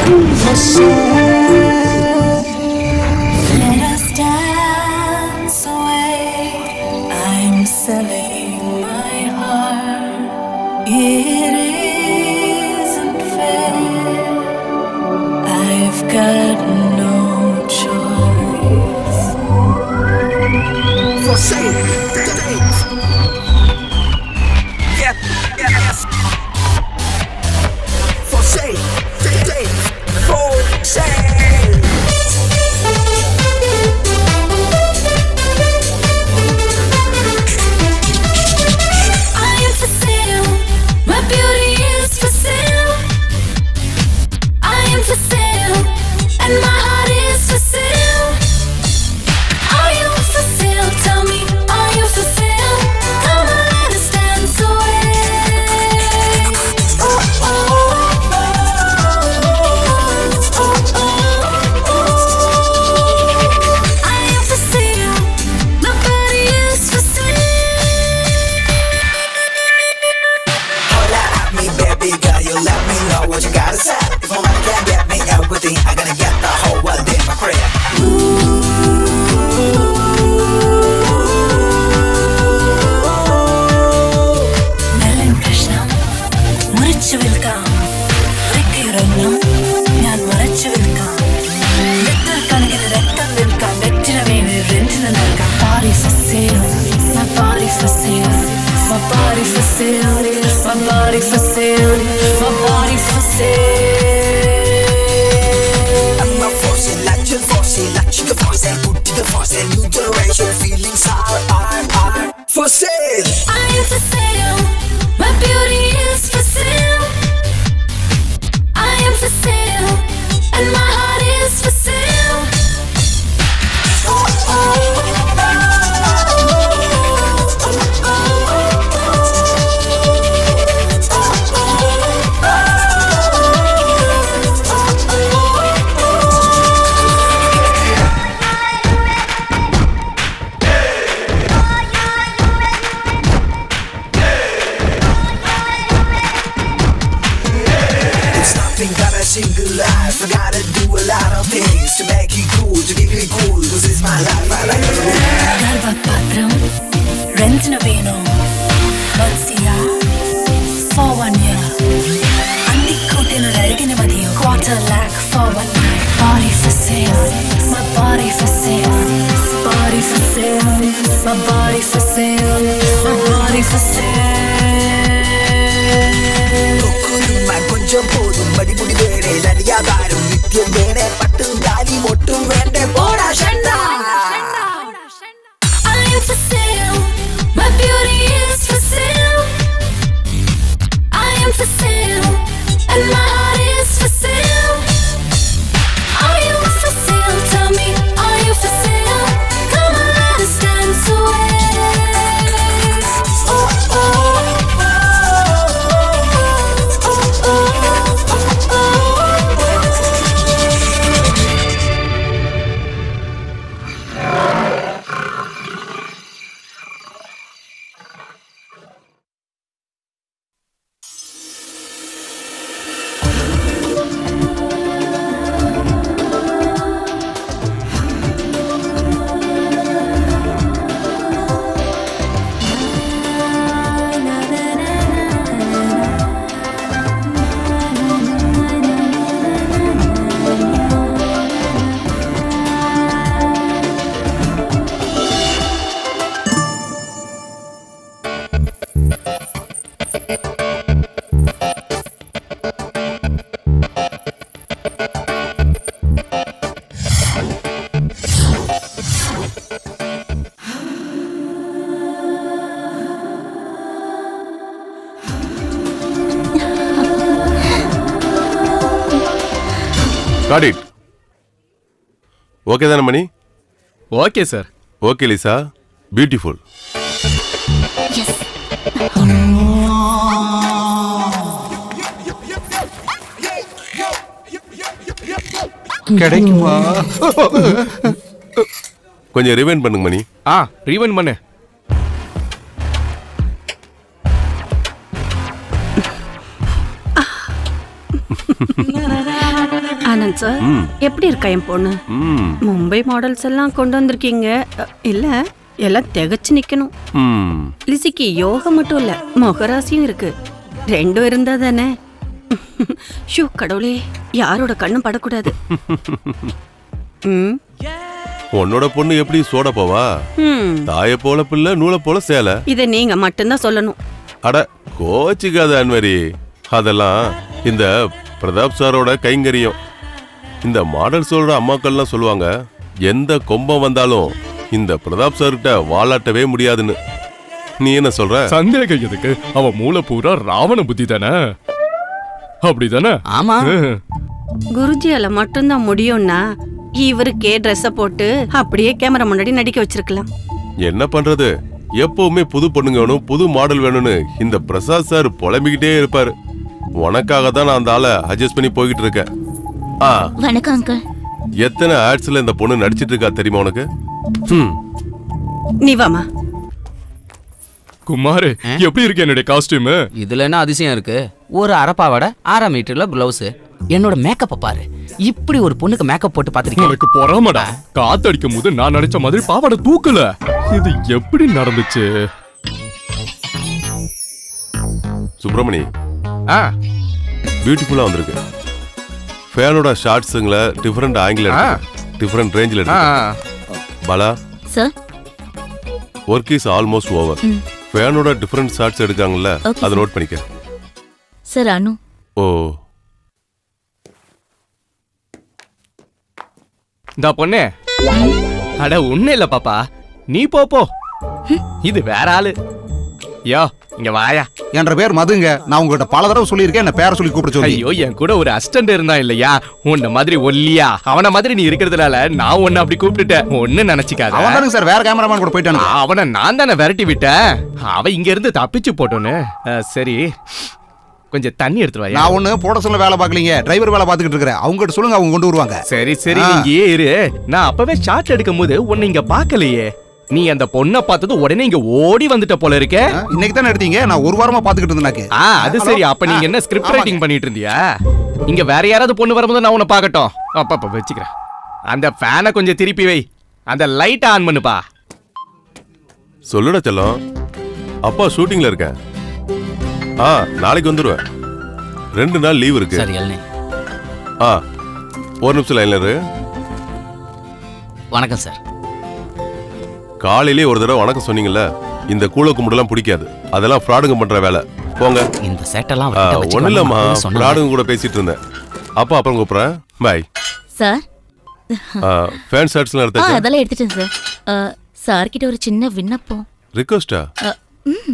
for sale. Let us dance away. I'm selling my heart. It isn't fair. I've got no choice. For sale. Yeah, yes. For sale. For sale. I am for sale. My beauty is for sale. I am for sale. And my heart is for sale. Are you for sale? Tell me, are you for sale? Come on, let us dance away. Oh, oh, oh, oh, oh, oh. I am for sale. My body is for sale. Holla at me, baby girl, you let me know what you gotta say. If my money can't get me everything, I gotta get the whole world in my crib. Melon കഷ്ണം മുറിച്ചു വിൽക്കാം ഒരിക്കലും ഞാൻ മറച്ചു വിൽക്കാം litre കണക്കിന് രക്തം വിൽക്കാം വെറ്റിന് വേണ്ടി റെന്റിന് നൽകാം body for sale my body for sale my body for sale my body for sale my body for sale I'm a force, like you force, like you force, put to the force, new generation feelings are, are, are for sale. I am for sale. My beauty is for sale. I am for sale. And my heart is for sale. Oh, oh, It's nothing but a single life. I gotta do a lot of things to make it cool, to keep it cool. This is my life. I like to live. గర్భపాత్రం రెంట్న Venu మత్స్య four one year అన్ని కోటెలు అడిగిన మధ్య quarter lakh four one body for sale my body for sale body for sale my body for sale my body for sale കൊക്കുരുമ കൊഞ്ചം പോതും മടിമുടി വേണേ ലടിയാകാരും നിത്യം വേണേ പട്ടും താലി മൊട്ടും വേണ്ടേ പോടാ ഷണ്ട I am for sale. My beauty is for sale. I am for sale. And my heart is for sale. Are you for sale? Tell me, are you for sale? Come on, let us dance away. Oh, oh, oh, oh, oh, oh, oh. Got it okay தானே Mani okay sir okay Lisa beautiful கிடைக்குமா கொஞ்சம் rewind பண்ணுங்க மணி ஆ ரீவன் பண்ணு Anand sir ம் எப்படி இருக்கா என் பொண்ணு ம் மும்பை மாடல்ஸ் எல்லாம் கொண்டு வந்திருக்கீங்க அ, இல்ல எல்லாம் திகச்சு நிக்கணும் ம் லிசிக்கு யோகம் மட்டும் இல்ல முகராசியும் இருக்கு ரெண்டும் இருந்தா தானே ஷூ கடவுளே யாரோட கண்ணும் படக்கூடாது ம் உன்னோட பொண்ணு எப்படி சோட போவா ம் தாய போல பிள்ளை நூலை போல சேலை இதை நீங்க மட்டும்தான் சொல்லணும் அட கோச்சிக்காத அன்வரி அதெல்லாம் இந்த பிரதாப் சாரோட கைங்கரியம் இந்த மாடல்ஸோட அம்மாக்கள்லாம் சொல்லுவாங்க எந்த கொம்பம் வந்தாலும் இந்த பிரதாப் சார்கிட்ட வாலாட்டவே முடியாதுன்னு நீ என்ன சொல்ற சந்தேகம் எதுக்கு அவ மூளை பூரா ராவண புத்தி தானே அப்படிதானே ஆமா குருஜியால மட்டும்தான் முடியும்னா இவருக்கே ட்ரெஸ்ஸ போட்டு அப்படியே கேமரா முன்னாடி நடிக்க வச்சிருக்கலாம் என்ன பண்றது எப்பவுமே புது பொண்ணுங்க வேணும் புது மாடல் வேணும்னு இந்த பிரசாத் சார் புலம்பிக்கிட்டே இருப்பாரு உனக்காக தான் நான் அந்த ஆளை அட்ஜஸ்ட் பண்ணி போய்கிட்டு இருக்கேன் ஆ வணக்கம் அங்கிள் எத்தனை ஆட்ஸ்ல இந்த பொண்ணு நடிச்சிட்டு இருக்கா தெரியுமா உனக்கு ம் நீ வாமா குமாரு எப்படி இருக்கு என்னுடைய காஸ்டியூம் இதுல என்ன அதிசயம் இருக்கு ஒரு அரப்பாவோட ஆறா மீட்டர்ல பிளவுஸ் என்னோட மேக்கப்ப பாரு இப்படி ஒரு பொண்ணுக்கு மேக்கப் போட்டு பாத்திருக்கேன் உனக்கு பொறாமடா காத்தடிக்கும் போது நான் நினைச்ச மாதிரி பாவாடை தூக்கல இது எப்படி நடந்துச்சு சுப்பிரமணி ஆ பியூட்டிஃபுல்லா வந்திருக்கு ஃபேனோட ஷார்ட்ஸுங்கள டிஃப்ரெண்ட் ஆங்கிள் ஆ. டிஃப்ரெண்ட் ரேஞ்சில் ஆ இருக்கு Bala sir work is almost over ஃபேனோட டிஃப்ரெண்ட் ஷார்ட்ஸ் எடுக்காங்கல்ல Okay, அதை sir. நோட் பண்ணிக்க சார் அனு ஓ இந்த பொண்ணே அட ஒண்ணு இல்ல பாப்பா நீ போ போ இது வேற ஆளு யோ இங்க வாயா என்ற பேர் மதுங்க நான் உங்ககிட்ட பல தடவை சொல்லியிருக்கேன் என்ன பேரை சொல்லி கூப்பிட சொல்லி ஐயோ என் கூட ஒரு அசிஸ்டன்ட் இருந்தா இல்லையா உன்ன மாதிரி ஒல்லியா அவன மாதிரி நீ இருக்கிறதுனால நான் உன்னை அப்படி கூப்பிட்டுட்டேன் ஒண்ணு நினைச்சுக்காத அவன் தானுங்க சார் வேற கேமராமேன் கூட போயிட்டானுங்க அவனை நான் தானே விரட்டி விட்டேன் அவன் இங்க இருந்து தப்பிச்சு போட்டோன்னு அஹ், சரி கொஞ்சம் தண்ணி எடுத்துட்டு வாயா நான் ஒண்ணு போட சொல்ல வேலை பார்க்கலீங்க டிரைவர் வேலை பார்த்துக்கிட்டு இருக்கிறேன் அவங்க கிட்ட சொல்லுங்க அவங்க கொண்டு வருவாங்க சரி சரி ஆ. நீ இங்கேயே இரு நான் அப்பவே ஷாட் எடுக்கும் போது உன்னை இங்க பார்க்கலையே நீ அந்த பொண்ணை பார்த்தது உடனே இங்க ஓடி வந்துட்ட போல இருக்கே ஆ, இன்னைக்கு தானே எடுத்தீங்க நான் ஒரு வாரமா பார்த்துக்கிட்டு இருந்தேனாக்கு ஆ அது சரி அப்ப நீங்க என்ன ஸ்கிரிப்ட் ஆமாங்க. ரைட்டிங் பண்ணிட்டு இருந்தியா இங்க வேற யாராவது பொண்ணு வரும்போது நான் உன்னை பார்க்கட்டும் அப்ப அப்ப வச்சுக்கிறேன் அந்த ஃபேனை கொஞ்சம் திருப்பி வை அந்த லைட் ஆன் பண்ணுப்பா சொல்லுடா செல்லம் அப்பா ஷூட்டிங்ல இருக்கேன் ஆ நாளைக்கு வந்துடுவேன் ரெண்டு நாள் லீவ் இருக்கு சரி எல்னே ஆ ஒரு நிமிஷம் லைன்ல இரு வணக்கம் சார் காலையிலே ஒரு தடவை வணக்கம் சொன்னீங்கல்ல இந்த கூழ கும்பிடலாம் பிடிக்காது அதெல்லாம் ஃப்ராடுங்க பண்ற வேலை போங்க இந்த சேட்டெல்லாம் ஆ, அவர்கிட்ட ஒண்ணும் இல்லம்மா வச்சுக்கலாமா? சொன்னாங்க. ஃப்ராடுங்க கூட பேசிட்டு இருந்தேன் அப்பா அப்புறம் கூப்பிடுறேன் பாய் சார் ஃபேன் ஷர்ட்ஸ்லாம் ஆ எடுத்தாச்சு அதெல்லாம் எடுத்துட்டேன் சார் சார் கிட்ட ஒரு சின்ன விண்ணப்பம் ரிக்வஸ்டா அ, ம்.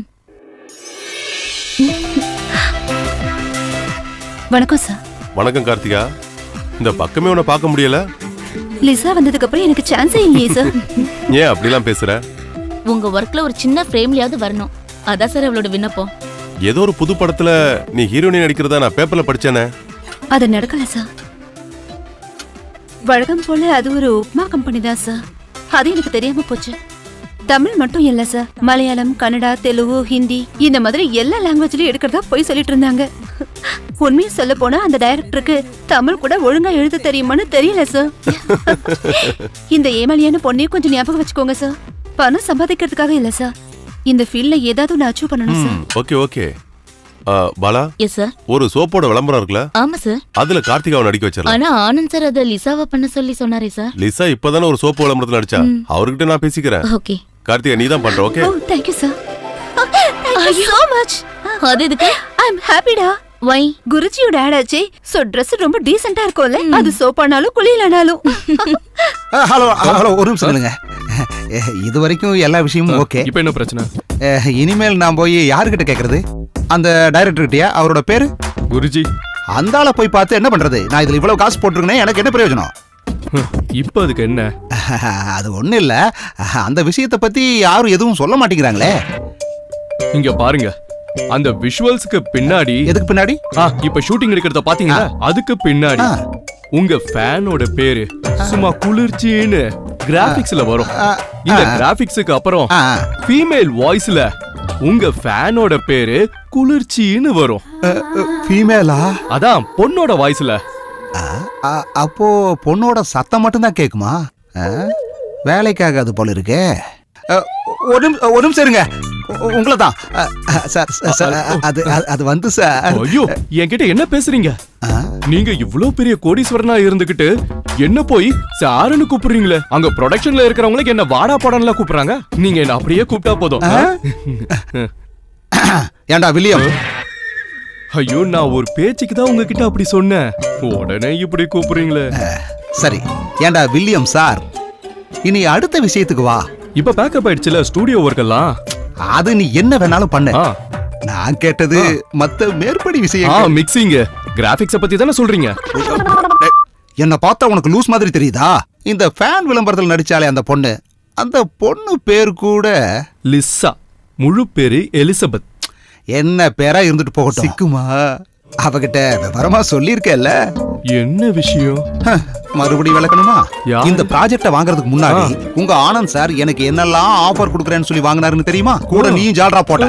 வணக்கம் சார் வணக்கம் கார்த்திகா இந்த பக்கமே உன்னை பார்க்க முடியல லிசா வந்ததுக்கு அப்புறம் எனக்கு சான்ஸே இல்லையே சார் ஏன் அப்படிலாம் பேசுற உங்க ஒர்க்ல ஒரு சின்ன ஃப்ரேம்லயாவது வரணும் அதான் சார் அவளோட விண்ணப்பம் ஏதோ ஒரு புது படத்துல நீ ஹீரோயினி நடிக்கிறதா நான் பேப்பர்ல படிச்சேனே அது நடக்கல சார் வழக்கம் போல அது ஒரு உப்மா கம்பெனி தான் சார் அது எனக்கு தெரியாம போச்சு தமிழ் மட்டும் இல்ல சார் மலையாளம் கன்னடா தெலுங்கு ஹிந்தி இந்த மாதிரி எல்லா லாங்குவேஜ்லயும் எடுக்கிறதா போய் சொல்லிட்டு இருந்தாங்க உண்மையை சொல்ல போனா அந்த டைரக்டருக்கு தமிழ் கூட ஒழுங்கா எழுத தெரியுமான்னு தெரியல சார் இந்த ஏமாளியான பொண்ணையும் கொஞ்சம் ஞாபகம் வச்சுக்கோங்க சார் பணம் சம்பாதிக்கிறதுக்காக இல்ல சார் இந்த ஃபீல்ட்ல ஏதாவது ஒன்று அச்சீவ் பண்ணணும் sir okay okay Bala yes sir ஒரு சோப்போட விளம்பரம் இருக்குல்ல ஆமா சார் அதுல கார்த்திகாவை நடிக்க வச்சிடலாம் ஆனா ஆனந்த் சார் அதை லிசாவா பண்ண சொல்லி சொன்னாரே சார் லிசா இப்பதானே ஒரு சோப்பு விளம்பரத்துல நடிச்சா அவர்கிட்ட நான் பேசிக்கிறேன் ஓகே கார்த்திகா நீ தான் பண்ற okay oh thank you sir thank you so much அது எதுக்கு ஐ அம் ஹாப்பிடா வை குருஜியோட ஆட் ஆச்சே சோ Dress ரொம்ப டீசென்ட்டா இருக்கும்ல அது சோப்பானாலும் குளியலானாலும் ஹலோ ஹலோ ஒரு நிமிஷம் இல்லைங்க இது வரைக்கும் எல்லா விஷயமும் ஓகே இப்ப என்ன பிரச்சனை இனிமேல் நான் போய் யாருக்கிட்ட கேக்குறது அந்த டைரக்டர்கிட்டயா அவரோட பேரு குருஜி அந்த ஆளை போய் பார்த்து என்ன பண்றது நான் இதுல இவ்வளவு காசு போட்டிருக்கேனே எனக்கு என்ன பிரயோஜனம் இப்ப அதுக்கு என்ன அது ஒண்ணும் இல்ல அந்த விஷயத்தை பத்தி யாரும் எதுவும் சொல்ல மாட்டேங்கிறாங்களே இங்க பாருங்க அந்த விஷுவல்ஸ்க்கு பின்னாடி எதுக்கு பின்னாடி ஆ, இப்ப ஷூட்டிங் எடுக்கிறத பாத்தீங்களா அதுக்கு பின்னாடி ஆ. உங்க ஃபேனோட பேரு சும்மா குளிர்ச்சின்னு கிராபிக்ஸ்ல வரும் ஆ, இந்த ஆ. கிராபிக்ஸுக்கு அப்புறம் ஆ, ஃபீமேல் வாய்ஸ்ல உங்க ஃபேனோட பேரு குளிர்ச்சின்னு வரும் ஃபீமேலா அதான் பொண்ணோட வாய்ஸ்ல ஆ, ஆ, அப்போ பொண்ணோட சத்தம் மட்டும்தான் கேக்குமா ஆ, வேலைக்காகாது போல இருக்கே ஆ, ஒரு நிமிஷம் ஒரு நிமிஷம் இருங்க உங்களை தான் சார் சார், சார் அது அது- அது வந்து சார் ஐயோ என்கிட்ட என்ன பேசுறீங்க ஆ, நீங்க இவ்ளோ பெரிய கோடீஸ்வரனா இருந்துகிட்டு என்ன போய் சாருன்னு கூப்பிடுறீங்களே அங்க ப்ரொடக்ஷன்ல இருக்கிறவங்களுக்கு என்ன வாடா படம்ல கூப்பிடுறாங்க நீங்க என்ன அப்படியே கூப்பிட்டா போதும் ஏன்டா வில்லியம் ஐயோ நான் ஒரு பேச்சுக்கு தான் உங்ககிட்ட அப்படி சொன்னேன் உடனே இப்படி கூப்பிடுறீங்களே சரி ஏன்டா வில்லியம் சார் இனி அடுத்த விஷயத்துக்கு வா இப்ப பேக்கப் ஆயிடுச்சுல ஸ்டூடியோ ஒர்க் எல்லாம் அது நீ என்ன வேணாலும் பண்ணு ஆ. நான் கேட்டது மத்த மேற்படி ஆ விஷயம் மிக்சிங் கிராபிக்ஸ பத்தி தானே சொல்றீங்க என்ன பார்த்தா உனக்கு லூஸ் மாதிரி தெரியுதா இந்த ஃபேன் விளம்பரத்தில் நடிச்சாலே அந்த பொண்ணு அந்த பொண்ணு பேர் கூட லிஸ்ஸா முழு பேரு எலிசபெத் என்ன பேரா இருந்துட்டு போகட்டும் சிக்குமா அவகிட்ட விவரமா சொல்லியிருக்கேல்ல என்ன விஷயம் ஹ, மறுபடியும் விளக்கணுமா யா. இந்த ப்ராஜெக்ட வாங்குறதுக்கு முன்னாடி உங்க ஆனந்த் சார் எனக்கு என்னெல்லாம் ஆஃபர் கொடுக்குறேன்னு சொல்லி வாங்கினாருன்னு தெரியுமா கூட நீயும் ஜால்ரா போட்ட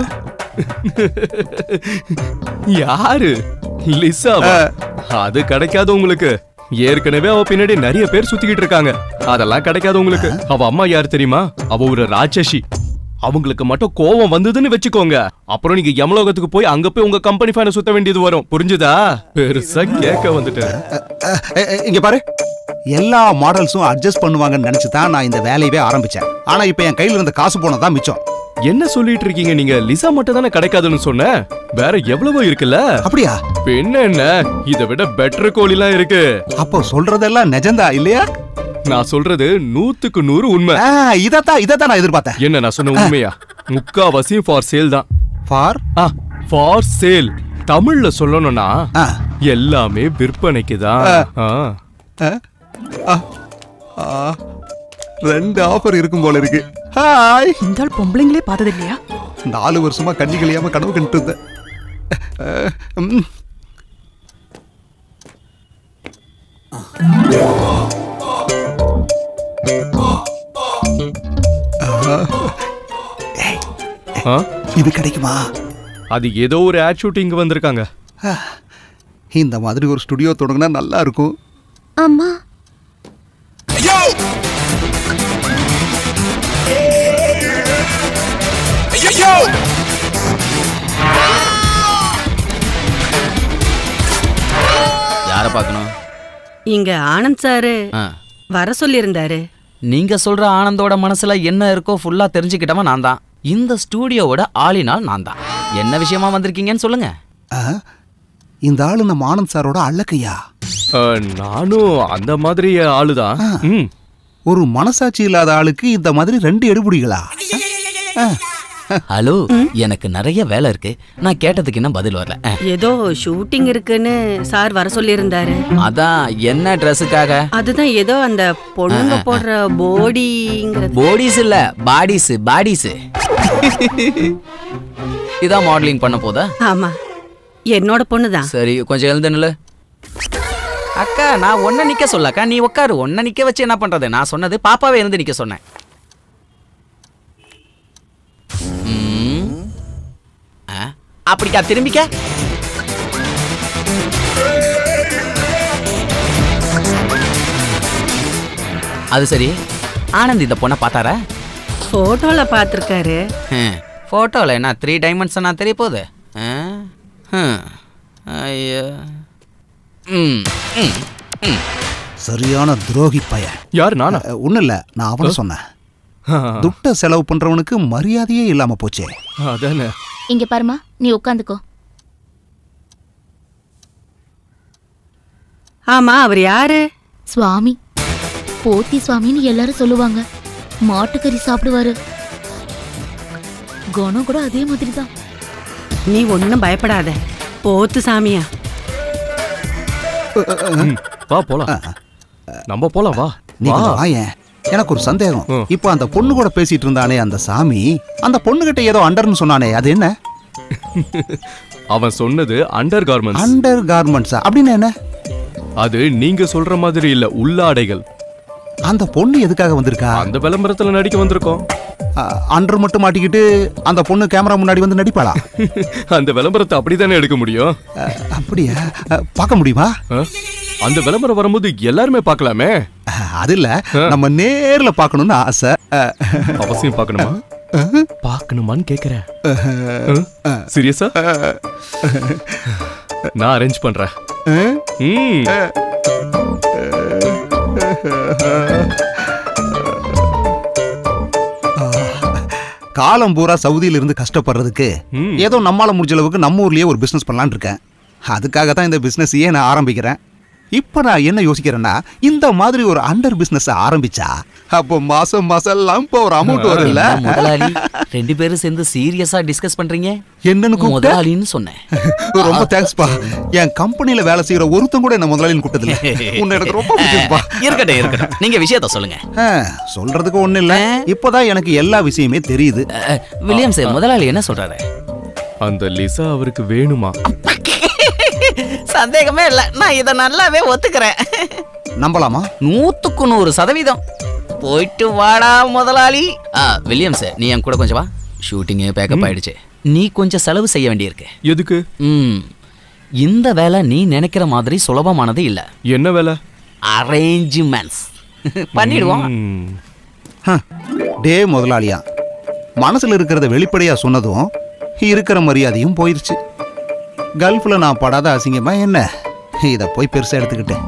யாரு லிசாவா அது கிடைக்காது உங்களுக்கு ஏற்கனவே அவ பின்னாடி நிறைய பேர் சுத்திக்கிட்டு இருக்காங்க அதெல்லாம் கிடைக்காது உங்களுக்கு அவ அம்மா யார் தெரியுமா அவ ஒரு ராட்சசி அவங்களுக்கு மட்டும் கோவம் வந்ததுன்னு வச்சுக்கோங்க அப்புறம் நீங்க யமலோகத்துக்கு போய் அங்க போய் உங்க கம்பெனி ஃபேனை சுத்த வேண்டியது வரும் புரிஞ்சுதா பெருசா கேட்க வந்துட்டேன் அஹ், அஹ், அஹ், இங்க பாரு எல்லா மாடல்ஸும் அட்ஜஸ்ட் பண்ணுவாங்கன்னு நினைச்சு தான் நான் இந்த வேலையவே ஆரம்பிச்சேன் ஆனா இப்ப என் கையில இருந்த காசு போனதான் மிச்சம் என்ன சொல்லிட்டு இருக்கீங்க நீங்க லிசா மட்டும் தானே கிடைக்காதுன்னு சொன்ன வேற எவ்வளவோ இருக்குல்ல அப்படியா பின்ன என்ன இதை விட பெட்டர் கோழிலாம் இருக்கு அப்போ சொல்றதெல்லாம் நிஜந்தா இல்லையா நான் சொல்றது நூத்துக்கு நூறு உண்மை ஆ, இதத்தான் இதத்தான் நான் எதிர்பார்த்தேன் என்ன நான் சொன்ன உண்மையா முக்காவாசியும் ஃபார் சேல் தான் ஃபார் ஆ ஃபார் சேல் தமிழ்ல சொல்லணும்னா ஆ. எல்லாமே விற்பனைக்கு தான் ரெண்டு ஆஃபர் இருக்கும் போல இருக்கு ஹாய் இந்த ஆள் பொம்பளைங்களே பார்த்தது இல்லையா நாலு வருஷமா கண்ணி கழியாம கனவு கண்டுட்டு இருந்தேன் அஹ், ம். இது கிடைக்குமா அது ஏதோ ஒரு ஆட் ஷூட்டிங் வந்திருக்காங்க இந்த மாதிரி ஒரு ஸ்டுடியோ தொடங்கினா நல்லா இருக்கும் அம்மா யாரை பார்க்கணும் இங்க ஆனந்த் சாரு ஆ. வர சொல்லியிருந்தாரு நீங்க சொல்ற ஆனந்தோட மனசுல என்ன இருக்கோ ஃபுல்லா தெரிஞ்சுக்கிட்டவன் நான் தான் இந்த ஸ்டூடியோவோட ஆளினால் நான் தான் என்ன விஷயமா வந்திருக்கீங்கன்னு சொல்லுங்க ஆ? இந்த ஆளு நம்ம ஆனந்த் சாரோட அள்ளக்கையா அஹ், நானும் அந்த மாதிரி ஆளுதான் ம் ஒரு மனசாட்சி இல்லாத ஆளுக்கு இந்த மாதிரி ரெண்டு எடுபுடிகளா ஹலோ எனக்கு நிறைய வேலை இருக்கு நான் கேட்டதுக்கு இன்னும் பதில் வரல அஹ், ஏதோ ஷூட்டிங் இருக்குன்னு சார் வர சொல்லியிருந்தாரு அதான் என்ன ட்ரெஸ்ஸுக்காக அதுதான் ஏதோ அந்த பொண்ணுங்க போடுற போடிங்கிறது போடிஸ் இல்ல பாடிஸ் பாடிஸ் இதான் மாடலிங் பண்ண போதா ஆமா என்னோட பொண்ணு தான் சரி கொஞ்சம் எழுந்து நில்லு அக்கா நான் ஒன்ன நிக்க சொல்லக்கா நீ உட்காரு ஒன்ன நிக்க வச்சு என்ன பண்றது நான் சொன்னது பாப்பாவே எழுந்து நிக்க சொன்னேன் ம். ஆ, அப்படிக்கா திரும்பிக்க அது சரி ஆனந்த் இந்த பொண்ணை பார்த்தாரா போட்டோல பாத்திருக்காரு ஃபோட்டோவில் என்ன த்ரீ டைமண்ட்ஸ் நான் தெரிய போகுது ஆ? ஹம். ஐயோ ம் ம் ம் சரியான துரோகி பையன் யார் நானா ஒன்றும் இல்லை நான் அவனை சொன்னேன் துட்ட செலவு பண்றவனுக்கு மரியாதையே இல்லாம போச்சே அதானே இங்க பாருமா நீ உட்காந்துக்கோ ஆமா அவர் யாரு சுவாமி போத்தி சுவாமின்னு எல்லாரும் சொல்லுவாங்க மாட்டுக்கறி சாப்பிடுவாரு குணம் கூட அதே மாதிரி தான் நீ ஒன்னும் பயப்படாத போத்து சாமியா ம், வா போலாம் நம்ம போலாம் வா நீ வா கொஞ்சம் வாயேன் எனக்கு ஒரு சந்தேகம் ம். இப்போ அந்த பொண்ணு கூட பேசிட்டு இருந்தானே அந்த சாமி அந்த பொண்ணுகிட்ட ஏதோ அண்டர்னு சொன்னானே அது என்ன அவன் சொன்னது அண்டர் கார்மெண்ட்ஸ் அண்டர் கார்மெண்ட்ஸா அப்படின்னு என்ன அது நீங்க சொல்ற மாதிரி இல்ல உள்ளாடைகள் அந்த பொண்ணு எதுக்காக வந்திருக்கா அந்த விளம்பரத்துல நடிக்க வந்திருக்கோம் அண்டர் மட்டும் மாட்டிக்கிட்டு அந்த பொண்ணு கேமரா முன்னாடி வந்து நடிப்பாளா அந்த விளம்பரத்தை அப்படித்தானே எடுக்க முடியும் அ, அப்படியா அ, பார்க்க முடியுமா ஆ? அந்த விளம்பரம் வரும்போது எல்லாருமே பார்க்கலாமே அது இல்ல நம்ம நேர்ல பார்க்கணும்னு ஆசை அஹ், அவசியம் பார்க்கணுமா பார்க்கணுமான்னு கேக்குறேன் சீரியஸா நான் அரேஞ்ச் பண்றேன் ம். காலம் பூரா சவுதியில இருந்து கஷ்டப்படுறதுக்கு ம். ஏதோ நம்மால முடிஞ்ச அளவுக்கு நம்ம ஊர்லயே ஒரு பிசினஸ் பண்ணலாம்னு இருக்கேன் அதுக்காக தான் இந்த பிசினஸையே நான் ஆரம்பிக்கிறேன் இப்போ நான் என்ன யோசிக்கிறேன்னா இந்த மாதிரி ஒரு அண்டர் பிசினஸ் ஆரம்பிச்சா அப்போ மாசம் மாசம் எல்லாம் இப்போ ஒரு அமௌண்ட் வரும்ல என்ன முதலாளி ரெண்டு பேரும் சேர்ந்து சீரியஸா டிஸ்கஸ் பண்றீங்க என்னன்னு கூப்பிட்ட முதலாளின்னு சொன்னேன் ரொம்ப தேங்க்ஸ்ப்பா என் கம்பெனில வேலை செய்யற ஒருத்தன் கூட என்ன முதலாளின்னு கூப்பிட்டதில்ல உன்னை எனக்கு ரொம்ப பிடிச்சிருப்பா இருக்கட்டும் இருக்கட்டும் நீங்க விஷயத்த சொல்லுங்க ஆ, சொல்றதுக்கு ஒண்ணு இல்ல இப்போதான் எனக்கு எல்லா விஷயமே தெரியுது அஹ், வில்லியம்ஸ் முதலாளி என்ன சொல்றாரு அந்த லிசா அவருக்கு வேணுமா சந்தேகமே இல்ல நான் இத நல்லாவே ஒத்துக்கிறேன் நம்பலாமா நூத்துக்கு நூறு சதவீதம் போயிட்டு வாடா முதலாளி ஆ வில்லியம்ஸ் நீ என் கூட கொஞ்சம் வா ஷூட்டிங் பேக்கப் ஆயிடுச்சு நீ கொஞ்சம் செலவு செய்ய வேண்டியிருக்கு எதுக்கு ம் இந்த வேலை நீ நினைக்கிற மாதிரி சுலபமானது இல்ல என்ன வேலை அரேஞ்ச்மெண்ட்ஸ் பண்ணிடுவோம் ம். ஹ, டே முதலாளியா மனசுல இருக்கிறத வெளிப்படையா சொன்னதும் இருக்கிற மரியாதையும் போயிருச்சு கல்ஃப்ல நான் படாத அசிங்கமா என்ன இத போய் பெருசா எடுத்துக்கிட்டேன்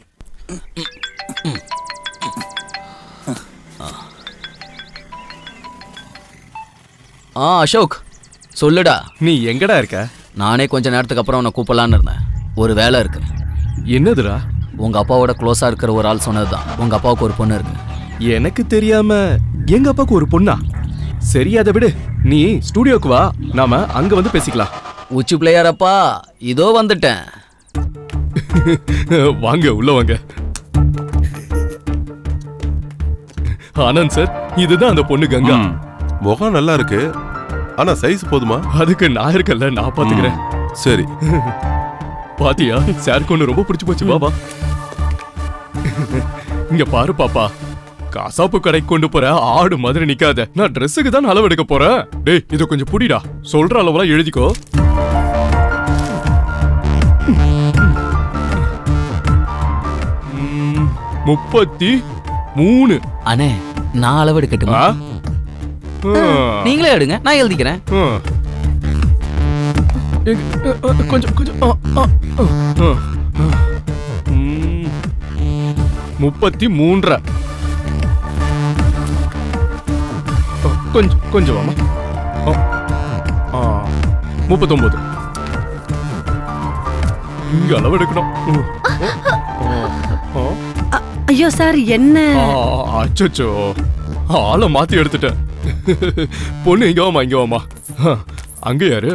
ஆ அசோக் சொல்லுடா நீ எங்கடா இருக்க நானே கொஞ்ச நேரத்துக்கு அப்புறம் உன்னை கூப்பிடலான்னு இருந்தேன் ஒரு வேலை இருக்கு என்னதுடா உங்க அப்பாவோட க்ளோஸா இருக்கிற ஒரு ஆள் சொன்னதுதான் உங்க அப்பாவுக்கு ஒரு பொண்ணு இருக்கு எனக்கு தெரியாம எங்க அப்பாக்கு ஒரு பொண்ணா சரி அதை விடு நீ ஸ்டூடியோக்கு வா நாம அங்க வந்து பேசிக்கலாம் உச்சி பிளேயர் அப்பா இதோ வந்துட்டேன் வாங்க உள்ள வாங்க ஆனந்த் சார் இதுதான் அந்த பொண்ணு கங்கா ம். முகம் நல்லா இருக்கு ஆனா சைஸ் போதுமா அதுக்கு நான் இருக்கல்ல நான் பாத்துக்கிறேன் சரி பாத்தியா சாருக்கு ஒண்ணு ரொம்ப பிடிச்சு போச்சு பாபா இங்க பாரு பாப்பா காசாப்பு கடைக்கு கொண்டு போற ஆடு மாதிரி நிக்காத நான் ட்ரெஸ்ஸுக்கு தான் அளவு எடுக்க போறேன் டேய் இத கொஞ்சம் புடிடா சொல்ற அளவெல்லாம் எழுதிக்கோ ம், முப்பத்தி மூணு அண்ணே நான் அளவு எடுக்கட்டுமா ஆ? ஆ. நீங்களே எடுங்க நான் எழுதிக்கிறேன் ஆ. எங்க- அ, அ, கொஞ்சம் கொஞ்சம் ஆ, ஆ, ஆ, ஆ. ம். முப்பத்தி மூன்றரை ஆ, கொஞ்சம் கொஞ்சம் வாமா ஆ. ஆ. முப்பத்தொன்பது இங்க அளவு எடுக்கணும் ம். ஆ. ஆ. ஐயோ சார் என்ன ஆ, அச்சச்சோ ஆளை மாத்தி எடுத்துட்டேன் பொண்ணு இங்க வாமா இங்க வாமா ஆ, அங்க யாரு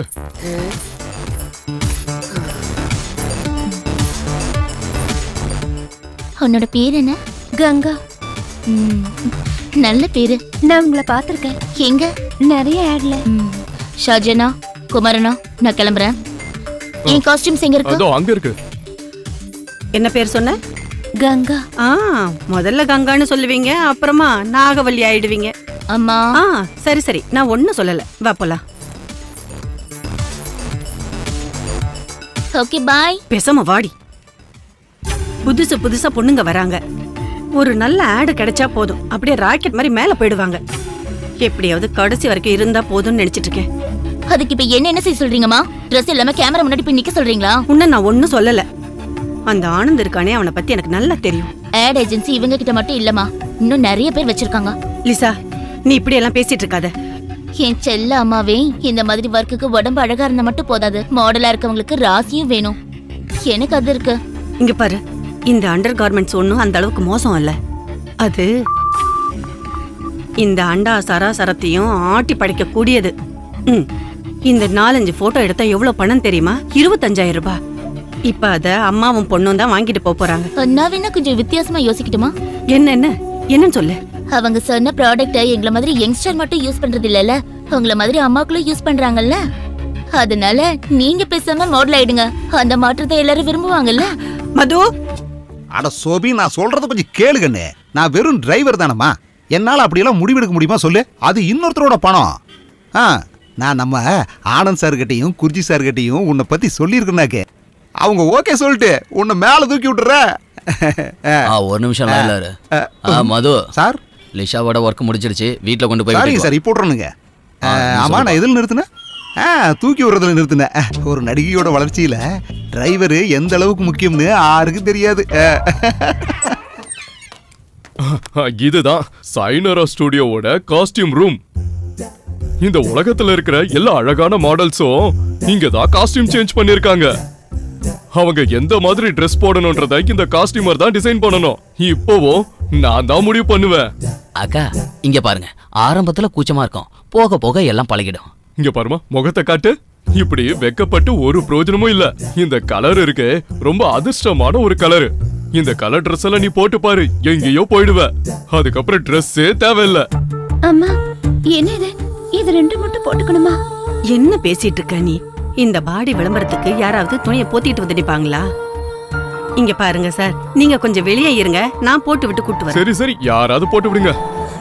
உன்னோட பேர் என்ன கங்கா ம், நல்ல பேரு நான் உங்களை பார்த்துருக்கேன் எங்க நிறைய ஆட்ல ம், ஷாஜனா குமரனா நான் கிளம்புறேன் என் காஸ்டியூம்ஸ் எங்க இருக்கு அதோ அங்க இருக்கு என்ன பேர் சொன்ன கங்கா ஆ முதல்ல கங்கான்னு சொல்லுவீங்க அப்புறமா நாகவல்லி ஆயிடுவீங்க அம்மா ஆ சரி சரி நான் ஒன்னும் சொல்லல வா போலாம் ஓகே பாய் பேசாம வாடி புதுசு புதுசா பொண்ணுங்க வராங்க ஒரு நல்ல ஆடு கிடைச்சா போதும் அப்படியே ராக்கெட் மாதிரி மேல போயிடுவாங்க எப்படியாவது கடைசி வரைக்கும் இருந்தா போதும்னு நினைச்சிட்டு இருக்கேன் அதுக்கு இப்ப என்ன என்ன செய்ய சொல்றீங்கம்மா ட்ரெஸ் இல்லாம கேமரா முன்னாடி போய் நிக்க சொல்றீங்களா உன்ன நான் ஒன்னும் சொல்லல அந்த ஆனந்த் இருக்கானே அவனை பத்தி எனக்கு நல்லா தெரியும் ஆட் ஏஜென்சி இவங்க கிட்ட மட்டும் இல்லம்மா இன்னும் நிறைய பேர் வச்சிருக்காங்க லிசா நீ இப்படி எல்லாம் பேசிட்டு இருக்காத என் செல்ல அம்மாவே இந்த மாதிரி ஒர்க்குக்கு உடம்பு அழகா இருந்தா மட்டும் போதாது மாடலா இருக்கவங்களுக்கு ராசியும் வேணும் எனக்கு அது இருக்கு இங்க பாரு இந்த அண்டர் கார்மெண்ட்ஸ் ஒன்றும் அந்த அளவுக்கு மோசம் இல்ல அது இந்த அண்டா சராசரத்தையும் ஆட்டி படைக்க கூடியது ம் இந்த நாலஞ்சு போட்டோ எடுத்தா எவ்வளவு பணம் தெரியுமா இருபத்தஞ்சாயிரம் ரூபாய் இப்ப அத அம்மாவும் பொண்ணும் தான் வாங்கிட்டு போப் போறாங்க நான் வேணா கொஞ்சம் வித்தியாசமா யோசிக்கட்டுமா என்ன என்ன என்னன்னு சொல்லு அவங்க சொன்ன ப்ராடக்ட்டை எங்கள மாதிரி யங்ஸ்டர் மட்டும் யூஸ் பண்றது இல்லல உங்கள மாதிரி அம்மாக்களும் யூஸ் பண்றாங்கல்ல அதனால நீங்க பேசாம மாடல் ஆயிடுங்க அந்த மாற்றத்தை எல்லாரும் விரும்புவாங்கல்ல மது அட சோபி நான் சொல்றத கொஞ்சம் கேளுங்கண்ணே நான் வெறும் டிரைவர் தானம்மா என்னால் அப்படியெல்லாம் முடிவெடுக்க முடியுமா சொல்லு அது இன்னொருத்தரோட பணம் ஆ நான் நம்ம ஆனந்த் சார்கிட்டையும் குர்ஜி சார்கிட்டையும் உன்னை பற்றி சொல்லியிருக்கேனாக்கே அவங்க ஓகே சொல்லிட்டு உன்னை மேலே தூக்கி விட்டுறேன் ஆ ஒரு நிமிஷம் லைன்ல இரு ஆ மது சார் லிஷாவோட ஒர்க் முடிச்சிருச்சு வீட்ல கொண்டு போய் சாரிங்க விட்டுட்டு சார் இப்போ விட்றணுங்க ஆ, நீ ஆமா சொல்லுப்பா. நான் எதில் நிறுத்தினேன் ஆ தூக்கி விடுறதுல நிறுத்தினேன் அஹ், ஒரு நடிகையோட வளர்ச்சியில டிரைவர் எந்த அளவுக்கு முக்கியம்னு யாருக்கும் தெரியாது அஹ். இதுதான் சைனரா ஸ்டுடியோவோட காஸ்டியூம் ரூம் இந்த உலகத்துல இருக்கிற எல்லா அழகான மாடல்ஸும் இங்க தான் காஸ்டியூம் சேஞ்ச் பண்ணிருக்காங்க அவங்க எந்த மாதிரி ட்ரெஸ் போடணும்ன்றத இந்த காஸ்டியூமர் தான் டிசைன் பண்ணணும் இப்போவும் நான் தான் முடிவு பண்ணுவேன் அக்கா இங்க பாருங்க ஆரம்பத்துல கூச்சமா இருக்கும் போக போக எல்லாம் பழகிடும் இங்க பாருமா முகத்தை காட்டு இப்படி வெக்கப்பட்டு ஒரு பிரயோஜனமும் இல்ல இந்த கலர் இருக்கு ரொம்ப அதிர்ஷ்டமான ஒரு கலர் இந்த கலர் Dress எல்லாம் நீ போட்டு பாரு எங்கேயோ போயிடுவ அதுக்கப்புறம் ட்ரெஸ்ஸே தேவையில்ல அம்மா என்ன இது இது ரெண்டு மட்டும் போட்டுக்கணுமா என்ன பேசிட்டு இருக்க நீ இந்த பாடி விளம்பரத்துக்கு யாராவது துணியை போத்திட்டு வந்துடிப்பாங்களா இங்க பாருங்க சார் நீங்க கொஞ்சம் வெளியே இருங்க நான் போட்டு விட்டு கூட்டு வரேன் சரி சரி யாராவது போட்டு விடுங்க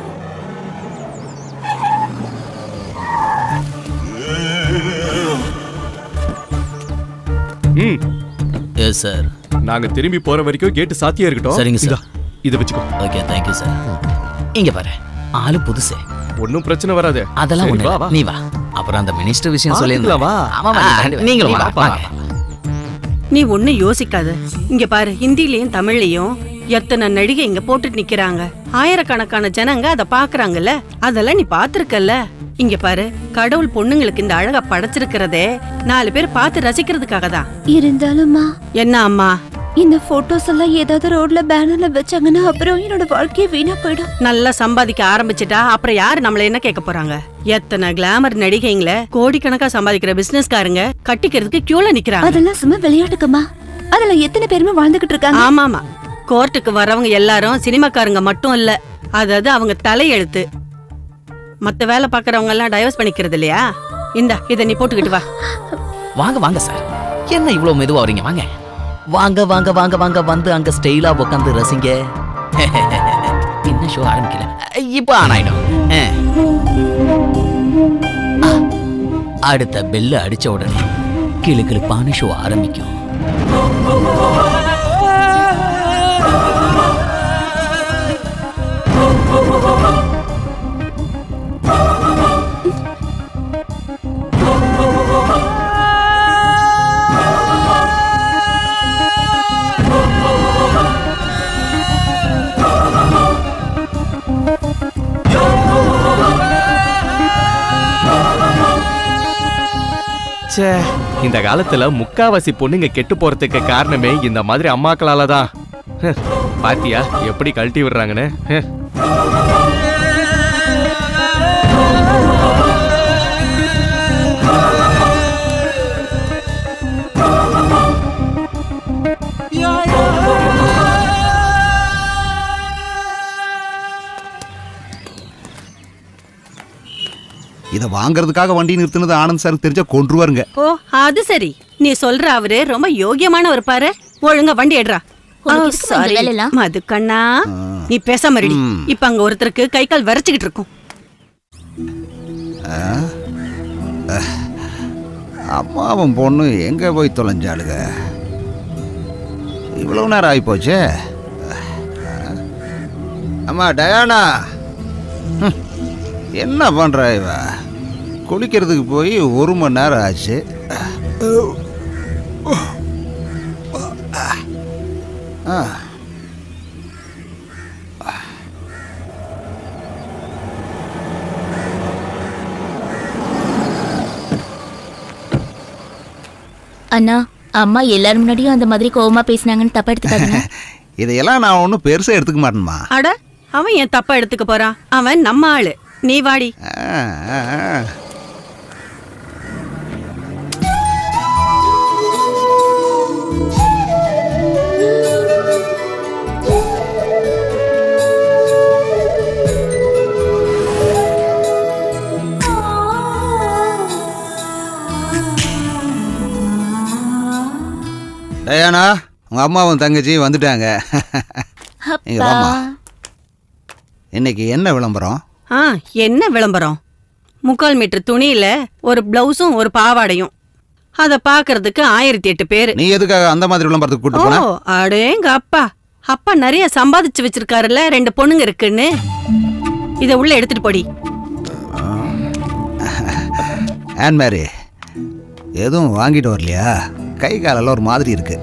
ம் எஸ் சார் நாங்க திரும்பி போற வரைக்கும் கேட் சாத்தியா இருக்கட்டும் சரிங்க சார். இந்தா, இத வச்சுக்கோ ஓகே தேங்க்யூ சார் இங்க பாரு ஆளு புதுசு ஒன்னும் பிரச்சனை வராது அதெல்லாம் சரி, ஒண்ணு வா, இல்ல. வா. நீ வா அப்புறம் அந்த மினிஸ்டர் விஷயம் பார்த்துக்கலாம், சொல்லியிருந்தேன் வா. ஆமா வா, ஆ, நீ நீ நீங்களும் வா, வாங்க, வா. வாங்க நீ ஒண்ணும் யோசிக்காத இங்க பாரு ஹிந்திலயும் தமிழ்லயும் எத்தனை நடிகை இங்க போட்டுட்டு நிக்கிறாங்க ஆயிரக்கணக்கான ஜனங்க அத பாக்குறாங்கல்ல அதெல்லாம் நீ பாத்திருக்கல்ல இங்க பாரு கடவுள் பொண்ணுங்களுக்கு இந்த அழகா படைச்சிருக்கிறதே நாலு பேர் பார்த்து ரசிக்கிறதுக்காக தான் இருந்தாலும்மா என்ன அம்மா இந்த போட்டோஸ் எல்லாம் ஏதாவது ரோட்ல பேனர்ல வச்சாங்கன்னா அப்புறம் என்னோட வாழ்க்கையே வீணா போயிடும் நல்லா சம்பாதிக்க ஆரம்பிச்சிட்டா அப்புறம் யாரு நம்மள என்ன கேட்க போறாங்க எத்தனை கிளாமர் நடிகைங்கள கோடிக்கணக்கா சம்பாதிக்கிற பிசினஸ்காரங்க கட்டிக்கிறதுக்கு கியூல நிக்கிறாங்க அதெல்லாம் சும்மா விளையாட்டுக்குமா அதுல எத்தனை பேருமே வாழ்ந்துகிட்டு இருக்காங்க ஆமாமா கோர்ட்டுக்கு வரவங்க எல்லாரும் சினிமாக்காரங்க மட்டும் இல்ல அதாவது அவங்க தலையெழுத்து மத்த வேலை பாக்குறவங்க எல்லாம் டைவர்ஸ் பண்ணிக்கிறது இல்லையா இந்தா இத நீ போட்டுக்கிட்டு வா வாங்க வாங்க சார் என்ன இவ்வளவு மெதுவா வரீங்க வாங்க வாங்க வாங்க வாங்க வாங்க வந்து அங்க ஸ்டைலா உட்காந்து ரசிங்க இன்னும் ஷோ ஆரம்பிக்கல இப்போ ஆன் ஆயிடும் அஹ். ஆ, அடுத்த பெல்லு அடிச்ச உடனே கிளு கிளுப்பான ஷோ ஆரம்பிக்கும் ச்சே இந்த காலத்துல முக்காவாசி பொண்ணுங்க கெட்டு போறதுக்கு காரணமே இந்த மாதிரி அம்மாக்களால தான் ஹ், பாத்தியா எப்படி கழட்டி விடுறாங்கன்னு ஹ். இதை வாங்குறதுக்காக வண்டி நிறுத்தினது ஆனந்த் சாருக்கு தெரிஞ்சா கொன்றுவாருங்க ஓ அது சரி நீ சொல்ற அவரு ரொம்ப யோகியமானவர் பாரு ஒழுங்கா வண்டி எடுறா உனக்கு எதுக்கு இந்த சாரி வேலைலாம்? மது கண்ணா நீ பேசாம ரெடி இப்ப அங்க ஒருத்தருக்கு கை கால் விரைச்சுக்கிட்டு இருக்கும் அம்மாவும் பொண்ணு எங்க போய் தொலைஞ்சாளுங்க இவ்வளவு நேரம் ஆகிப்போச்சே அம்மா டயானா ஹம், என்ன பண்ற இவ குளிக்கிறதுக்கு போய் ஒரு மணி நேரம் ஆச்சு ஆ அண்ணா அம்மா எல்லாரும் முன்னாடியும் அந்த மாதிரி கோவமா பேசினாங்கன்னு தப்பா எடுத்துக்காதீங்க இதையெல்லாம் நான் ஒன்றும் பெருசாக எடுத்துக்க மாட்டேன்மா அட அவன் ஏன் தப்பா எடுத்துக்க போறான் அவன் நம்ம ஆளு நீ வாடி ஆ, ஆ, ஆ. டயானா உங்க அம்மாவும் தங்கச்சியும் வந்துட்டாங்க இங்க அப்பா வாம்மா. இன்னைக்கு என்ன விளம்பரம் ஆ என்ன விளம்பரம் முக்கால் மீட்டர் துணியில ஒரு பிளவுஸும் ஒரு பாவாடையும் அத பாக்குறதுக்கு ஆயிரத்தி எட்டு பேரு நீ எதுக்காக அந்த மாதிரி விளம்பரத்துக்கு கூட்டு ஓ போன அடேங்க அப்பா அப்பா நிறைய சம்பாதிச்சு வச்சிருக்காருல்ல ரெண்டு பொண்ணுங்க இருக்குன்னு இத உள்ள எடுத்துட்டு போடி ஆன் மேரி எதுவும் வாங்கிட்டு வரலையா கை காலெல்லாம் ஒரு மாதிரி இருக்கு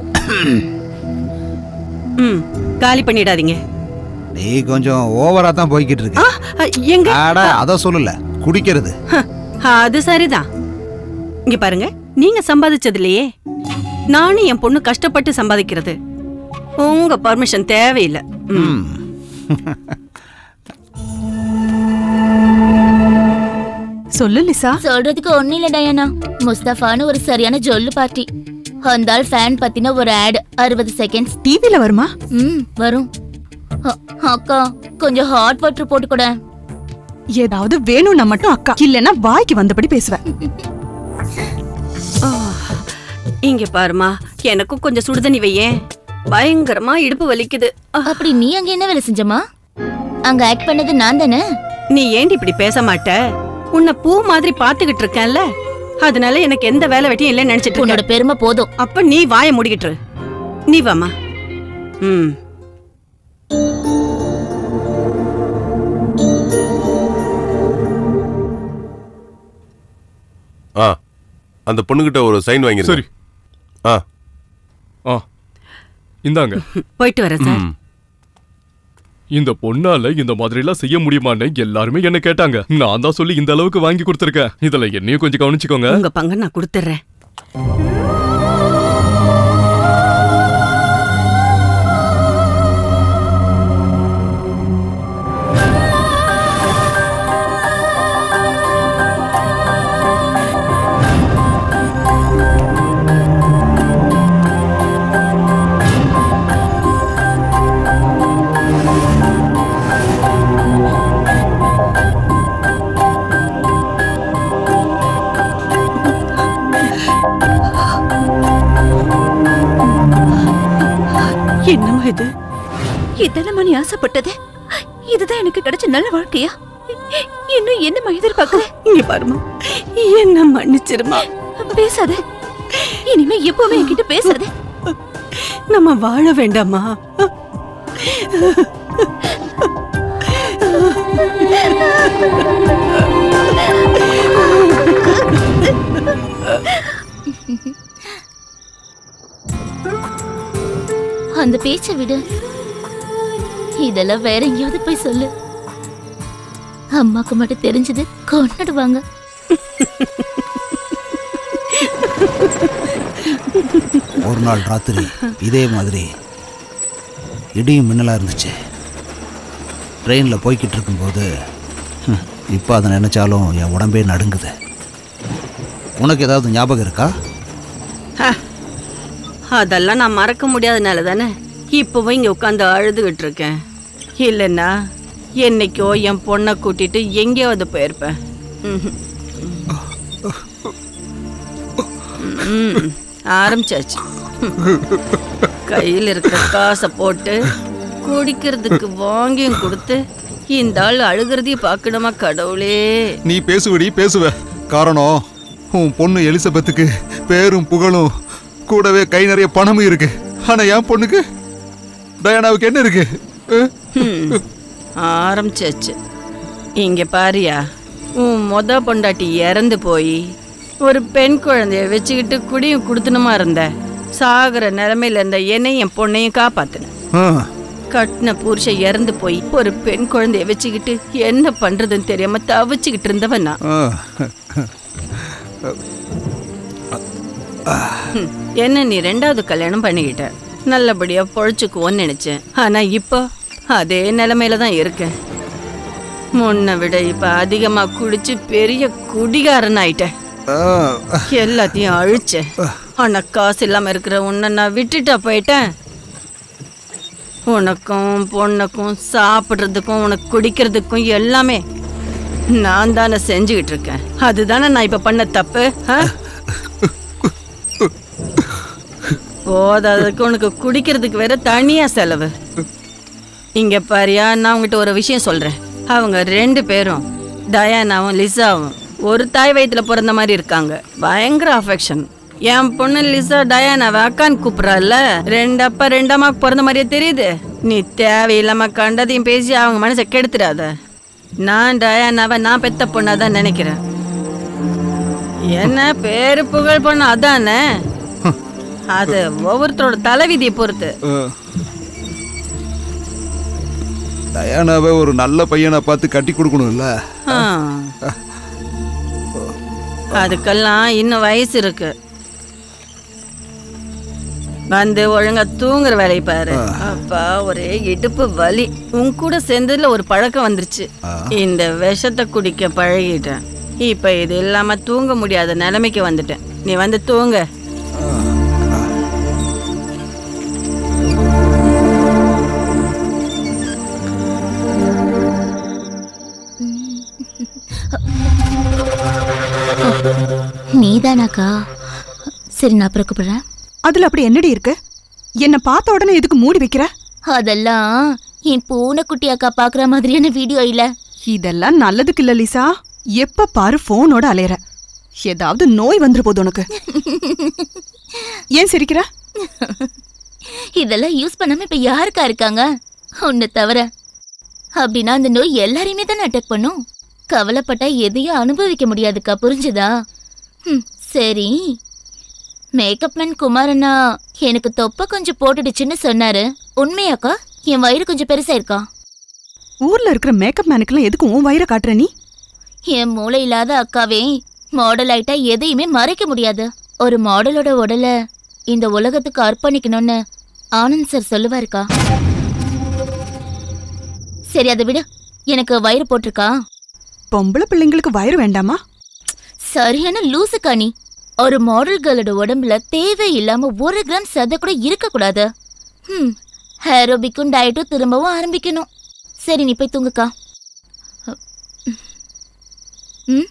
ம் காலி பண்ணிடாதீங்க நீ கொஞ்சம் ஓவரா தான் போய்கிட்டு இருக்கு அ, எங்க ஆட அத சொல்லல குடிக்கிறது ஹ, அது சரிதான் இங்க பாருங்க நீங்க சம்பாதிச்சதுலயே நானும் என் பொண்ணு கஷ்டப்பட்டு சம்பாதிக்கிறது உங்க பர்மிஷன் தேவையில்லை ம். சொல்லு லிசா சொல்றதுக்கு ஒண்ணும் இல்ல டயானா முஸ்தபான்னு ஒரு சரியான ஜொல்லு பார்ட்டி அந்த ஆள் ஃபேன் பத்தின ஒரு ஆட் அறுபது செகண்ட்ஸ் டிவில வருமா ம் வரும் அ- அக்கா கொஞ்சம் ஹாட் வாட்டர் போட்டு கூட ஏதாவது வேணும்னா மட்டும் அக்கா இல்லைன்னா வாய்க்கு வந்தபடி பேசுவேன் ஆ, இங்க பாருமா எனக்கும் கொஞ்சம் சுடுதண்ணி வையேன் பயங்கரமா இடுப்பு வலிக்குது ஆ, அப்படி நீ அங்க என்ன வேலை செஞ்சமா அங்க ஆக்ட் பண்ணது நான் தானே நீ ஏண்டி இப்படி பேச மாட்ட உன்னை பூ மாதிரி பாத்துக்கிட்டு இருக்கேன்ல அதனால எனக்கு எந்த வேலை வெட்டியும் இல்லைன்னு நினைச்சிட்டு உன்னோட இருக்க பெருமை போதும் அப்ப நீ வாயை மூடிக்கிட்டு இரு. நீ வாமா ம் ஆ அந்த பொண்ணுகிட்ட ஒரு சைன் வாங்கிருங்க சரி ஆ ஆ இந்தாங்க போயிட்டு வரேன் சார் ம். இந்த பொண்ணால இந்த மாதிரி எல்லாம் செய்ய முடியுமான்னு எல்லாருமே என்ன கேட்டாங்க நான் தான் சொல்லி இந்த அளவுக்கு வாங்கி கொடுத்துருக்கேன் இதுல என்னையும் கொஞ்சம் கவனிச்சுக்கோங்க உங்க பங்கு நான் கொடுத்துட்றேன் என்னம்மா இது இதெல்லாம் நீ ஆசைப்பட்டது இதுதான் எனக்கு கிடைச்ச நல்ல வாழ்க்கையா இன்னும் என்னம்மா எதிர்பார்க்கற இங்க பாருமா என்ன மன்னிச்சிருமா பேசாத இனிமே எப்பவுமே என்கிட்ட பேசாத நம்ம வாழ வேண்டாமா அந்த பேச்சை விடு இதெல்லாம் வேற எங்கேயாவது போய் சொல்லு அம்மாக்கு மட்டும் தெரிஞ்சது கொண்டாடுவாங்க ஒரு நாள் ராத்திரி இதே மாதிரி இடியும் மின்னலா இருந்துச்சு ட்ரெயினில் போய்கிட்டு இருக்கும்போது ஹம், இப்போ அதை நினைச்சாலும் என் உடம்பே நடுங்குது உனக்கு ஏதாவது ஞாபகம் இருக்கா அதெல்லாம் நான் மறக்க முடியாதனால தானே இப்பவும் இங்க உட்காந்து அழுதுகிட்டு இருக்கேன் இல்லைன்னா என்னைக்கோ என் பொண்ணை கூட்டிட்டு எங்கேயாவது போயிருப்பேன் ம்ஹும். ம், ஆரம்பிச்சாச்சு கையில் இருக்கிற காசை போட்டு குடிக்கிறதுக்கு வாங்கியும் கொடுத்து இந்த ஆள் அழுகிறதையும் பார்க்கணுமா கடவுளே நீ பேசுவடி பேசுவ காரணம் உன் பொண்ணு எலிசபெத்துக்கு பேரும் புகழும் கூடவே கை நிறைய பணமும் இருக்கு ஆனா என் பொண்ணுக்கு டயானாவுக்கு என்ன இருக்கு அஹ்? ஹம், ஆரம்பிச்சாச்சு இங்க பாரியா உன் மொத பொண்டாட்டி இறந்து போய் ஒரு பெண் குழந்தைய வச்சுக்கிட்டு குடியும் குடுத்தணுமா இருந்த சாகுற நிலைமையில இருந்த என்னையும் என் பொண்ணையும் காப்பாத்தின ஆ, கட்டின புருஷன் இறந்து போய் ஒரு பெண் குழந்தைய வச்சுக்கிட்டு என்ன பண்றதுன்னு தெரியாம தவிச்சுக்கிட்டு இருந்தவன் நான் ஆ. ஹம், என்ன நீ ரெண்டாவது கல்யாணம் பண்ணிக்கிட்ட நல்லபடியா பொழைச்சுக்குவோன்னு நினைச்சேன் ஆனா இப்போ அதே நிலைமையில தான் இருக்கேன் முன்ன விட இப்ப அதிகமா குடிச்சு பெரிய குடிகாரன் ஆயிட்டேன் ஆ. எல்லாத்தையும் அழிச்சேன் ஆனா காசு இல்லாம இருக்கிற உன்னை நான் விட்டுட்டா போயிட்டேன் உனக்கும் பொண்ணுக்கும் சாப்பிட்றதுக்கும் உனக்கு குடிக்கிறதுக்கும் எல்லாமே நான் தானே செஞ்சுக்கிட்டு இருக்கேன் அதுதானே நான் இப்ப பண்ண தப்பு ஆ? போதாததுக்கு உனக்கு குடிக்கிறதுக்கு வேற தனியா செலவு இங்க பாரியா நான் உங்ககிட்ட ஒரு விஷயம் சொல்றேன் அவங்க ரெண்டு பேரும் டயானாவும் லிசாவும் ஒரு தாய் வயித்துல பிறந்த மாதிரி இருக்காங்க பயங்கர அஃபெக்ஷன் என் பொண்ணு லிசா டயானாவை அக்கான்னு கூப்பிடுறாள்ல ரெண்டு அப்பா ரெண்டு அம்மாவுக்கு பிறந்த மாதிரியே தெரியுது நீ தேவையில்லாம கண்டதையும் பேசி அவங்க மனசை கெடுத்துடாத நான் டயானாவை நான் பெத்த பொண்ணாதான் நினைக்கிறேன் என்ன பேரு புகழ் பொண்ணு அதானே அது ஒவ்வொருத்தரோட தலைவிதியை பொறுத்து டயானாவை ஒரு நல்ல பையனை பார்த்து கட்டி கொடுக்கணும்ல ஆ. அதுக்கெல்லாம் இன்னும் வயசு இருக்கு வந்து ஒழுங்கா தூங்குற வேலையை பாரு அப்பா ஒரே இடுப்பு வலி உன் கூட சேர்ந்ததுல ஒரு பழக்கம் வந்துருச்சு இந்த விஷத்தை குடிக்க பழகிட்டேன் இப்ப இது இல்லாம தூங்க முடியாத நிலைமைக்கு வந்துட்டேன் நீ வந்து தூங்க நீதானாக்கா சரி நான் அப்புறம் கூப்பிடுறேன் அதுல அப்படி என்னடி இருக்கு என்ன பார்த்த உடனே எதுக்கு மூடி வைக்கிற அதெல்லாம் என் பூனைக்குட்டி அக்கா பாக்குற மாதிரியான வீடியோ இல்ல இதெல்லாம் நல்லதுக்கு இல்ல லிசா எப்ப பாரு போனோட அலையற ஏதாவது நோய் வந்துரு போது உனக்கு ஏன் சிரிக்கிற இதெல்லாம் யூஸ் பண்ணாம இப்ப யாருக்கா இருக்காங்க உன்னை தவிர அப்படின்னா அந்த நோய் எல்லாரையுமே தானே அட்டாக் பண்ணும் கவலைப்பட்டா எதையும் அனுபவிக்க முடியாதுக்கா புரிஞ்சுதா ம், சரி மேக்கப் மேன் குமாரண்ணா எனக்கு தொப்பை கொஞ்சம் போட்டுடுச்சுன்னு சொன்னாரு உண்மையாக்கா என் வயிறு கொஞ்சம் பெருசா இருக்கா ஊர்ல இருக்கிற மேக்கப் மேனுக்கெல்லாம் எதுக்கு உன் வயிறை காட்டுற நீ என் மூளை இல்லாத அக்காவே மாடல் ஆயிட்டா எதையுமே மறைக்க முடியாது ஒரு மாடலோட உடலை இந்த உலகத்துக்கு அர்ப்பணிக்கணும்னு ஆனந்த் சார் சொல்லுவாருக்கா சரி அதை விடு எனக்கு வயிறு போட்டிருக்கா பொம்பளை பிள்ளைங்களுக்கு வயிறு வேண்டாமா சரியான லூசுக்கா நீ ஒரு மாடல் கேர்ளோட உடம்புல தேவையில்லாம ஒரு கிராம் சதை கூட இருக்கக்கூடாது ம் ஹேரோபிக்கும் டயட்டும் திரும்பவும் ஆரம்பிக்கணும் சரி நீ போய் தூங்குக்கா ம்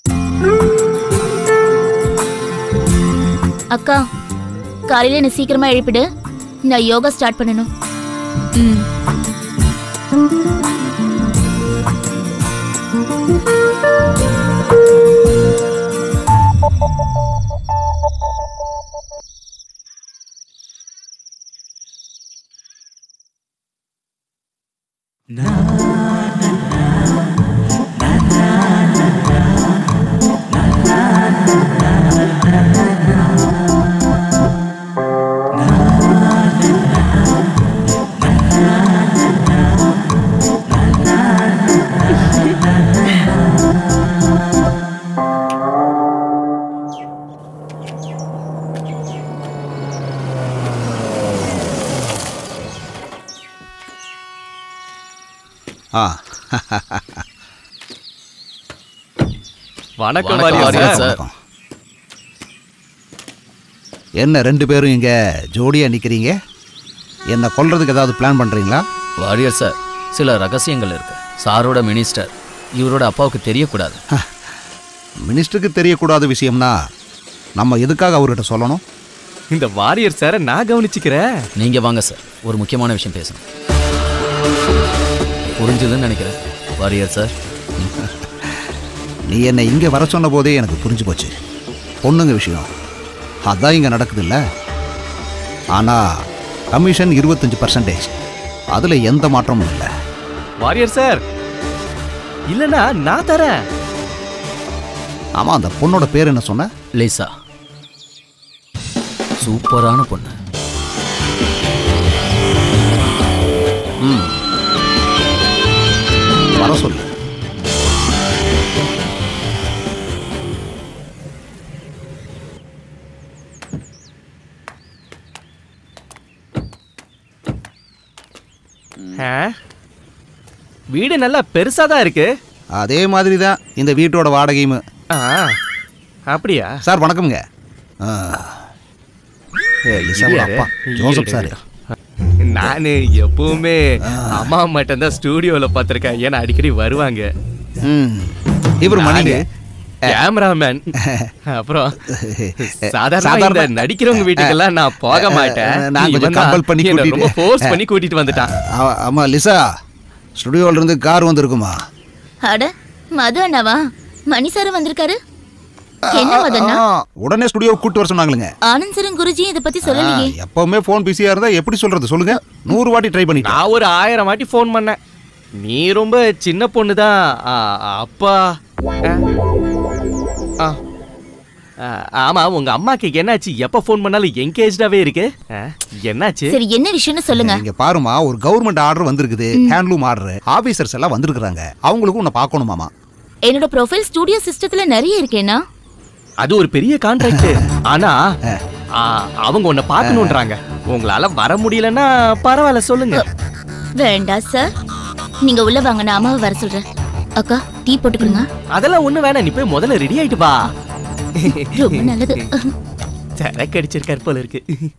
அக்கா காலையில என்ன சீக்கிரமா எழுப்பிடு நான் யோகா ஸ்டார்ட் பண்ணணும் ம் ஆ வணக்கம் வணக்கம் வாரியார் வாரியார் சார் சார். என்ன ரெண்டு பேரும் இங்க ஜோடியா நிக்கிறீங்க என்ன கொல்றதுக்கு ஏதாவது பிளான் பண்றீங்களா வாரியர் சார் சில ரகசியங்கள் இருக்கு சாரோட மினிஸ்டர் இவரோட அப்பாவுக்கு தெரியக்கூடாது மினிஸ்டருக்கு தெரியக்கூடாத விஷயம்னா நம்ம எதுக்காக அவர்கிட்ட சொல்லணும் இந்த வாரியர் சாரை நான் கவனிச்சுக்கிறேன் நீங்க வாங்க சார் ஒரு முக்கியமான விஷயம் பேசணும் புரிஞ்சுதுன்னு நினைக்கிறேன் வாரியர் சார் நீ என்னை இங்கே வர சொன்ன போதே எனக்கு புரிஞ்சு போச்சு பொண்ணுங்க விஷயம் அதான் இங்கே நடக்குதுல்ல ஆனால் கமிஷன் இருபத்தஞ்சி பர்சன்டேஜ் அதில் எந்த மாற்றமும் இல்லை வாரியர் சார் இல்லனா நான் தரேன் ஆமாம் அந்த பொண்ணோட பேர் என்ன சொன்ன லேசா சூப்பரான பொண்ணு ம் வர சொல்லு ஆ? வீடு நல்லா பெருசா தான் இருக்கு அதே மாதிரி தான் இந்த வீட்டோட வாடகையும் ஆ அப்படியா சார் வணக்கம்ங்க ஆ. ஏ, லிசாவோட யாரு? அப்பா ஜோசப் சார் நானு எப்பவுமே அம்மா மட்டும் தான் ஸ்டூடியோல பார்த்திருக்கேன் ஏன்னா அடிக்கடி வருவாங்க ம் இவர் மணிங்க கேமராமேன் அப்புறம் சாதாரண சாதாரண- இந்த நடிக்கிறவங்க வீட்டுக்கெல்லாம் நான் போக மாட்டேன் நான் கொஞ்சம் இவன் தான் கம்பல் பண்ணி என்னை ரொம்ப கூட்டிட்டு- ஃபோர்ஸ் பண்ணி கூட்டிட்டு வந்துட்டான் ஆ- ஆமா லிசா ஸ்டுடியோல இருந்து கார் வந்திருக்குமா அட மது அண்ணாவா மணி சார் வந்திருக்காரு என்ன மதனா ஆ, உடனே ஸ்டுடியோ கூட்டு வர சொன்னாங்களுங்க ஆனந்த் சரன் குருஜி இத பத்தி சொல்லலையே ஆ, எப்பவுமே ஃபோன் பிஸியா இருந்தா எப்படி சொல்றது சொல்லுங்க நூறு வாட்டி ட்ரை பண்ணிட்டேன் நான் ஒரு ஆயிரம் வாட்டி ஃபோன் பண்ணேன் நீ ரொம்ப சின்ன பொண்ணு தான் அப்பா ஆ. ஆ. ஆ, ஆமா உங்க அம்மாக்கு என்னாச்சு எப்ப ஃபோன் பண்ணாலும் என்கேஜ்டாவே இருக்கு ஆ, என்னாச்சு சரி என்ன விஷயம்னு சொல்லுங்க இங்க பாருமா ஒரு கவர்மெண்ட் ஆர்டர் வந்திருக்குது ஹேண்ட்லூம் ஆர்டர் ஆபீசர்ஸ் எல்லாம் வந்திருக்காங்க அவங்களுக்கும் உன்னை பார்க்கணுமாமா என்னோட ப்ரொஃபைல் ஸ்டூடியோ சிஸ்டத்துல நிறைய இருக்கேனா அது ஒரு பெரிய கான்ட்ராக்ட் ஆனா ஆ, அவங்க உன்னை பார்க்கணுன்றாங்க உங்களால வர முடியலன்னா பரவாயில்ல சொல்லுங்க வேண்டாம் சார் நீங்க உள்ள வாங்க நான் அம்மாவை வர சொல்றேன் அக்கா டீ போட்டுக்கோங்க அதெல்லாம் ஒண்ணு வேணாம் நீ போய் முதல்ல ரெடி ஆயிட்டு வா ரொம்ப நல்லது சரக்கு அடிச்சிருக்காரு போல இருக்கு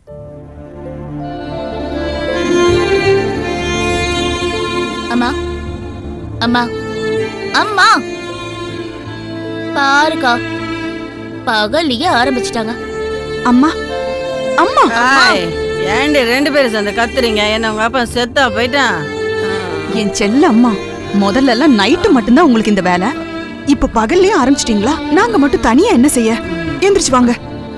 அம்மா அம்மா அம்மா பாருக்கா பகலியே ஆரம்பிச்சிட்டாங்க அம்மா அம்மா ஹாய் ஏண்டி ரெண்டு பேரும் சேர்ந்து கத்துறீங்க என்ன உங்க அப்பா செத்தா போயிட்டான் என் செல்ல அம்மா முதல்ல எல்லாம் நைட்டு மட்டும்தான் உங்களுக்கு இந்த வேலை இப்ப பகல்லயே ஆரம்பிச்சிட்டீங்களா நாங்க மட்டும் தனியா என்ன செய்ய எந்திரிச்சு வாங்க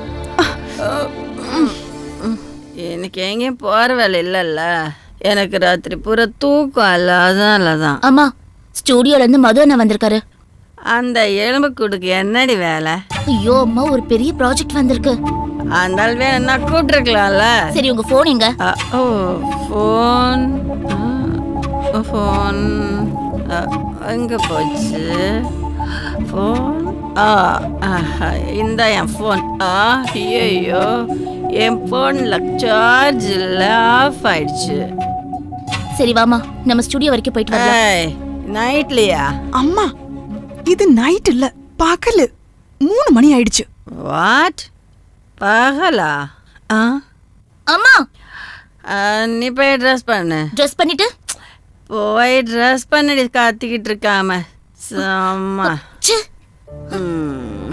எனக்கு எங்கேயும் போற வேலை இல்லைல்ல எனக்கு ராத்திரி பூரா தூக்கம் இல்ல அதனால தான் அம்மா ஸ்டூடியோல இருந்து மது அண்ணா வந்திருக்காரு அந்த எலும்பு கூடுக்கு என்னடி வேலை ஐயோ அம்மா ஒரு பெரிய ப்ராஜெக்ட் வந்திருக்கு அந்த ஆள் வேணும்னா கூப்பிட்டுருக்கலாம்ல சரி உங்க போன் எங்க அ, ஓ ஃபோன் ஃபோன் எங்கே போச்சு ஃபோன் ஆ ஆஹா, இந்த என் ஃபோன் ஆ ஐயோ என் ஃபோனில் சார்ஜ் இல்லை ஆஃப் ஆயிடுச்சு சரி வாமா நம்ம ஸ்டூடியோ வரைக்கும் போயிட்டு வரலாம் ஏய் நைட்லையா அம்மா இது நைட் இல்ல பகலு மூணு மணி ஆயிடுச்சு வாட் பகலா ஆ அம்மா ஆ, நீ போய் ட்ரெஸ் பண்ணு ட்ரெஸ் பண்ணிட்டு போய் ட்ரெஸ் பண்ணி காத்திக்கிட்டு இருக்காம செம்ம ச்சே. ம்.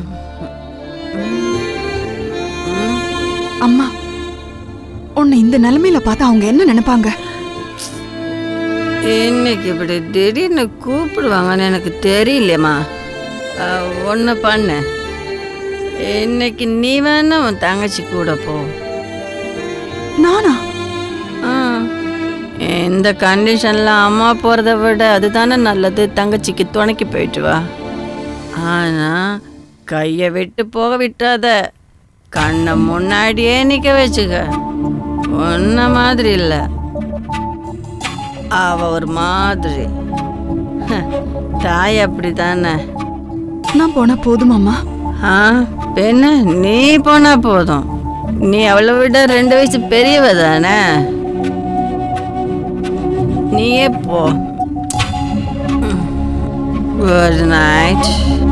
அம்மா உன்னை இந்த நிலைமையில பார்த்தா அவங்க என்ன நினைப்பாங்க இன்னைக்கு இப்படி திடீர்னு கூப்பிடுவாங்கன்னு எனக்கு தெரியலையம்மா ஒன்று பண்ணு இன்னைக்கு நீ வேணா உன் தங்கச்சி கூட போ நானா ஆ. இந்த கண்டிஷன்ல அம்மா போறத விட அதுதானே நல்லது தங்கச்சிக்கு துணைக்கு போயிட்டு வா ஆனா கையை விட்டு போக விட்டாத கண்ணை முன்னாடியே நிக்க வச்சுக்க ஒன்ன மாதிரி இல்ல அவ ஒரு மாதிரி ஹ, தாய் அப்படிதானே நான் போனா போதுமாம்மா ஆ பெண்ணு நீ போனா போதும் நீ அவளை விட ரெண்டு வயசு பெரியவ தானே நீயே போ good night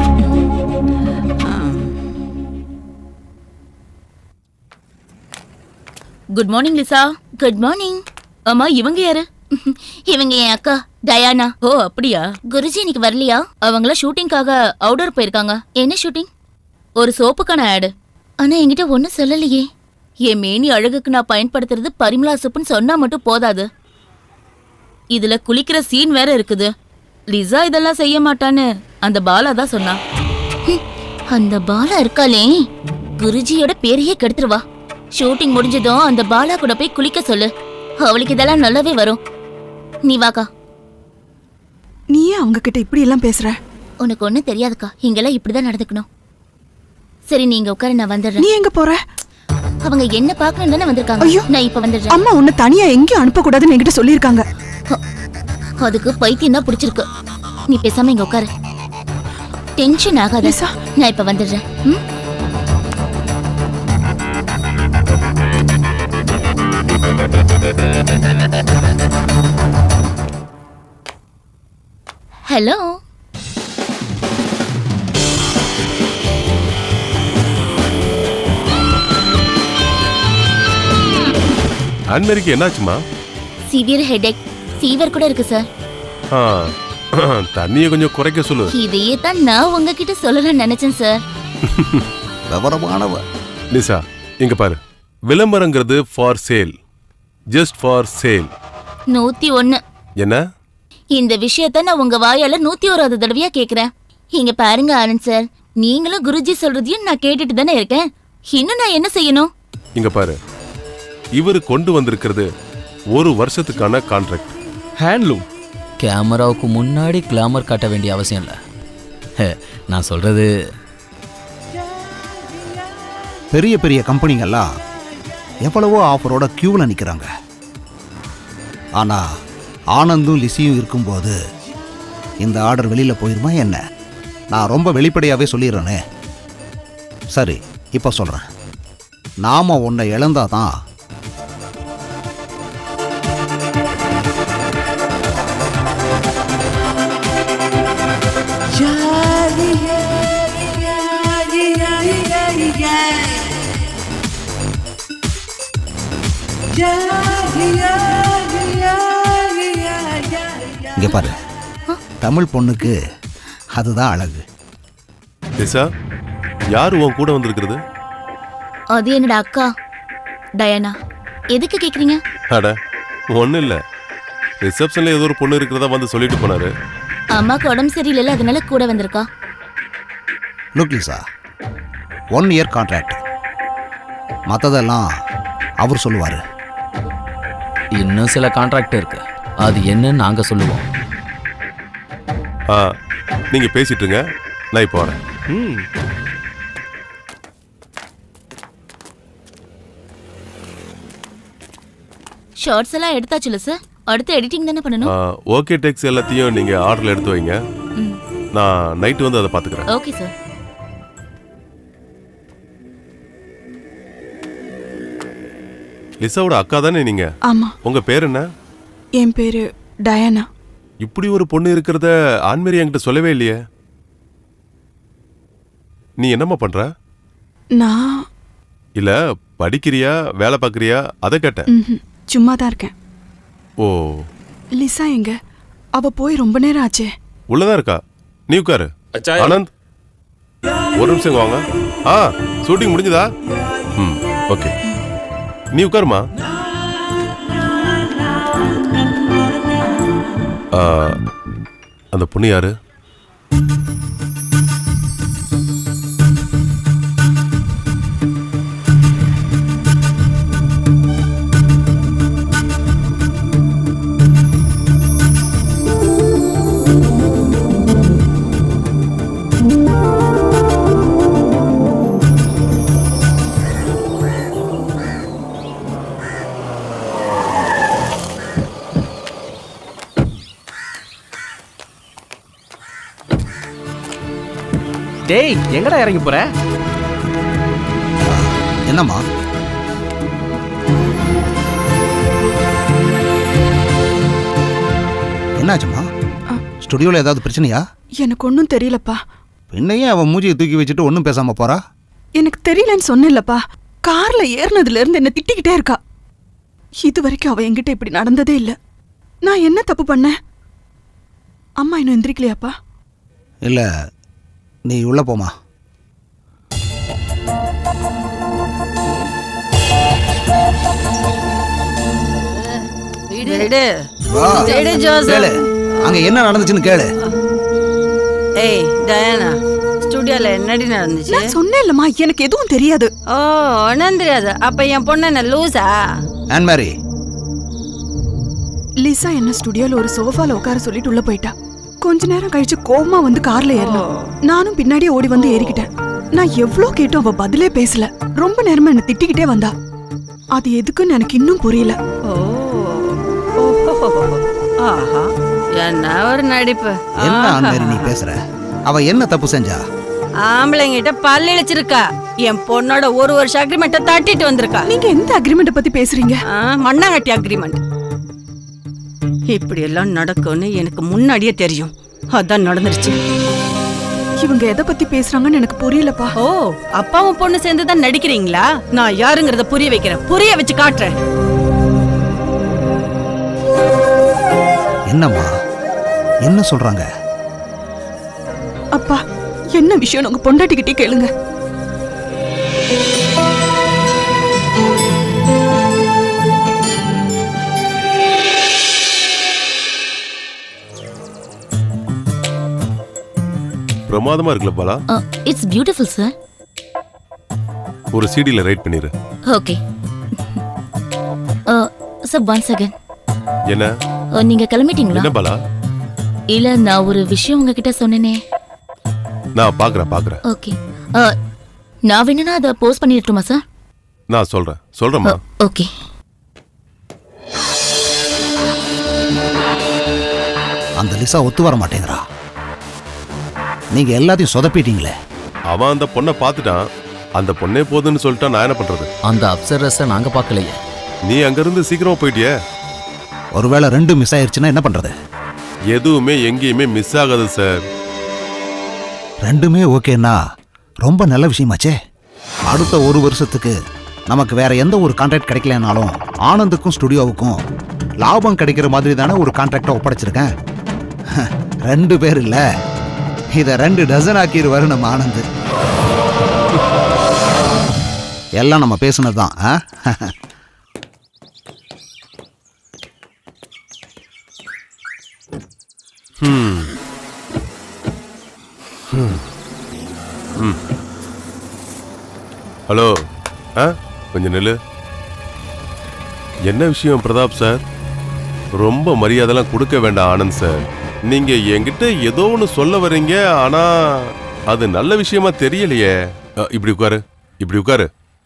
good morning Lisa good morning அம்மா இவங்க யாரு இவங்க என் அக்கா டயானா ஓ அப்படியா குருஜி இன்னைக்கு வரலையா அவங்கள ஷூட்டிங்காக அவுடோர் போயிருக்காங்க என்ன ஷூட்டிங் ஒரு சோப்புக்கான ஆடு ஆனா என்கிட்ட ஒன்றும் சொல்லலையே என் மேனி அழகுக்கு நான் பயன்படுத்துறது பரிமளா சோப்புன்னு சொன்னா மட்டும் போதாது இதுல குளிக்கிற சீன் வேற இருக்குது லிசா இதெல்லாம் செய்ய மாட்டான்னு அந்த பாலா தான் சொன்னா ஹம், அந்த பாலா இருக்காளே குருஜியோட பேரையே கெடுத்துருவா ஷூட்டிங் முடிஞ்சதும் அந்த பாலா கூட போய் குளிக்க சொல்லு அவளுக்கு இதெல்லாம் நல்லாவே வரும் நீ வாக்கா நீ ஏன் அவங்க கிட்ட இப்படி எல்லாம் பேசுற உனக்கு ஒண்ணும் தெரியாதுக்கா இங்கெல்லாம் இப்படிதான் நடந்துக்கணும் சரி நீங்க உட்கார நான் வந்துடுறேன் நீ எங்க போற அவங்க என்ன பார்க்கணும் தானே வந்திருக்காங்க ஐயோ. நான் இப்ப வந்துடுறேன் அம்மா உன்னை தனியா எங்கேயும் அனுப்ப கூடாதுன்னு என்கிட்ட சொல்லியிருக்காங்க அதுக்கு பைத்தியம் தான் பிடிச்சிருக்கு நீ பேசாம இங்க உட்காரு டென்ஷன் ஆகாத லிசா. நான் இப்ப வந்துடுறேன் ம்? ஹலோ அன்மேரிக்கு என்னாச்சுமா சிவியர் ஹெடேக் ஃபீவர் கூட இருக்கு சார் ஆ தண்ணியை கொஞ்சம் குறைக்க சொல்லு இதையே தான் நான் உங்ககிட்ட சொல்லணும்னு நினைச்சேன் சார் விவரமானவ லிசா இங்க பாரு விளம்பரங்கிறது for sale just for sale நூத்தி ஒண்ணு என்ன இந்த விஷயத்த நான் உங்க வாயால நூத்தி ஓராவது தடவையா கேக்குறேன் இங்க பாருங்க ஆனந்த் சார் நீங்களும் குருஜி சொல்றதையும் நான் கேட்டுட்டு தானே இருக்கேன் இன்னும் நான் என்ன செய்யணும் இங்க பாரு இவரு கொண்டு வந்திருக்கிறது ஒரு வருஷத்துக்கான கான்ட்ராக்ட் ஹேண்ட்லூம் கேமராவுக்கு முன்னாடி கிளாமர் காட்ட வேண்டிய அவசியம் இல்லை நான் சொல்றது பெரிய பெரிய கம்பெனிங்கெல்லாம் எவ்வளவோ ஆஃபரோட க்யூவில் நிற்கிறாங்க ஆனால் ஆனந்தும் லிசியும் இருக்கும்போது இந்த ஆர்டர் வெளியில் போயிருமா என்ன நான் ரொம்ப வெளிப்படையாகவே சொல்லிடுறேனே சரி இப்போ சொல்கிறேன் நாம் உன்னை இழந்தாதான் இங்கே பாரு தமிழ் பொண்ணுக்கு அதுதான் அழகு லிசா யார் உன் கூட வந்திருக்கிறது அது என்னோட அக்கா டயானா எதுக்கு கேக்குறீங்க அட ஒன்றும் இல்லை ரிசப்ஷனில் ஏதோ ஒரு பொண்ணு இருக்கிறதா வந்து சொல்லிட்டு போனாரு அம்மாக்கு உடம்பு சரியில்லைல்ல அதனால கூட வந்திருக்கா look Lisa one year contract மற்றதெல்லாம் அவர் சொல்லுவார் இன்னும் சில கான்ட்ராக்ட் இருக்கு அது என்னன்னு நாங்க சொல்லுவோம் ஆ நீங்கள் பேசிட்டுருங்க நான் இப்போ வரேன் ம் ஷார்ட்ஸ் எல்லாம் எடுத்தாச்சுல சார் அடுத்து எடிட்டிங் தானே பண்ணணும் ஓகே டெக்ஸ் எல்லாத்தையும் நீங்கள் ஆர்டரில் எடுத்து வைங்க ம். நான் நைட்டு வந்து அதை பார்த்துக்கிறேன் ஓகே சார் லிசாவோட அக்கா தானே நீங்கள் ஆமா உங்கள் பேர் என்ன என் பேரு டயானா இப்படி ஒரு பொண்ணு இருக்கிறத ஆண்மேரி என்கிட்ட சொல்லவே இல்லையே நீ என்னம்மா பண்ற நான் இல்ல படிக்கிறியா வேலை பார்க்கறியா அதை கேட்டேன் ம்ஹும், சும்மா தான் இருக்கேன் ஓ லிசா எங்க அவ போய் ரொம்ப நேரம் ஆச்சே உள்ளதான் இருக்கா நீ உட்காரு ஆனந்த் ஒரு நிமிஷம் இங்க வாங்க ஆ ஷூட்டிங் முடிஞ்சதா ம் ஓகே நீ உட்காருமா ஆ, அந்த பொண்ணு யாரு டேய் எங்கடா இறங்கி போற என்னம்மா என்னாச்சும்மா ஸ்டுடியோவில் ஏதாவது பிரச்சனையா எனக்கு ஒன்றும் தெரியலப்பா பின்னையே அவன் மூஞ்சியை தூக்கி வச்சுட்டு ஒன்றும் பேசாம போறா எனக்கு தெரியலன்னு சொன்னேன்லப்பா கார்ல ஏறினதுல இருந்து என்ன திட்டிக்கிட்டே இருக்கா இது வரைக்கும் அவ என்கிட்ட இப்படி நடந்ததே இல்ல நான் என்ன தப்பு பண்ணேன் அம்மா இன்னும் எந்திரிக்கலையாப்பா இல்லை நீ உள்ளே போமா விடு வா. விடு ஜோசப் கேளு அங்க என்ன நடந்துச்சுன்னு கேளு ஏய் டயானா ஸ்டுடியோல என்னடி நடந்துச்சு நான் சொன்னேன்லம்மா எனக்கு எதுவும் தெரியாது ஓ ஒன்றும் தெரியாது அப்ப என் பொண்ணு என்ன லூசா ஆன் மேரி லிசா என்ன ஸ்டுடியோல ஒரு சோஃபால உட்கார சொல்லிட்டு உள்ள போயிட்டா கொஞ்ச நேரம் கழிச்சு கோவமா வந்து கார்ல ஏறினா நானும் பின்னாடியே ஓடி வந்து ஏறிக்கிட்டேன் நான் எவ்ளோ கேட்டும் அவ பதிலே பேசல ரொம்ப நேரமா என்ன திட்டிக்கிட்டே வந்தா அது எதுக்குன்னு எனக்கு இன்னும் புரியல ஓ ஓஹோ. ஆஹா என்ன ஒரு நடிப்பு என்ன ஆன் மேரி நீ பேசுற அவ என்ன தப்பு செஞ்சா ஆம்பளைங்கிட்ட பல்லு இழிச்சிருக்கா என் பொண்ணோட ஒரு வருஷம் அக்ரிமெண்ட்டை தட்டிட்டு வந்திருக்கா நீங்க எந்த அக்ரிமெண்ட் பத்தி பேசுறீங்க ஆ, மண்ணாங்கட்டி அக்ரிமெண்ட் இப்படி எல்லாம் நடக்கும்னு எனக்கு முன்னாடியே தெரியும் அதான் நடந்துருச்சு இவங்க எதை பத்தி பேசுறாங்கன்னு எனக்கு புரியலப்பா ஓ அப்பாவும் பொண்ணு சேர்ந்து தான் நடிக்கிறீங்களா நான் யாருங்கிறத புரிய வைக்கிறேன் புரிய வச்சு காட்டுறேன் என்னம்மா என்ன சொல்றாங்க அப்பா என்ன விஷயம் உங்க பொண்டாட்டிக்கிட்டே கேளுங்க பிரமாதமா இருக்குல்ல பாலா இட்ஸ் பியூட்டிஃபுல் சார் ஒரு சிடில ரைட் பண்ணிரு ஓகே சார் ஒன் செகண்ட் என்ன நீங்க கிளம்பிட்டீங்களா என்ன பாலா இல்ல நான் ஒரு விஷயம் உங்ககிட்ட சொன்னேனே நான் பாக்குறேன் பாக்குறேன் ஓகே நான் வேணும்னா அதை போஸ்ட் பண்ணிடட்டுமா சார் நான் சொல்றேன் சொல்றேம்மா ஓகே அந்த லிசா ஒத்து வர மாட்டேங்கிறா நீங்க எல்லாத்தையும் சொதப்பிட்டீங்களே அவன் அந்த பொண்ணை பார்த்துட்டான் அந்த பொண்ணே போதுன்னு சொல்லிட்டா நான் என்ன பண்றது அந்த அப்சரஸை நாங்க பார்க்கலையே நீ அங்கிருந்து சீக்கிரமா போயிட்டியே ஒருவேளை ரெண்டு மிஸ் ஆயிருச்சுன்னா என்ன பண்றது எதுவுமே எங்கேயுமே மிஸ் ஆகாது சார் ரெண்டுமே ஓகேன்னா ரொம்ப நல்ல விஷயமாச்சே அடுத்த ஒரு வருஷத்துக்கு நமக்கு வேற எந்த ஒரு கான்ட்ராக்ட் கிடைக்கலனாலும் ஆனந்துக்கும் ஸ்டுடியோவுக்கும் லாபம் கிடைக்கிற மாதிரி தானே ஒரு கான்ட்ராக்டை ஒப்படைச்சிருக்கேன் ரெண்டு பேர் இல்ல இதை ரெண்டு டசன் ஆக்கிடுவாரு நம்ம ஆனந்த் எல்லாம் நம்ம பேசுனது தான் ஹம். ஹம். ம். ஹலோ ஆ கொஞ்சம் நில்லு என்ன விஷயம் பிரதாப் சார் ரொம்ப மரியாதைலாம் கொடுக்க வேண்டாம் ஆனந்த் சார் நீங்க என்கிட்ட ஏதோ ஒன்று சொல்ல வர்றீங்க ஆனா அது நல்ல விஷயமா தெரியலையே அ, இப்படி உட்காரு இப்படி உட்காரு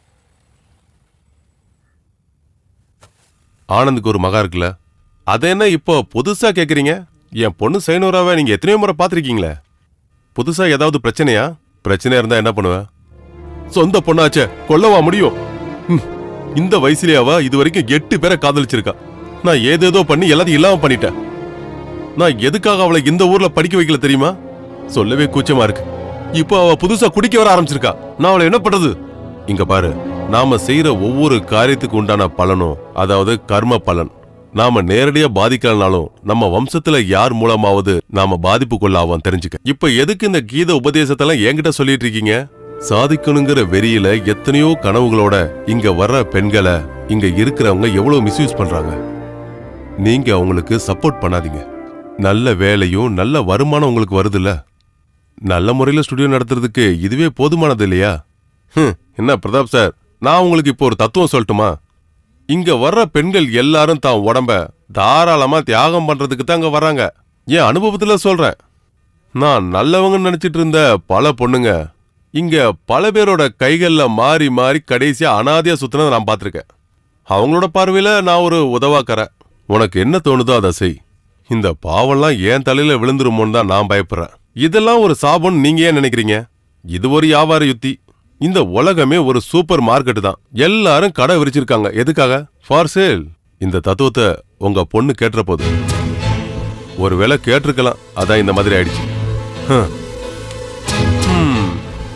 ஆனந்துக்கு ஒரு மகா இருக்குல்ல அதை என்ன இப்போ புதுசா கேக்குறீங்க என் பொண்ணு சைனோராவை நீங்க எத்தனையோ முறை பார்த்திருக்கீங்களே புதுசா ஏதாவது பிரச்சனையா பிரச்சனையா இருந்தா என்ன பண்ணுவ சொந்த பொண்ணாச்சே கொல்லவா முடியும் ம், இந்த வயசுலயே அவ இது வரைக்கும் எட்டு பேரை காதலிச்சிருக்கா நான் ஏதேதோ பண்ணி எல்லாத்தையும் இல்லாம பண்ணிட்டேன் நான் எதுக்காக அவளை இந்த ஊர்ல படிக்க வைக்கல தெரியுமா சொல்லவே கூச்சமா இருக்கு இப்போ அவ புதுசா குடிக்க வர ஆரம்பிச்சிருக்கா நான் அவளை என்ன பண்றது இங்க பாரு நாம செய்யற ஒவ்வொரு காரியத்துக்கு உண்டான பலனும் அதாவது கர்ம பலன் நாம நேரடியா பாதிக்கலனாலும் நம்ம வம்சத்துல யார் மூலமாவது நாம பாதிப்புக்குள்ளாவோம் தெரிஞ்சுக்க இப்ப எதுக்கு இந்த கீத உபதேசத்தெல்லாம் என்கிட்ட சொல்லிட்டு இருக்கீங்க சாதிக்கணுங்கிற வெறியில எத்தனையோ கனவுகளோட இங்க வர்ற பெண்களை இங்க இருக்கிறவங்க எவ்வளவு மிஸ்யூஸ் பண்றாங்க நீங்க அவங்களுக்கு சப்போர்ட் பண்ணாதீங்க நல்ல வேலையும் நல்ல வருமானம் உங்களுக்கு வருதுல்ல நல்ல முறையில் ஸ்டுடியோ நடத்துறதுக்கு இதுவே போதுமானது இல்லையா ஹம், என்ன பிரதாப் சார் நான் உங்களுக்கு இப்போ ஒரு தத்துவம் சொல்லட்டுமா இங்க வர்ற பெண்கள் எல்லாரும் தான் உடம்ப தாராளமா தியாகம் பண்றதுக்கு தான் அங்க வர்றாங்க என் அனுபவத்துல சொல்றேன் நான் நல்லவங்கன்னு நினைச்சிட்டு இருந்த பல பொண்ணுங்க இங்க பல பேரோட கைகள்ல மாறி மாறி கடைசியா அனாதையா சுத்தினதை நான் பார்த்திருக்கேன் அவங்களோட பார்வையில நான் ஒரு உதவாக்கறேன் உனக்கு என்ன தோணுதோ அதை செய் இந்த பாவம்லாம் ஏன் தலையில விழுந்துருமோன்னு தான் நான் பயப்படுறேன் இதெல்லாம் ஒரு சாபம்னு நீங்க ஏன் நினைக்கிறீங்க இது ஒரு வியாபார யுத்தி இந்த உலகமே ஒரு சூப்பர் மார்க்கெட் தான் எல்லாரும் கடை விரிச்சிருக்காங்க எதுக்காக ஃபார் சேல் இந்த தத்துவத்தை உங்க பொண்ணு கேட்டுற போது ஒருவேளை கேட்டிருக்கலாம் அதான் இந்த மாதிரி ஆயிடுச்சு ஹம். ஹம்.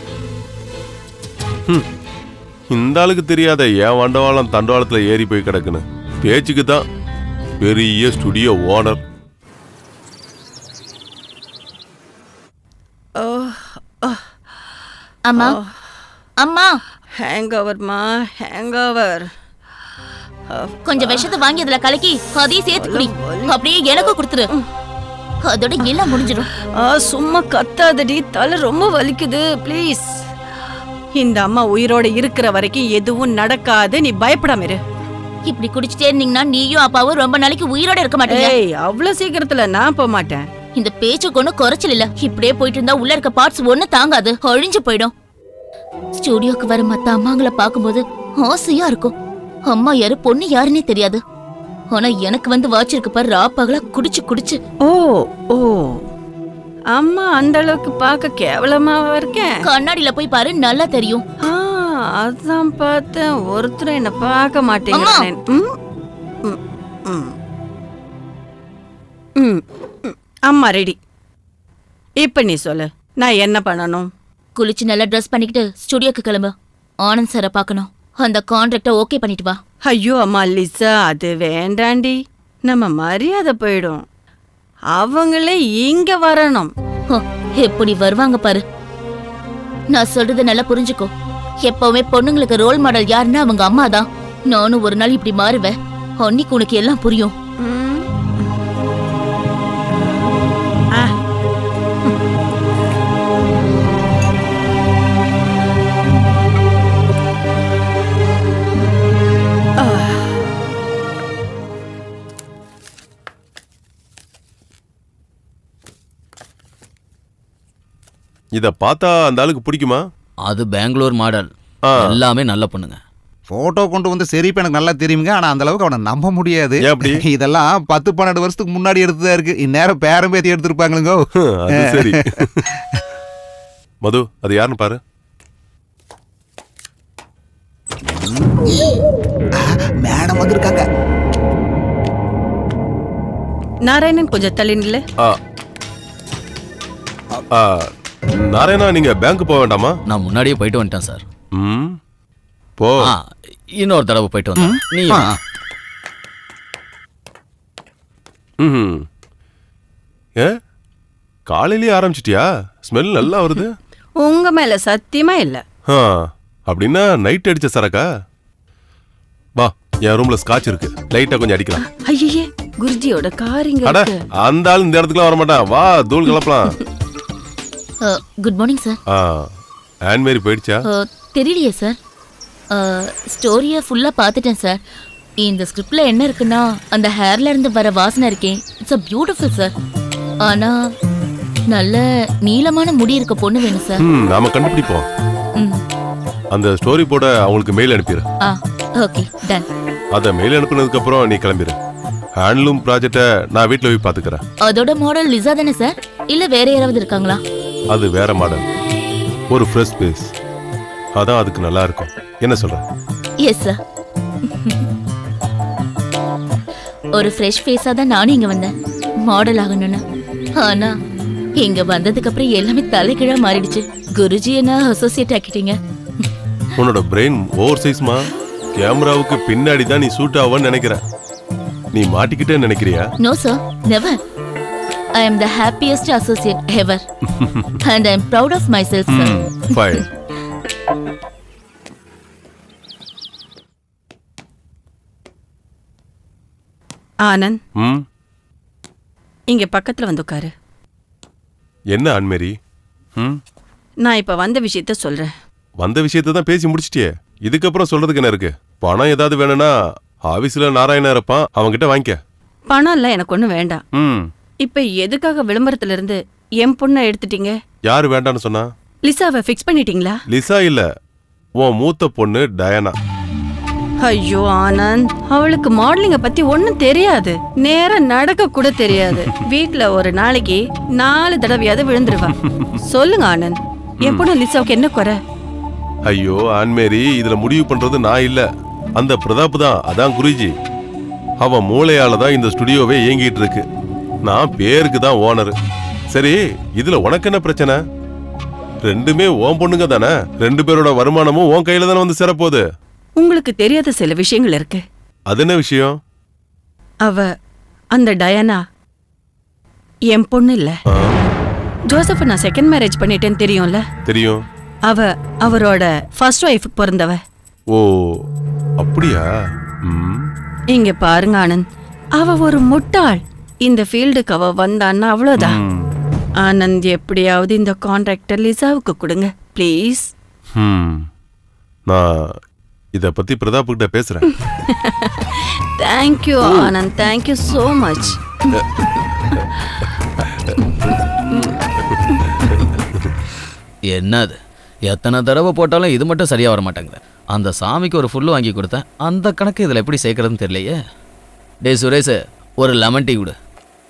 ஹம். இந்த ஆளுக்கு தெரியாத ஏன் வண்டவாளம் தண்டவாளத்துல ஏறி போய் கிடக்குன்னு பேச்சுக்கு தான் பெரிய ஸ்டுடியோ ஓனர் அம்மா அம்மா ஹேங் ஓவர்மா ஹேங் ஓவர் கொஞ்சம் விஷத்தை வாங்கி அதுல கலக்கி அதையும் சேர்த்து குடி அப்படியே எனக்கும் கொடுத்துரு அதோட எல்லாம் முடிஞ்சிடும் ஆ சும்மா கத்தாதடி தலை ரொம்ப வலிக்குது ப்ளீஸ் இந்த அம்மா உயிரோட இருக்கிற வரைக்கும் எதுவும் நடக்காது நீ பயப்படாம இரு இப்படி குடிச்சிட்டே இருந்தீங்கன்னா நீயும் அப்பாவும் ரொம்ப நாளைக்கு உயிரோட இருக்க மாட்டீங்க ஏய் அவ்வளவு சீக்கிரத்துல நான் போக மாட்டேன் இந்த பேச்சுக்கு ஒன்றும் குறைச்சல் இல்ல இப்படியே போயிட்டு இருந்தா உள்ள இருக்க பார்ட்ஸ் ஒண்ணு தாங்காது அழிஞ்சு போயிடும் ஸ்டுடியோக்கு வர மத்த அம்மாங்களை பார்க்கும்போது ஆசையா இருக்கும் அம்மா யாரு பொண்ணு யாருன்னே தெரியாது ஆனா எனக்கு வந்து வாச்சிருக்கு பாரு ராப்பகலா குடிச்சு குடிச்சு ஓ ஓ அம்மா அந்த அளவுக்கு பார்க்க கேவலமாவா இருக்கேன் கண்ணாடியில போய் பாரு நல்லா தெரியும் ஆ அதான் பார்த்தேன் ஒருத்தரும் என்ன பார்க்க மாட்டேங்கிறானே ம், ம், ம். ம், ம். அம்மா ரெடி இப்ப நீ சொல்லு நான் என்ன பண்ணணும் குளிச்சு நல்லா ட்ரெஸ் பண்ணிக்கிட்டு ஸ்டுடியோக்கு கிளம்பு ஆனந்த் சாரை பார்க்கணும் அந்த கான்ட்ராக்டை ஓகே பண்ணிட்டு வா ஐயோ அம்மா லிசா அது வேண்டாண்டி நம்ம மரியாதை போயிடும் அவங்களே இங்க வரணும் ஹோ, எப்படி வருவாங்க பாரு நான் சொல்றத நல்லா புரிஞ்சுக்கோ எப்பவுமே பொண்ணுங்களுக்கு ரோல் மாடல் யாருன்னா அவங்க அம்மா தான் நானும் ஒரு நாள் இப்படி மாறுவேன் அன்னைக்கு உனக்கு எல்லாம் புரியும் ம். ஆ. இத பார்த்தா அந்த ஆளுக்கு பிடிக்குமா அது பெங்களூர் மாடல் ஆ. எல்லாமே நல்ல பொண்ணுங்க போட்டோ கொண்டு வந்து சிரிப்பு எனக்கு நல்லா தெரியுங்க ஆனா அந்த அளவுக்கு அவனை நம்ப முடியாது ஏன் அப்படி? இதெல்லாம் பத்து பன்னெண்டு வருஷத்துக்கு முன்னாடி எடுத்ததா இருக்கு இந்நேரம் பேரம் பேத்தி எடுத்திருப்பாங்களுங்கோ அது சரி மது அது யாருன்னு பாரு மேடம் வந்திருக்காங்க நாராயணன் கொஞ்சம் தள்ளி நில்லு ஆ. ஆ, நாராயணா நீங்க பேங்க் போக வேண்டாமா நான் முன்னாடியே போயிட்டு வந்துட்டேன் சார் ம் போ ஆ இன்னொரு தடவை போயிட்டு வந்தேன் நீ ஆ, ம் ஏ காலையிலேயே ஆரம்பிச்சிட்டியா ஸ்மெல் நல்லா வருது உங்க மேல சத்தியமா இல்ல ஆ அப்படின்னா நைட் அடிச்ச சரக்கா வா என் ரூம்ல ஸ்காட்ச் இருக்கு லைட்டா கொஞ்சம் அடிக்கலாம் ஐயே குருஜியோட காரிங்க அட இருக்கு அந்த ஆள் இந்த இடத்துக்குலாம் வர மாட்டான் வா தூள் கலப்பலாம் குட் மார்னிங் சார் ஆ ஆன்மேரி போயிடுச்சா தெரியலையே சார் ஸ்டோரியை ஃபுல்லாக பார்த்துட்டேன் சார் இந்த ஸ்கிரிப்டில் என்ன இருக்குன்னா அந்த ஹேர்ல இருந்து வர வாசனை இருக்கே இட்ஸ் அ பியூட்டிஃபுல் சார் ஆனால் நல்ல நீளமான முடி இருக்க பொண்ணு வேணும் சார் ம் நாம கண்டுபிடிப்போம் ம் அந்த ஸ்டோரி போட அவங்களுக்கு மெயில் அனுப்பிடு ஆ ஓகே டன் அதை மெயில் அனுப்புனதுக்கு அப்புறம் நீ கிளம்பிடு ஹேண்ட்லூம் ப்ராஜெக்டை நான் வீட்டில் போய் பார்த்துக்கிறேன் அதோட மாடல் லிசா தானே சார் இல்லை வேற யாராவது இருக்காங்களா அது வேற மாடல் ஒரு ஃப்ரெஷ் பேஸ் அதான் அதுக்கு நல்லா இருக்கும் என்ன சொல்ற எஸ் சார் ஒரு ஃப்ரெஷ் ஃபேஸாக தான் நானும் இங்கே வந்தேன் மாடல் ஆகணும்னு ஆனா இங்க வந்ததுக்கு அப்புறம் எல்லாமே தலைகீழா மாறிடுச்சு குருஜி என்ன அசோசியேட் ஆக்கிட்டீங்க உன்னோட பிரெயின் ஓவர் சைஸ்மா கேமராவுக்கு பின்னாடி தான் நீ சூட் ஆவன்னு நினைக்கிறேன் நீ மாட்டிக்கிட்டே நினைக்கிறியா no sir never I am the happiest associate ever and I am proud of myself sir fine Anand ம் இங்க பக்கத்துல வந்து உட்காரு என்ன அன்மேரி ம் நான் இப்ப வந்த விஷயத்த சொல்றேன் வந்த விஷயத்தை தான் பேசி முடிச்சிட்டியே இதுக்கப்புறம் சொல்றதுக்கு என்ன இருக்கு பணம் ஏதாவது வேணும்னா ஆபீஸ்ல நாராயணன் இருப்பான் அவன்கிட்ட வாங்கிக்க பணம் இல்ல எனக்கு ஒண்ணும் வேண்டாம் ம் இப்ப எதுக்காக விளம்பரத்துல இருந்து என் பொண்ணை எடுத்துட்டீங்க யாரு வேண்டான்னு சொன்னா லிசாவை ஃபிக்ஸ் பண்ணிட்டீங்களா லிசா இல்ல உன் மூத்த பொண்ணு டயனா ஐயோ ஆனந்த் அவளுக்கு மாடலிங்க பத்தி ஒண்ணும் தெரியாது நேரா நடக்க கூட தெரியாது வீட்ல ஒரு நாளைக்கு நாலு தடவையாவது விழுந்துருவா சொல்லுங்க ஆனந்த் என் பொண்ணு லிசாவுக்கு என்ன குறை ஐயோ ஆன்மேரி இதுல முடிவு பண்றது நான் இல்ல அந்த பிரதாப் தான் அதான் குருஜி அவன் மூளையால தான் இந்த ஸ்டுடியோவே இயங்கிட்டு இருக்கு நான் பேருக்கு தான் ஓனர் சரி இதுல உனக்கு என்ன பிரச்சனை ரெண்டுமே ஓன் பொண்ணுங்க தானே ரெண்டு பேரோட வருமானமும் உன் கையில தானே வந்து சேரப்போகுது உங்களுக்கு தெரியாத சில விஷயங்கள் இருக்கு அது என்ன விஷயம் அவ அந்த டயானா என் பொண்ணு இல்ல ஆ, ஜோசப் நான் செகண்ட் மேரேஜ் பண்ணிட்டேன்னு தெரியும்ல தெரியும் அவ அவரோட ஃபர்ஸ்ட் ஒய்ஃப் பிறந்தவ ஓ அப்படியா ம் இங்க பாருங்க ஆனந்த் அவ ஒரு முட்டாள் இந்த ஃபீல்டுக்கு அவ வந்தான்னா அவ்வளவுதான் ம். ஆனந்த் எப்படியாவது இந்த கான்ட்ராக்டர் லிசாவுக்கு கொடுங்க ப்ளீஸ் ம் நான் இத பத்தி பிரதாப் கிட்ட பேசுறேன் thank you Anand thank you so much என்னது எத்தனை தடவை போட்டாலும் இது மட்டும் சரியா வர மாட்டேங்குது அந்த சாமிக்கு ஒரு ஃபுல்லு வாங்கி கொடுத்தேன் அந்த கணக்கு இதில் எப்படி சேர்க்கறதுன்னு தெரியலையே டேய் சுரேஷ் ஒரு லெமன் டீ கொடு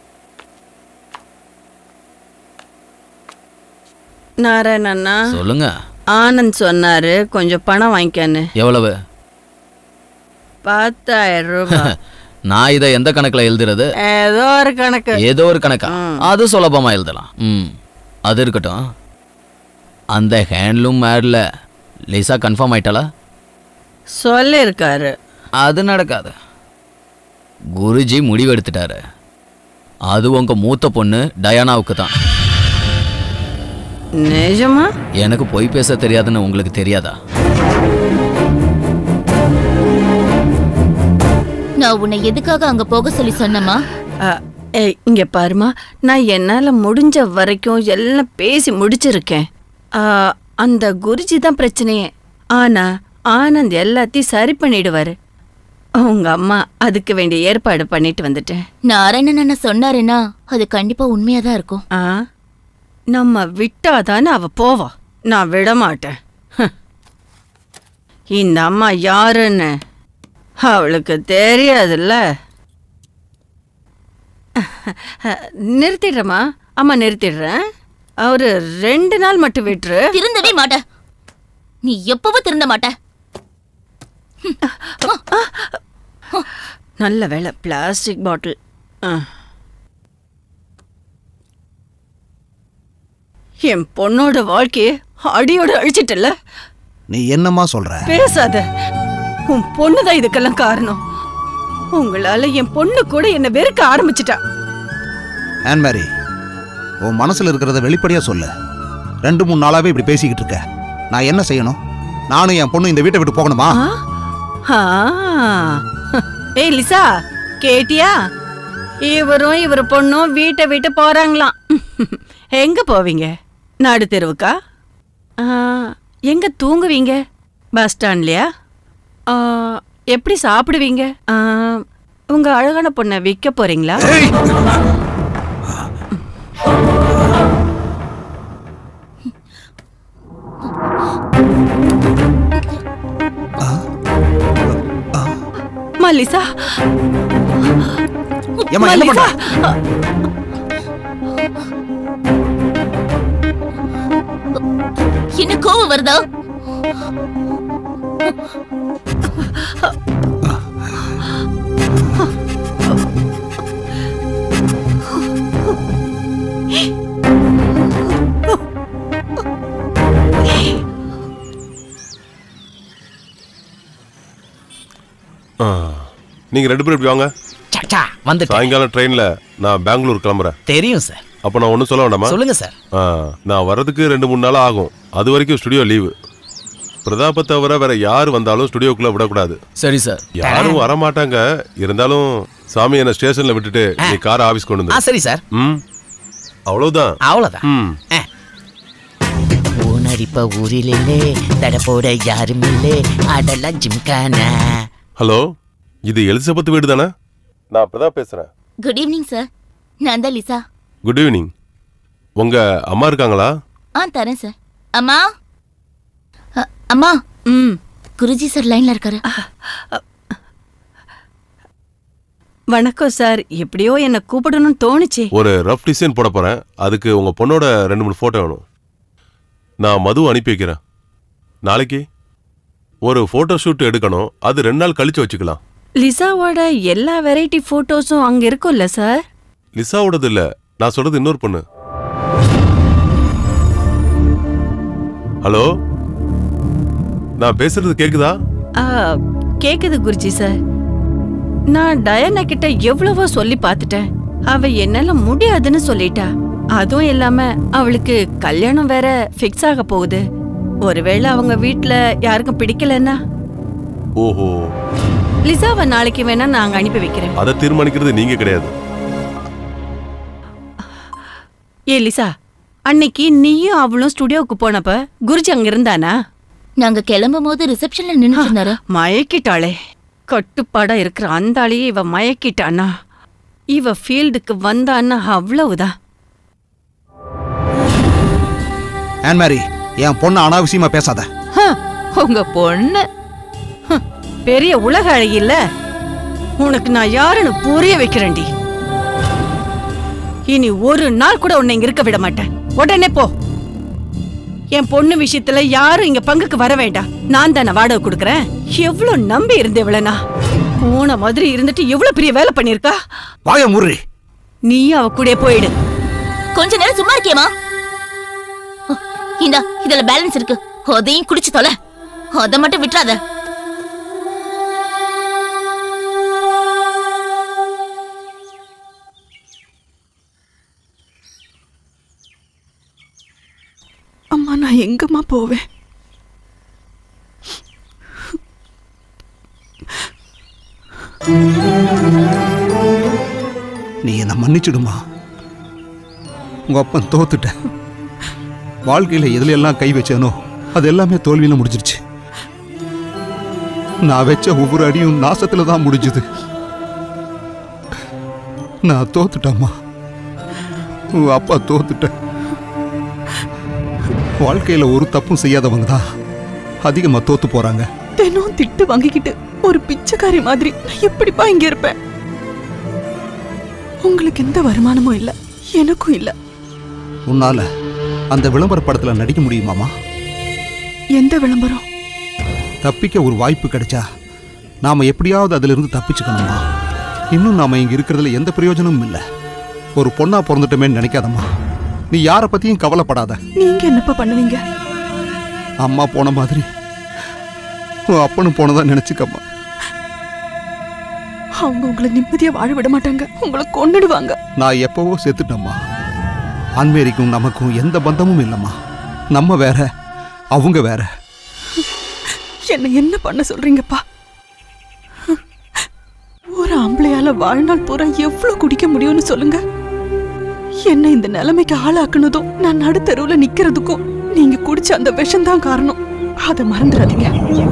நாராயணண்ணா சொல்லுங்க ஆனந்த் சொன்னாரு கொஞ்சம் பணம் வாங்கிக்கன்னு எவ்வளவு பத்தாயிரம் ரூபாய் நான் இதை எந்த கணக்கில் எழுதுறது ஏதோ ஒரு கணக்கு ஏதோ ஒரு கணக்கா அது சுலபமா எழுதலாம் ம் அது இருக்கட்டும் அந்த ஹேண்ட்லூம் மேடில் லிசா கன்ஃபார்ம் ஆயிட்டாளா சொல்லிருக்காரு அது நடக்காது குருஜி முடிவெடுத்துட்டாரு அது உங்க மூத்த பொண்ணு டயானாவுக்கு தான் நிஜமா எனக்கு பொய் பேச தெரியாதுன்னு உங்களுக்கு தெரியாதா நான் உன்னை எதுக்காக அங்க போக சொல்லி சொன்னமா அ, ஏய், இங்க பாருமா நான் என்னால முடிஞ்ச வரைக்கும் எல்லாம் பேசி முடிச்சிருக்கேன் ஆ, அந்த குருஜி தான் பிரச்சனையே ஆனா ஆனந்த் எல்லாத்தையும் சரி பண்ணிடுவாரு உங்க அம்மா அதுக்கு வேண்டிய ஏற்பாடு பண்ணிட்டு வந்துட்டேன் நாராயணன் அண்ணா சொன்னாருன்னா அது கண்டிப்பா உண்மையா தான் இருக்கும் ஆ நம்ம விட்டாதானே அவ போவா நான் விட மாட்டேன் ஹ். இந்த அம்மா யாருன்னு அவளுக்கு தெரியாதுல்ல நிறுத்திடுறேம்மா அம்மா நிறுத்திடுறேன் ஒரு ரெண்டு நாள் மட்டும் விட்டுரு திருந்தவே மாட்ட நீ எப்பவும் திருந்த மாட்ட நல்ல வேலை பிளாஸ்டிக் பாட்டில் என் பொண்ணோட வாழ்க்கையை அடியோட அழிச்சிட்டல நீ என்னம்மா சொல்ற பேசாத உன் பொண்ணுதான் இதுக்கெல்லாம் காரணம் உங்களால என் பொண்ணு கூட என்ன வெறுக்க ஆரம்பிச்சிட்டா ஆன் மேரி உன் மனசுல இருக்கிறத வெளிப்படையா சொல்லு ரெண்டு மூணு நாளாவே இப்படி பேசிக்கிட்டு இருக்க நான் என்ன செய்யணும் நானும் என் பொண்ணு இந்த வீட்டை விட்டு போகணுமா ஆ. ஏய் லிசா கேட்டியா இவரும் இவர் பொண்ணும் வீட்டை விட்டு போறாங்களாம் எங்க போவீங்க நாடு தெருவுக்கா ஆ, எங்க தூங்குவீங்க பஸ் ஸ்டாண்ட்லயா ஆ, எப்படி சாப்பிடுவீங்க ஆ, உங்க அழகான பொண்ணை விற்க போறீங்களா மல்லிசா ஏம்மா, என்ன மல்லிசா என்ன கோவம் வருதா ஆ, நீங்க ரெண்டு பேரும் இப்படி வாங்க சச்சா வந்துட்டேன் சாயங்காலம் ட்ரெயின்ல நான் பெங்களூர் கிளம்புறேன் தெரியும் சார் அப்ப நான் ஒன்றும் சொல்ல வேண்டாமா சொல்லுங்க சார் ஆ, நான் வர்றதுக்கு ரெண்டு மூணு நாள் ஆகும் அது வரைக்கும் ஸ்டுடியோ லீவு பிரதாபை தவிர வேற யார் வந்தாலும் ஸ்டுடியோக்குள்ள விடக்கூடாது சரி சார் யாரும் வரமாட்டாங்க இருந்தாலும் சாமி என்ன ஸ்டேஷன்ல விட்டுட்டு நீ கார் ஆபீஸ் கொண்டு ஆ வந்து சரி சார் ம் அவ்வளவுதான் அவ்வளோதான் ம் ஊனடிப்ப ஊரிலே தடப்போட யாரும் இல்லே அடலாம் ஜிம்கானா ஹலோ இது எலிசபெத் வீடு தானே நான் பிரதாப் பேசுறேன் குட் ஈவினிங் சார் நான் தான் லிசா குட் ஈவினிங் உங்க அம்மா இருக்காங்களா ஆ தரேன் சார் அம்மா அ, அம்மா ம் குருஜி சார் லைன்ல இருக்காரு வணக்கம் சார் எப்படியோ என்ன கூப்பிடணும்னு தோணுச்சு ஒரு ரஃப் டிசைன் போட போறேன் அதுக்கு உங்க பொண்ணோட ரெண்டு மூணு போட்டோ வேணும் நான் மது அனுப்பி வைக்கிறேன் நாளைக்கு ஒரு போட்டோ ஷூட் எடுக்கணும் அது ரெண்டு நாள் கழிச்சு வச்சுக்கலாம் லிசாவோட எல்லா வெரைட்டி போட்டோஸும் அங்க இருக்கும்ல சார் லிசாவோடது இல்ல நான் சொல்றது இன்னொரு பொண்ணு ஹலோ நான் பேசுறது கேக்குதா ஆ, கேக்குது குருஜி சார் நான் டயானா கிட்ட எவ்வளவோ சொல்லி பார்த்துட்டேன் அவ என்னால முடியாதுன்னு சொல்லிட்டா அதுவும் இல்லாம அவளுக்கு கல்யாணம் வேற ஃபிக்ஸ் ஆக போகுது ஒருவேளை அவங்க வீட்ல யாருக்கும் பிடிக்கலன்னா ஓஹோ லிசாவை நாளைக்கு வேணா நாங்க அனுப்பி வைக்கிறேன் அதை தீர்மானிக்கிறது நீங்க கிடையாது ஏ லிசா அன்னைக்கு நீயும் அவளும் ஸ்டுடியோவுக்கு போனப்ப குருஜி அங்க இருந்தானா நாங்க கிளம்பும் போது ரிசப்ஷன்ல நின்னுட்டு இருந்தாரு மயக்கிட்டாளே கட்டுப்பாடா இருக்கிற அந்த ஆளையே இவ மயக்கிட்டானா இவ ஃபீல்டுக்கு வந்தான்னா அவ்வளவுதான் ஆன் மேரி என் பொண்ணு அனாவசியமா பேசாத ஹ, உங்க பொண்ணு ஹ, பெரிய உலக அழகி இல்ல உனக்கு நான் யாருன்னு புரிய வைக்கிறேன்டி இனி ஒரு நாள் கூட உன்னை இங்க இருக்க விட மாட்டேன் உடனே போ என் பொண்ணு விஷயத்துல யாரும் இங்க பங்குக்கு வர வேண்டாம் நான் தானே வாடகை கொடுக்கறேன் எவ்வளவு நம்பி இருந்தேன் இவளனா பூனை மாதிரி இருந்துட்டு எவ்வளவு பெரிய வேலை பண்ணிருக்கா வாய முறி நீயும் அவ கூடயே போயிடு கொஞ்ச நேரம் சும்மா இருக்கியமா இந்தா இதுல பேலன்ஸ் இருக்கு அதையும் குடிச்சு தொலை அத மட்டும் விட்டுறாத அம்மா நான் எங்கம்மா போவேன் நீ என்னை மன்னிச்சிடுமா உங்க அப்பன் தோத்துட்டேன் வாழ்க்கையில எதுல எல்லாம் கை வச்சேனோ அது எல்லாமே தோல்வியில முடிஞ்சிருச்சு நான் வச்ச ஒவ்வொரு அடியும் நாசத்துல தான் முடிஞ்சுது நான் தோத்துட்டேம்மா உங்க அப்பா தோத்துட்டேன் வாழ்க்கையில ஒரு தப்பும் செய்யாதவங்க தான் அதிகமா தோத்து போறாங்க தினம் திட்டு வாங்கிக்கிட்டு ஒரு பிச்சைக்காரி மாதிரி நான் எப்படிப்பா இங்க இருப்பேன் உங்களுக்கு எந்த வருமானமும் இல்ல எனக்கும் இல்ல உன்னால அந்த விளம்பர படத்துல நடிக்க முடியுமாமா எந்த விளம்பரம் தப்பிக்க ஒரு வாய்ப்பு கிடைச்சா நாம எப்படியாவது அதுல இருந்து தப்பிச்சுக்கணுமா இன்னும் நாம இங்க இருக்கிறதுல எந்த பிரயோஜனமும் இல்ல ஒரு பொண்ணா பிறந்துட்டோமேன்னு நினைக்காதம்மா நீ யாரை பத்தியும் கவலைப்படாத நீங்க என்னப்பா பண்ணுவீங்க அம்மா போன மாதிரி உன் அப்பனும் போனதா நினைச்சுக்கம்மா அவங்க உங்களை நிம்மதியா வாழ விட மாட்டாங்க உங்களை கொன்னுடுவாங்க நான் எப்பவோ செத்துட்டேம்மா அன்மேரிக்கும் நமக்கும் எந்த பந்தமும் இல்லைம்மா நம்ம வேற அவங்க வேற என்ன என்ன பண்ண சொல்றீங்கப்பா ஒரு ஆம்பளையால வாழ்நாள் பூரா எவ்வளவு குடிக்க முடியும்னு சொல்லுங்க என்ன இந்த நிலைமைக்கு ஆளாக்குனதும் நான் நடுத்தருவுல நிக்கிறதுக்கும் நீங்க குடிச்ச அந்த விஷம் தான் காரணம் அதை மறந்துடாதீங்க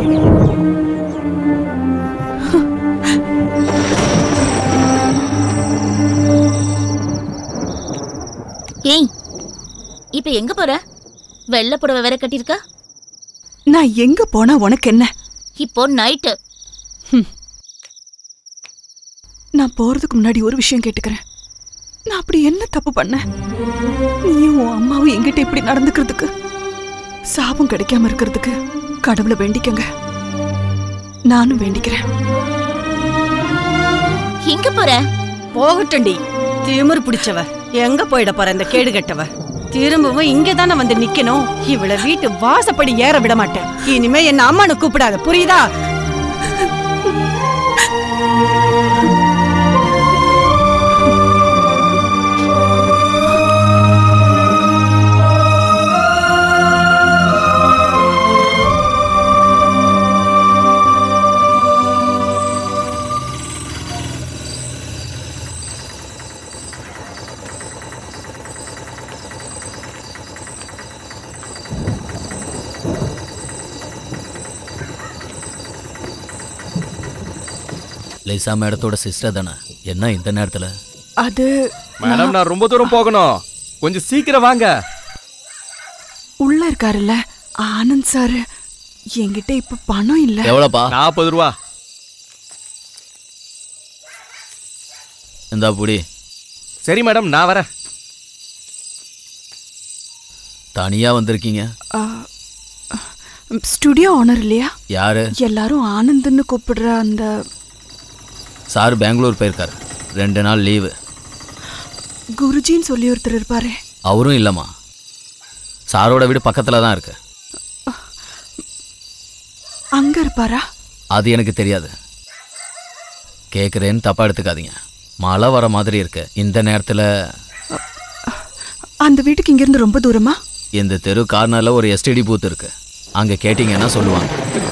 ஏய் இப்ப எங்க போற வெள்ளை புடவை வேற கட்டியிருக்க நான் எங்க போனா உனக்கு என்ன இப்போ நைட்டு நான் போறதுக்கு முன்னாடி ஒரு விஷயம் கேட்டுக்கிறேன் நான் அப்படி என்ன தப்பு பண்ணேன் நீயும் உன் அம்மாவும் என்கிட்ட இப்படி நடந்துக்கிறதுக்கு சாபம் கிடைக்காம இருக்கிறதுக்கு கடவுளை வேண்டிக்கங்க நானும் வேண்டிக்கிறேன் எங்க போற போகட்டும்டி திமிரு பிடிச்சவ எங்க போயிட போற இந்த கேடு கெட்டவ திரும்பவும் இங்க தானே வந்து நிக்கணும் இவள வீட்டு வாசப்படி ஏற விட மாட்டேன் இனிமே என்ன அம்மானு கூப்பிடாத புரியுதா லைசா மேடத்தோட சிஸ்டர் தானே என்ன இந்த நேரத்துல அது மேடம் நான் ரொம்ப தூரம் போகணும் கொஞ்சம் சீக்கிரம் வாங்க உள்ள இருக்காருல்ல ஆனந்த் சார் என்கிட்ட இப்ப பணம் இல்ல எவ்வளோப்பா நாற்பது ரூபா இந்தா புடி சரி மேடம் நான் வரேன் தனியா வந்திருக்கீங்க ஸ்டுடியோ ஓனர் இல்லையா யாரு எல்லாரும் ஆனந்த்னு கூப்பிடுற அந்த சார் பெங்களூர் போயிருக்காரு ரெண்டு நாள் லீவு குருஜின்னு சொல்லி ஒருத்தர் இருப்பாரே அவரும் இல்லைம்மா சாரோட வீடு பக்கத்தில் தான் இருக்கு அங்க இருப்பாரா அது எனக்கு தெரியாது கேட்குறேன்னு தப்பாக எடுத்துக்காதீங்க மழை வர மாதிரி இருக்கு இந்த நேரத்தில் அந்த வீட்டுக்கு இங்கிருந்து ரொம்ப தூரமா இந்த தெரு கார்னரில் ஒரு எஸ்டிடி பூத் இருக்கு அங்கே கேட்டிங்கன்னா சொல்லுவாங்க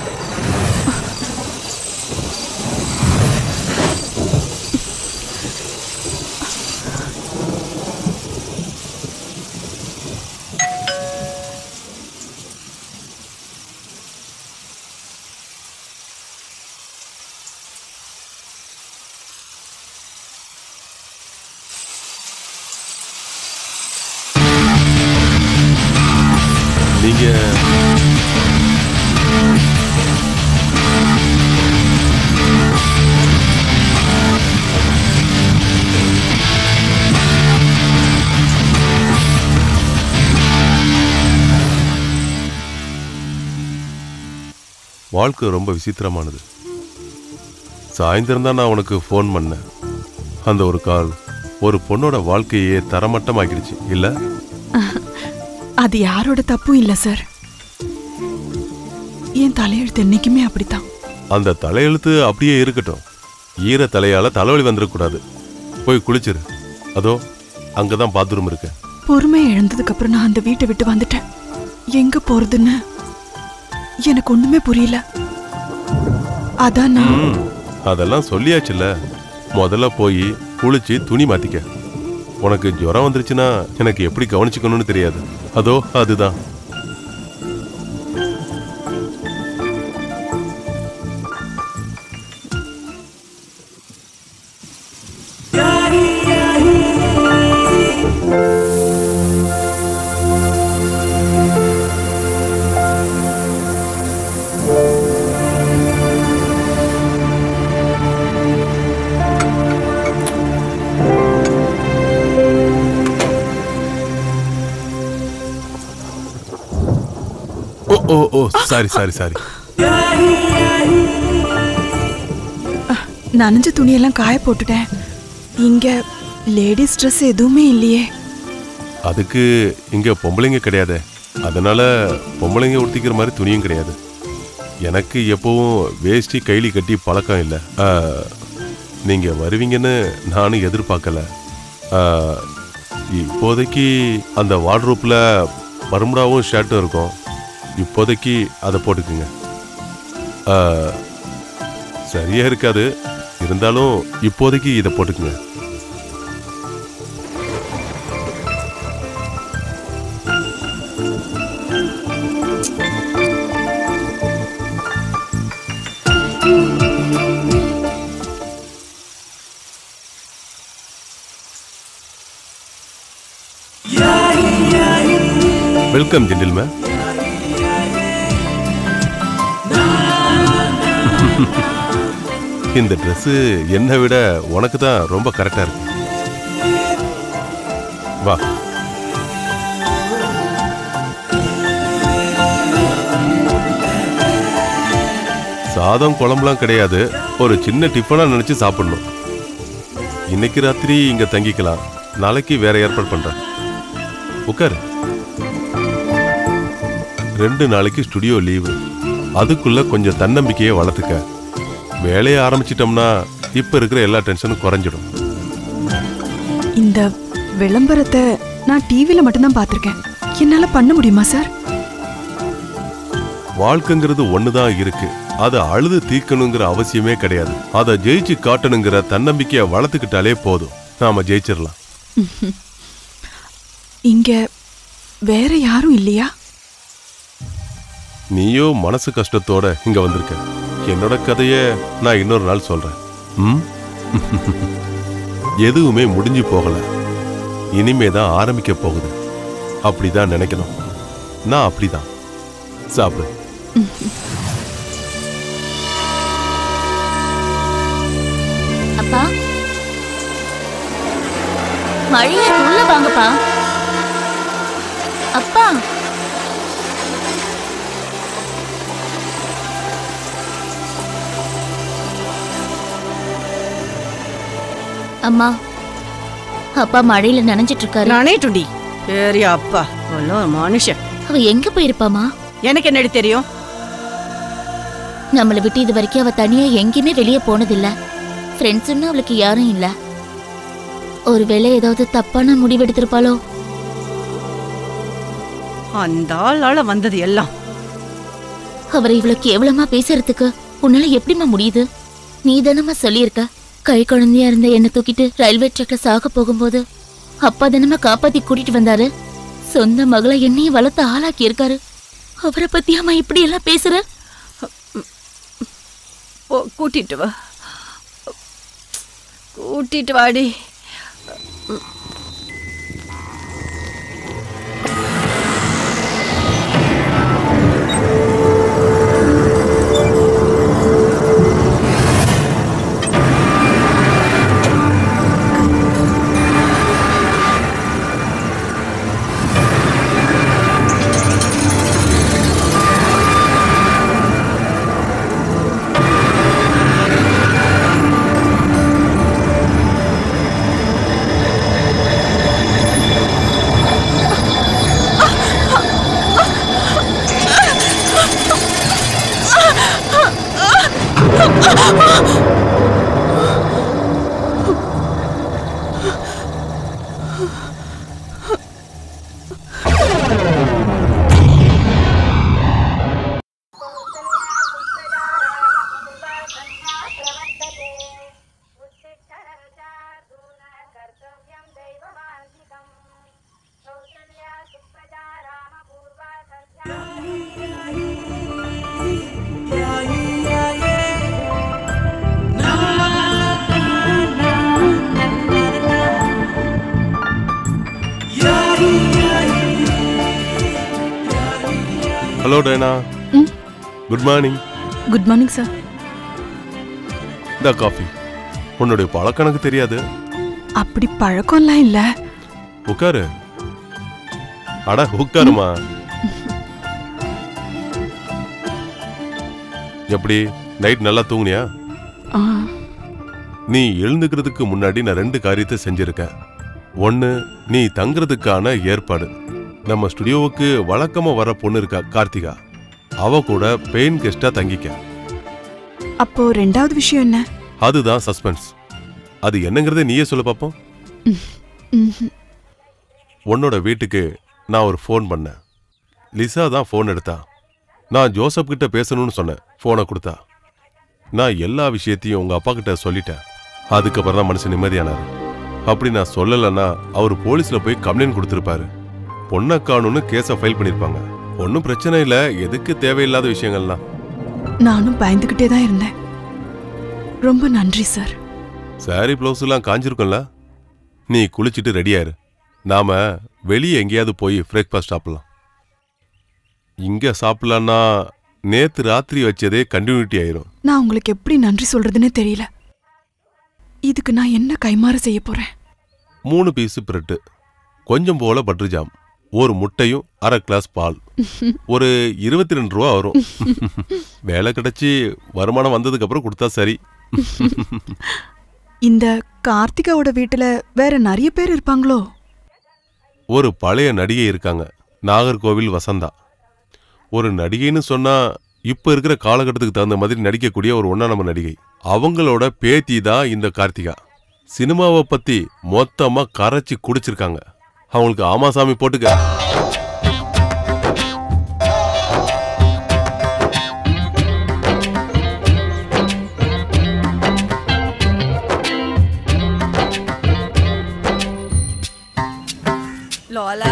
நீங்க வாழ்க்கை ரொம்ப விசித்திரமானது சாயந்தரம் தான் நான் உனக்கு ஃபோன் பண்ணேன் அந்த ஒரு கால் ஒரு பொண்ணோட வாழ்க்கையே தரமட்டமாக்கிடுச்சு இல்லை அது யாரோட தப்பும் இல்ல சார் என் தலையெழுத்து என்னைக்குமே அப்படித்தான் அந்த தலையெழுத்து அப்படியே இருக்கட்டும் ஈர தலையால தலைவலி வந்துடக்கூடாது போய் குளிச்சிரு அதோ அங்கதான் பாத்ரூம் இருக்கு பொறுமை இழந்ததுக்கு அப்புறம் நான் அந்த வீட்டை விட்டு வந்துட்டேன் எங்க போறதுன்னு எனக்கு ஒண்ணுமே புரியல அதான் நான் ம், அதெல்லாம் சொல்லியாச்சுல்ல முதல்ல போய் குளிச்சு துணி மாத்திக்க உனக்கு ஜுரம் வந்துருச்சுன்னா எனக்கு எப்படி கவனிச்சுக்கணும்னு தெரியாது அதோ அதுதான் oh oh sorry sorry sorry நனைஞ்ச துணியெல்லாம் காய போட்டுட்டேன் இங்க லேடிஸ் ட்ரெஸ் எதுவுமே இல்லையே அதுக்கு இங்க பொம்பளைங்க கிடையாது அதனால பொம்பளைங்க உடுத்திக்கிற மாதிரி துணியும் கிடையாது எனக்கு எப்பவும் வேஷ்டி கைலி கட்டி பழக்கம் இல்லை ஆ, நீங்க வருவீங்கன்னு நானும் எதிர்பார்க்கல ஆ, இப்போதைக்கு அந்த வார்ட்ரோப்ல பர்முடாவும் ஷர்ட்டும் இருக்கும் இப்போதைக்கு அதை போட்டுக்குங்க ஆ, சரியா இருக்காது இருந்தாலும் இப்போதைக்கு இதை போட்டுக்குங்க வெல்கம் ஜென்டில்மேன் இந்த Dress என்னை விட உனக்கு தான் ரொம்ப கரெக்டா இருக்கு வா சாதம் குழம்புலாம் கிடையாது ஒரு சின்ன டிஃபனா நினைச்சு சாப்பிடணும் இன்னைக்கு ராத்திரி இங்க தங்கிக்கலாம் நாளைக்கு வேற ஏற்பாடு பண்றேன் உட்காரு ரெண்டு நாளைக்கு ஸ்டுடியோ லீவு அதுக்குள்ள கொஞ்சம் தன்னம்பிக்கையை வளர்த்துக்க வேலையை ஆரம்பிச்சிட்டோம்னா இப்ப இருக்கிற எல்லா டென்ஷனும் குறைஞ்சிடும் இந்த விளம்பரத்தை நான் டிவில மட்டும்தான் பார்த்திருக்கேன் என்னால பண்ண முடியுமா சார் வாழ்க்கைங்கிறது ஒண்ணுதான் இருக்கு அதை அழுது தீர்க்கணுங்கிற அவசியமே கிடையாது அதை ஜெயிச்சு காட்டணுங்கிற தன்னம்பிக்கையை வளர்த்துக்கிட்டாலே போதும் நாம ஜெயிச்சிடலாம் இங்க வேற யாரும் இல்லையா நீயோ மனசு கஷ்டத்தோட இங்க வந்திருக்க என்னோட கதைய நான் இன்னொரு நாள் சொல்றேன் ம்? எதுவுமே முடிஞ்சு போகல இனிமே தான் ஆரம்பிக்க போகுது அப்படிதான் நினைக்கணும் நான் அப்படிதான் சாப்பிடு அப்பா மழையா இருக்கு, உள்ள வாங்கப்பா அப்பா அம்மா அப்பா மழையில நனைஞ்சிட்டு இருக்காரு நானே டுடி பெரிய அப்பா எல்லாம் மனுஷன் அவ எங்க போயிருப்பாமா எனக்கு என்னடி தெரியும் நம்மளை விட்டு இது வரைக்கும் அவ தனியா எங்கேயுமே வெளியே போனதில்ல ஃப்ரெண்ட்ஸ்னு அவளுக்கு யாரும் இல்ல ஒருவேளை ஏதாவது தப்பான முடிவெடுத்திருப்பாளோ அந்த ஆளால வந்தது எல்லாம் அவரை இவ்வளவு கேவலமா பேசுறதுக்கு உன்னால எப்படிம்மா முடியுது நீ தானம்மா சொல்லியிருக்க கை குழந்தையா இருந்த என்ன தூக்கிட்டு ரயில்வே ட்ராக்ல சாக போகும்போது அப்பா தானம்மா காப்பாத்தி கூட்டிட்டு வந்தாரு சொந்த மகளை என்னையும் வளர்த்து ஆளாக்கி இருக்காரு அவரை பத்தி அம்மா இப்படி எல்லாம் பேசுற ஓ கூட்டிட்டு வா கூட்டிட்டு வாடி hello Diana good morning good morning sir இந்த காஃபி உன்னுடைய பழக்கம் எனக்கு தெரியாது அப்படி பழக்கம்லாம் இல்ல உட்காரு அட உட்காருமா எப்படி நைட் நல்லா தூங்குனியா ஆ, நீ எழுந்துக்கிறதுக்கு முன்னாடி நான் ரெண்டு காரியத்தை செஞ்சிருக்கேன் ஒன்று நீ தங்குறதுக்கான ஏற்பாடு நம்ம ஸ்டுடியோவுக்கு வழக்கமா வர பொண்ணு இருக்கா கார்த்திகா அவ கூட பெயின் கெஸ்டா தங்கிக்க அப்போ ரெண்டாவது விஷயம் என்ன அதுதான் சஸ்பென்ஸ் அது என்னங்கிறத நீயே சொல்ல பாப்போம் ம்ஹும். உன்னோட வீட்டுக்கு நான் ஒரு ஃபோன் பண்ணேன் லிசா தான் ஃபோன் எடுத்தா நான் ஜோசப் கிட்ட பேசணும்னு சொன்னேன் ஃபோனை கொடுத்தா நான் எல்லா விஷயத்தையும் உங்க அப்பா கிட்ட சொல்லிட்டேன் அதுக்கப்புறம் தான் மனுஷன் நிம்மதியானாரு அப்படி நான் சொல்லலைன்னா அவர் போலீஸ்ல போய் கம்ப்ளைண்ட் கொடுத்துருப்பாரு பொண்ணை காணும்னு கேஸை ஃபைல் பண்ணியிருப்பாங்க ஒன்றும் பிரச்சனை இல்லை எதுக்கு தேவையில்லாத விஷயங்கள்லாம் நானும் பயந்துகிட்டே தான் இருந்தேன் ரொம்ப நன்றி சார் சாரி ப்ளவுஸ் எல்லாம் காஞ்சிருக்கும்ல நீ குளிச்சுட்டு ரெடியாரு நாம வெளியே எங்கேயாவது போய் பிரேக்ஃபாஸ்ட் சாப்பிடலாம் இங்க சாப்பிடலான்னா நேத்து ராத்திரி வச்சதே கண்டினியூட்டி ஆயிரும் நான் உங்களுக்கு எப்படி நன்றி சொல்றதுன்னு தெரியல இதுக்கு நான் என்ன கைமாறு செய்ய போறேன் மூணு பீஸ் பிரெட்டு கொஞ்சம் போல பட்டர் ஜாம் ஒரு முட்டையும் அரை கிளாஸ் பால் ஒரு இருபத்தி ரெண்டு ரூபா வரும் வேலை கிடைச்சி வருமானம் வந்ததுக்கு அப்புறம் கொடுத்தா சரி இந்த கார்த்திகாவோட வீட்டுல வேற நிறைய பேர் இருப்பாங்களோ ஒரு பழைய நடிகை இருக்காங்க நாகர்கோவில் வசந்தா ஒரு நடிகைன்னு சொன்னா இப்ப இருக்கிற காலகட்டத்துக்கு தகுந்த மாதிரி நடிக்கக்கூடிய ஒரு ஒன்னா நம்ம நடிகை அவங்களோட பேத்தி தான் இந்த கார்த்திகா சினிமாவை பத்தி மொத்தமா கரைச்சி குடிச்சிருக்காங்க அவங்களுக்கு ஆமாசாமி போட்டுக்க லோலா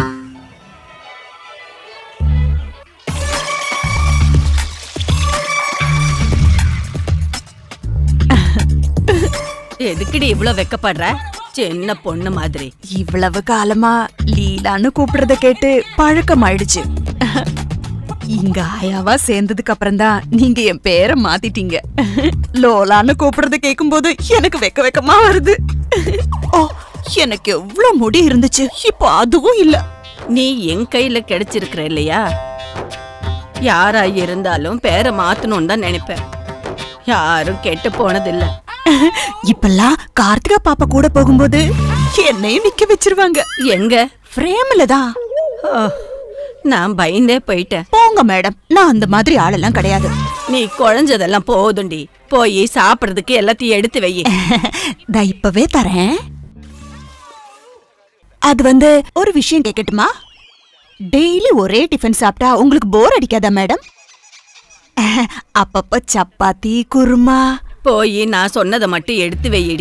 எதுக்குடி இவ்ளோ வெக்கப்படுற சின்ன பொண்ணு மாதிரி இவ்வளவு காலமா லீலான்னு கூப்பிடுறத கேட்டு பழக்கம் ஆயிடுச்சு இங்க ஆயாவா சேர்ந்ததுக்கு அப்புறம் தான் நீங்க என் பேரை மாத்திட்டீங்க லோலான்னு கூப்பிடுறத கேட்கும்போது எனக்கு வெக்க வெக்கமா வருது ஓ எனக்கு எவ்வளவு முடி இருந்துச்சு இப்போ அதுவும் இல்ல நீ என் கையில கிடைச்சிருக்கிற இல்லையா யாரா இருந்தாலும் பேரை மாத்தணும்னு தான் நினைப்பேன் யாரும் கெட்டு போனதில்ல இப்பெல்லாம் கார்த்திகா பாப்பா கூட போகும்போது என்னையும் நிக்க வச்சிருவாங்க எங்க ஃப்ரேம்ல தான் ஓ, நான் பயந்தே போயிட்டேன் போங்க மேடம் நான் அந்த மாதிரி ஆளெல்லாம் கிடையாது நீ குழஞ்சதெல்லாம் போதுண்டி போய் சாப்பிடுறதுக்கு எல்லாத்தையும் எடுத்து வை நான் இப்பவே தரேன் அது வந்து ஒரு விஷயம் கேட்கட்டுமா டெய்லி ஒரே டிஃபன் சாப்பிட்டா உங்களுக்கு போர் அடிக்காதா மேடம் அப்பப்ப சப்பாத்தி குருமா போய் நான் சொன்னதை மட்டும் எடுத்து வையடி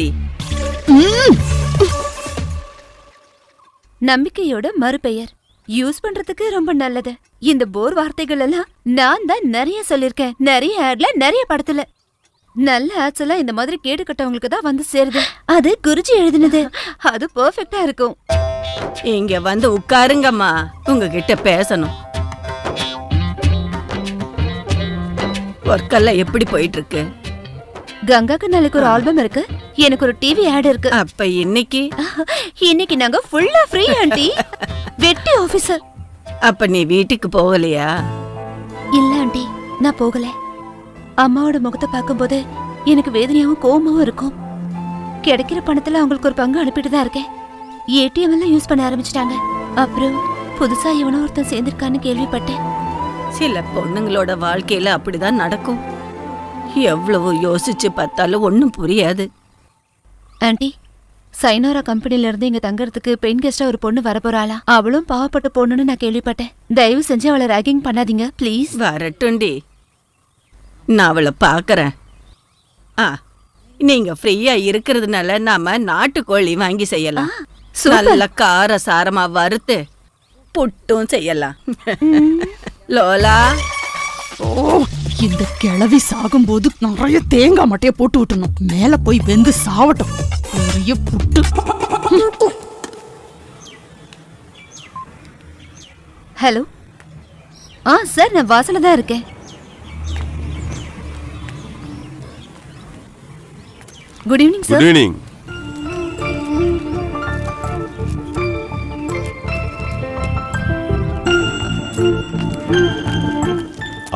நம்பிக்கையோட மறுபெயர் யூஸ் பண்றதுக்கு ரொம்ப நல்லது இந்த போர் வார்த்தைகள் எல்லாம் நான் தான் நிறைய சொல்லிருக்கேன் நிறைய ஆட்ல நிறைய படத்துல நல்ல ஆட்ஸ் எல்லாம் இந்த மாதிரி கேட்டுக்கிட்டவங்களுக்கு தான் வந்து சேருது அது குருஜி எழுதினது அது பெர்ஃபெக்ட்டா இருக்கும் இங்க வந்து உட்காருங்கம்மா உங்ககிட்ட பேசணும் ஒர்க்கெல்லாம் எப்படி போயிட்டு இருக்கு கங்காக்கு நாளைக்கு ஒரு ஆல்பம் இருக்கு எனக்கு ஒரு டிவி ஆட் இருக்கு அப்ப இன்னைக்கு இன்னைக்கு நாங்க ஃபுல்லா ஃப்ரீ ஆண்டி வெட்டி ஆபீசர் அப்ப நீ வீட்டுக்கு போகலையா இல்ல ஆண்டி நான் போகல அம்மாவோட முகத்தை பார்க்கும்போது எனக்கு வேதனையாவும் கோவமாவும் இருக்கும் கிடைக்கிற பணத்துல அவங்களுக்கு ஒரு பங்கு அனுப்பிட்டு தான் இருக்கேன் ஏடிஎம் எல்லாம் யூஸ் பண்ண ஆரம்பிச்சிட்டாங்க அப்புறம் புதுசா எவனோ ஒருத்தன் சேர்ந்திருக்கான்னு கேள்விப்பட்டேன் சில பொண்ணுங்களோட வாழ்க்கையில அப்படிதான் நடக்கும் எவ்வளவு யோசிச்சு பார்த்தாலும் ஒண்ணும் புரியாது ஆண்டி சைனோரா கம்பெனில இருந்து இங்க தங்கறதுக்கு பெண் கெஸ்டா ஒரு பொண்ணு வரப்போறாளா அவளும் பாவப்பட்ட பொண்ணுன்னு நான் கேள்விப்பட்டேன் தயவு செஞ்சு அவளை ரேகிங் பண்ணாதீங்க ப்ளீஸ் வரட்டும்டி நான் அவளை பார்க்கறேன் ஆ நீங்க ஃப்ரீயா இருக்கிறதுனால நாம நாட்டுக்கோழி வாங்கி செய்யலாம் சூப்பர். நல்ல கார சாரமா வறுத்து புட்டும் செய்யலாம் லோலா ஓ இந்த கிழவி சாகும்போது நிறைய தேங்காய் மட்டைய போட்டு விட்டுணும் மேல போய் வெந்து சாவட்டும் பெரிய புட்டு ஹலோ ஆ சார் நான் வாசல்ல தான் இருக்கேன் good evening good sir evening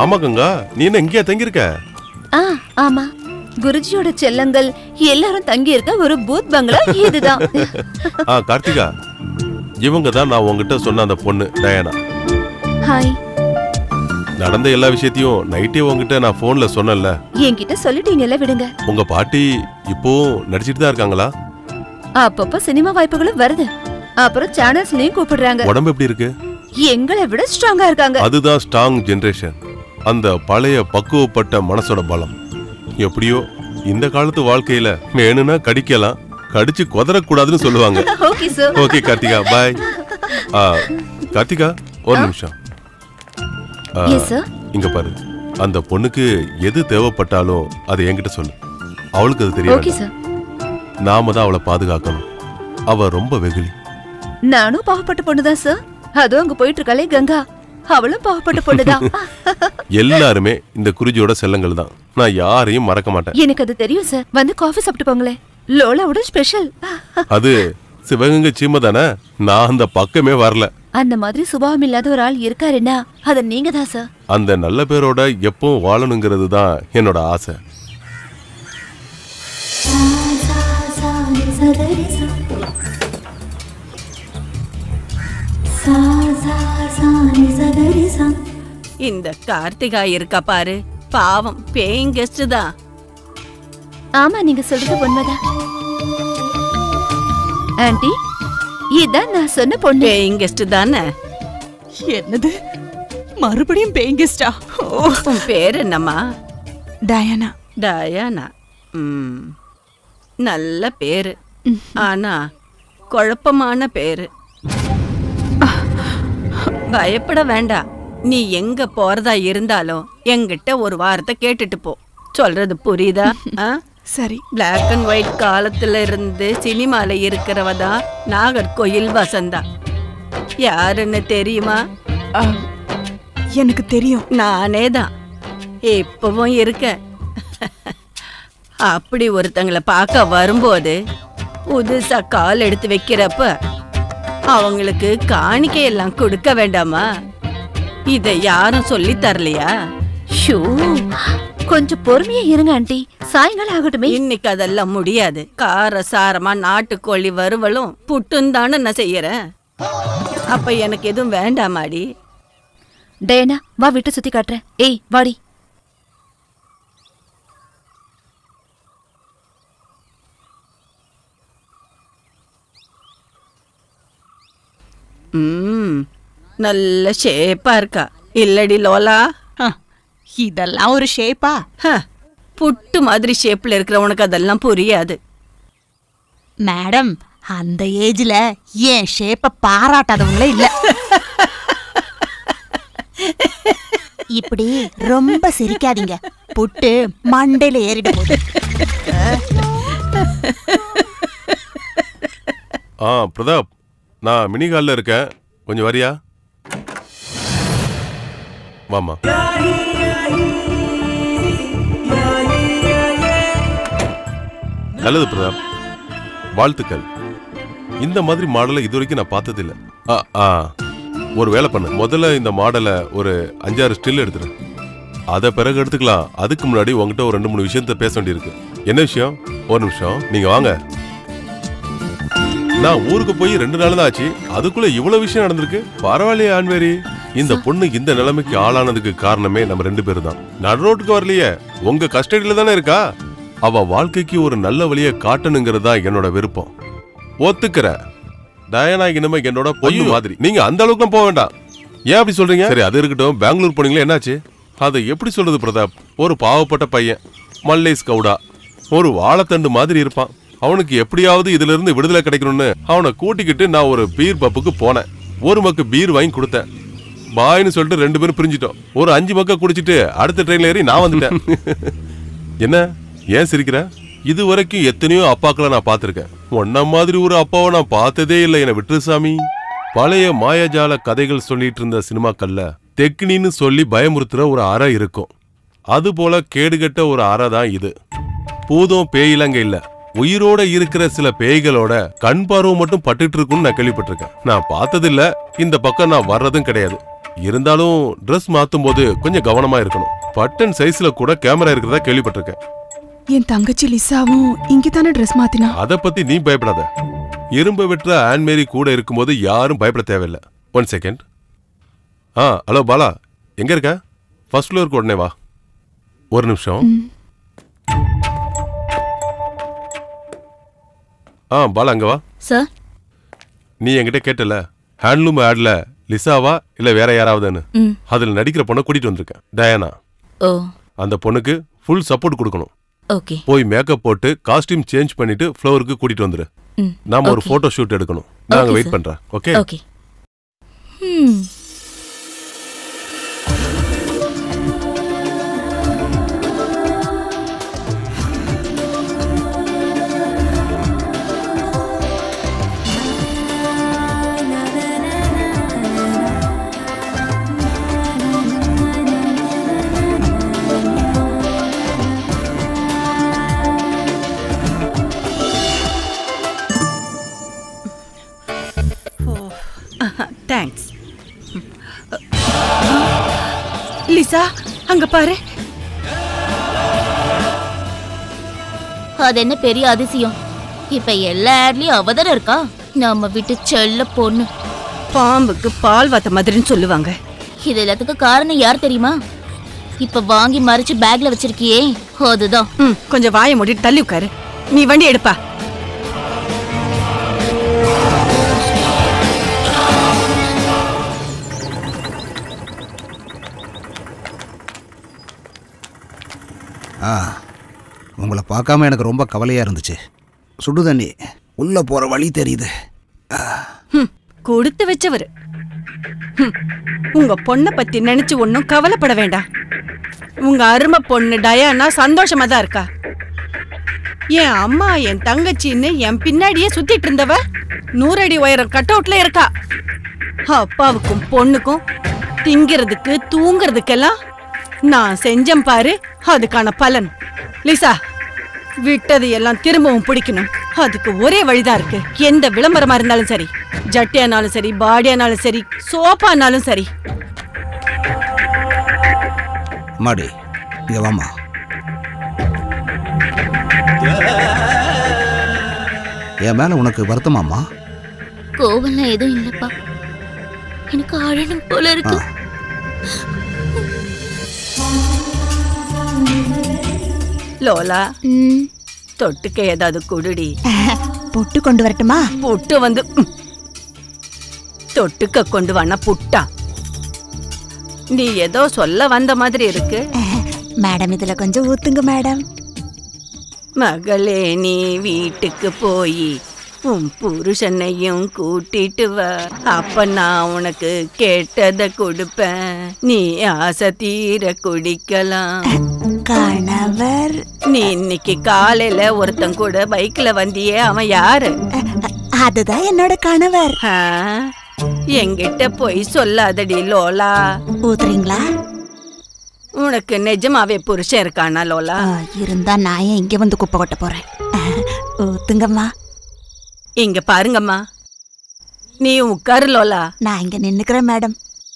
ஆமா கங்கா நீ என்ன இங்கேயா தங்கியிருக்க ஆ ஆமா குருஜியோட செல்லங்கள் எல்லாரும் தங்கி இருக்க ஒரு பூத் பங்களா இதுதான் ஆ கார்த்திகா இவங்க தான் நான் உங்ககிட்ட சொன்ன அந்த பொண்ணு டயானா ஹாய் நடந்த எல்லா விஷயத்தையும் நைட்டே உங்ககிட்ட நான் போன்ல சொன்னேன்ல என்கிட்ட சொல்லிட்டீங்கல்ல விடுங்க உங்க பாட்டி இப்போவும் நடிச்சிட்டு தான் இருக்காங்களா அப்பப்ப சினிமா வாய்ப்புகளும் வருது அப்புறம் சேனல்ஸ்லயும் கூப்பிடுறாங்க உடம்பு எப்படி இருக்கு எங்களை விட ஸ்ட்ராங்கா இருக்காங்க அதுதான் ஸ்ட்ராங் ஜெனரேஷன் அந்த பழைய பக்குவப்பட்ட மனசோட பலம் எப்படியோ இந்த காலத்து வாழ்க்கையில வேணும்னா கடிக்கலாம் கடிச்சு குதறக்கூடாதுன்னு சொல்லுவாங்க okay sir okay Karthika bye ஆ கார்த்திகா ஒரு நிமிஷம் ஆ, Yes, sir. இங்க பாரு அந்த பொண்ணுக்கு எது தேவைப்பட்டாலும் அதை என்கிட்ட சொல்லு அவளுக்கு அது ஓகே தெரியாது சார் நாம தான் அவளை பாதுகாக்கணும் அவ ரொம்ப வெகுளி நானும் பாவப்பட்ட பொண்ணுதான் சார் அதுவும் அங்க போயிட்டு இருக்காளே கங்கா அவளும் பாவப்பட்ட பொண்ணுதான் எல்லாருமே இந்த குருஜியோட செல்லங்கள் தான் நான் யாரையும் மறக்க மாட்டேன் எனக்கு அது தெரியும் சார் வந்து காஃபி சாப்பிட்டு போங்களேன் லோலாவோட ஸ்பெஷல் அது சிவகங்கை சீமை தானே நான் அந்த பக்கமே வரல அந்த மாதிரி சுபாவம் இல்லாத ஒரு ஆள் இருக்காருன்னா அது நீங்க தான் சார் அந்த நல்ல பேரோட எப்பவும் வாழணுங்கிறது தான் என்னோட ஆசை இந்த கார்த்திகா இருக்கா பாரு பாவம் பேயிங் கெஸ்ட் தான் ஆமா நீங்க சொல்றது உண்மைதான் ஆண்டி இதான் நான் சொன்ன பொண்ணு பேயிங் கெஸ்ட் தானே என்னது மறுபடியும் பேங்கிஸ்டா உன் பேர் என்னம்மா டயானா டயானா ம் நல்ல பேரு ஆனா குழப்பமான பேரு பயப்பட வேண்டாம் நீ எங்க போறதா இருந்தாலும் என்கிட்ட ஒரு வார்த்தை கேட்டுட்டு போ சொல்றது புரியுதா ஆ? சரி Black அண்ட் ஒயிட் காலத்துல இருந்து சினிமால இருக்கிறவ தான் நாகர்கோயில் வசந்தா யாருன்னு தெரியுமா ஆ, எனக்கு தெரியும் நானே தான் இப்பவும் இருக்க அப்படி ஒருத்தங்களை பார்க்க வரும்போது புதுசா கால் எடுத்து வைக்கிறப்ப அவங்களுக்கு காணிக்கையெல்லாம் கொடுக்க வேண்டாமா இதை யாரும் சொல்லி தரலையா ஷூ கொஞ்சம் பொறுமையா இருங்க ஆண்டி சாயங்காலம் ஆகட்டுமே இன்னைக்கு அதெல்லாம் முடியாது கார சாரமா நாட்டுக்கோழி வறுவலும் புட்டும் தானே நான் செய்யறேன் அப்ப எனக்கு எதுவும் வேண்டாமாடி டயனா வா விட்டு சுத்தி காட்டுறேன் ஏய் வாடி ம் நல்ல ஷேப்பா இருக்கா இல்லடி லோலா இதெல்லாம் ஒரு ஷேப்பா ஹ, புட்டு மாதிரி ஷேப்ல இருக்கிற உனக்கு அதெல்லாம் புரியாது மேடம் அந்த ஏஜ்ல என் ஷேப்ப பாராட்டாதவங்களே இல்ல இப்படி ரொம்ப சிரிக்காதீங்க புட்டு மண்டையில ஏறிட போகுது ஆ பிரதாப் நான் மினி ஹாலில் இருக்கேன் கொஞ்சம் வரியா வாமா நல்லது பிரதாப் வாழ்த்துக்கள் இந்த மாதிரி மாடலை இது வரைக்கும் நான் பார்த்ததில்ல ஆ ஆ ஒரு வேலை பண்ணு முதல்ல இந்த மாடலை ஒரு அஞ்சாறு ஸ்டில் எடுத்துரு அதை பிறகு எடுத்துக்கலாம் அதுக்கு முன்னாடி உங்ககிட்ட ஒரு ரெண்டு மூணு விஷயத்த பேச வேண்டியிருக்கு என்ன விஷயம் ஒரு நிமிஷம் நீங்க வாங்க நான் ஊருக்கு போய் ரெண்டு நாள் தான் ஆச்சு அதுக்குள்ள இவ்வளவு விஷயம் நடந்திருக்கு பரவாயில்லையே ஆண்வேரி இந்த பொண்ணு இந்த நிலைமைக்கு ஆளானதுக்கு காரணமே நம்ம ரெண்டு பேரும் தான் நடு ரோட்டுக்கு வரலையே உங்க கஸ்டடியில தானே இருக்கா அவ வாழ்க்கைக்கு ஒரு நல்ல வழியை காட்டணுங்கிறது தான் என்னோட விருப்பம் ஒத்துக்கிற டயனா இனிமே என்னோட பொய்யு மாதிரி நீங்க அந்த அளவுக்கு போக வேண்டாம் ஏன் அப்படி சொல்றீங்க சரி அது இருக்கட்டும் பெங்களூர் போனீங்களே என்னாச்சு அதை எப்படி சொல்றது பிரதாப் ஒரு பாவப்பட்ட பையன் மல்லேஸ் கவுடா ஒரு வாழைத்தண்டு மாதிரி இருப்பான் அவனுக்கு எப்படியாவது இதுல இருந்து விடுதலை கிடைக்கணும்னு அவனை கூட்டிக்கிட்டு நான் ஒரு பீர் பப்புக்கு போனேன் ஒரு மக்கு பீர் வாங்கி கொடுத்தேன் பாய்னு சொல்லிட்டு ரெண்டு பேரும் பிரிஞ்சிட்டோம் ஒரு அஞ்சு மக்க குடிச்சிட்டு அடுத்த ட்ரெயின்ல ஏறி நான் வந்துட்டேன் என்ன ஏன் சிரிக்கிற இது வரைக்கும் எத்தனையோ அப்பாக்களை நான் பார்த்திருக்கேன் உன்ன மாதிரி ஒரு அப்பாவை நான் பார்த்ததே இல்லை என்னை விட்டுரு சாமி பழைய மாயாஜால கதைகள் சொல்லிட்டு இருந்த சினிமாக்கள்ல தெக்கினின்னு சொல்லி பயமுறுத்துற ஒரு அறை இருக்கும் அது போல கேடுகட்ட ஒரு அறை தான் இது பூதம் பேயிலங்க இல்ல உயிரோட இருக்கிற சில பேய்களோட கண் பார்வை மட்டும் பட்டுட்டு இருக்குன்னு நான் கேள்விப்பட்டிருக்கேன் நான் பார்த்ததில்ல இந்த பக்கம் நான் வர்றதும் கிடையாது இருந்தாலும் ட்ரெஸ் மாத்தும் போது கொஞ்சம் கவனமா இருக்கணும் பட்டன் சைஸ்ல கூட கேமரா இருக்கிறதா கேள்விப்பட்டிருக்கேன் என் தங்கச்சி லிசாவும் இங்கதானே ட்ரெஸ் மாத்தினா அத பத்தி நீ பயப்படாத இரும்பு வெட்டுற ஆன்மேரி கூட இருக்கும்போது யாரும் பயப்பட தேவையில்லை ஒன் செகண்ட் ஆ ஹலோ பாலா எங்க இருக்க ஃபர்ஸ்ட் ஃப்ளோருக்கு உடனே வா ஒரு நிமிஷம் ஆ பாலா அங்க வா சார் நீ என்கிட்ட கேட்டல ஹேண்ட்லூம் ஆட்ல லிசாவா இல்ல வேற யாராவதுன்னு ம் அதுல நடிக்கிற பொண்ணை கூட்டிட்டு வந்திருக்கேன் டயானா ஓ அந்த பொண்ணுக்கு ஃபுல் சப்போர்ட் கொடுக்கணும் ஓகே போய் மேக்கப் போட்டு காஸ்டியூம் சேஞ்ச் பண்ணிட்டு ஃப்ளோருக்கு கூட்டிட்டு வந்துரு ம் நாம ஒரு Okay. போட்டோ ஷூட் எடுக்கணும் நாங்க Okay, வெயிட் sir. பண்றேன் ஓகே ஓகே ம் தேங்க்ஸ் லிசா அங்க பாரு அது என்ன பெரிய அதிசயம் இப்ப எல்லா ஆட்லயும் அவதாரம் இருக்கா நம்ம வீட்டு செல்ல பொண்ணு பாம்புக்கு பால் வாத்த மாதிரின்னு சொல்லுவாங்க இது எல்லாத்துக்கும் காரணம் யார் தெரியுமா இப்ப வாங்கி மறைச்சு பேக்ல வச்சிருக்கியே அதுதான் ம் கொஞ்சம் வாயை மூடிட்டு தள்ளி உட்காரு நீ வண்டி எடுப்பா ஆ உங்களை பார்க்காம எனக்கு ரொம்ப கவலையாக இருந்துச்சு சுடு தண்ணி உள்ளே போகிற வழி தெரியுது ம், கொடுத்து வச்சவரு ம், உங்க பொண்ணை பத்தி நினைச்சு ஒன்னும் கவலைப்பட வேண்டாம் உங்க அருமை பொண்ணு டயானா சந்தோஷமா தான் இருக்கா என் அம்மா என் தங்கச்சின்னு என் பின்னாடியே சுத்திட்டு இருந்தவ நூறடி உயரம் கட் அவுட்ல இருக்கா அப்பாவுக்கும் பொண்ணுக்கும் திங்கிறதுக்கு தூங்குறதுக்கெல்லாம் நான் செஞ்சேன் பாரு அதுக்கான பலன் லிசா விட்டது எல்லாம் திரும்பவும் பிடிக்கணும் அதுக்கு ஒரே வழிதான் இருக்கு எந்த விளம்பரமா இருந்தாலும் சரி ஜட்டியானாலும் சரி பாடியானாலும் சரி சோப்பானாலும் சரி மாடி இங்கே வாமா என் மேலே உனக்கு வருத்தமாம்மா கோவம்லாம் எதுவும் இல்லப்பா எனக்கு அழணும் போல இருக்கு லோலா தொட்டுக்க ஏதாவது குடுடி பொட்டு கொண்டு வரட்டுமா புட்டு வந்து ம். தொட்டுக்க கொண்டு வானா புட்டா நீ ஏதோ சொல்ல வந்த மாதிரி இருக்கு மேடம் இதுல கொஞ்சம் ஊத்துங்க மேடம் மகளே நீ வீட்டுக்கு போய் உன் புருஷனையும் கூட்டிட்டு வா அப்ப நான் உனக்கு கேட்டத கொடுப்பேன் நீ ஆசை தீர குடிக்கலாம் கணவர் நீ இன்னைக்கு காலையில ஒருத்தன் கூட பைக்ல வந்தியே அவன் யாரு அதுதான் என்னோட கணவர் ஆ, என்கிட்ட போய் சொல்லாதடி லோலா ஊத்துறீங்களா உனக்கு நிஜமாவே புருஷன் இருக்கானா லோலா ஆ, இருந்தா நான் ஏன் இங்க வந்து குப்பை கொட்ட போறேன் ஊத்துங்கம்மா இங்க பாருங்கம்மா நீ உட்காரு லோலா நான் இங்க நின்னுக்கிறேன் மேடம்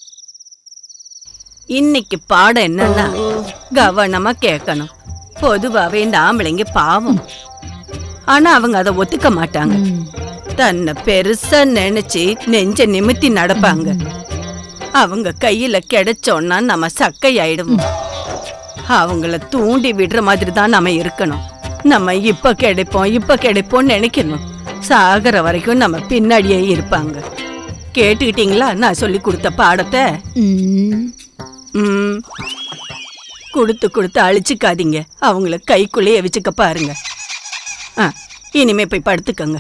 இன்னைக்கு பாடம் என்னன்னா கவனமா கேட்கணும் பொதுவாவே இந்த ஆம்பளைங்க பாவம் ஆனா அவங்க அதை ஒத்துக்க மாட்டாங்க தன்னை பெருசா நினைச்சு நெஞ்ச நிமித்தி நடப்பாங்க அவங்க கையில கிடைச்சோன்னா நம்ம சக்கை ஆயிடுவோம் அவங்கள தூண்டி விடுற மாதிரி தான் நம்ம இருக்கணும் நம்ம இப்ப கிடைப்போம் இப்ப கிடைப்போம்னு நினைக்கணும் சாகர வரைக்கும் நம்ம பின்னாடியே இருப்பாங்க கேட்டுக்கிட்டீங்களா நான் சொல்லி கொடுத்த பாடத்தை ம், ம் கொடுத்து கொடுத்து அழிச்சுக்காதீங்க அவங்கள கைக்குள்ளேயே வச்சுக்க பாருங்க ஆ இனிமே போய் படுத்துக்கங்க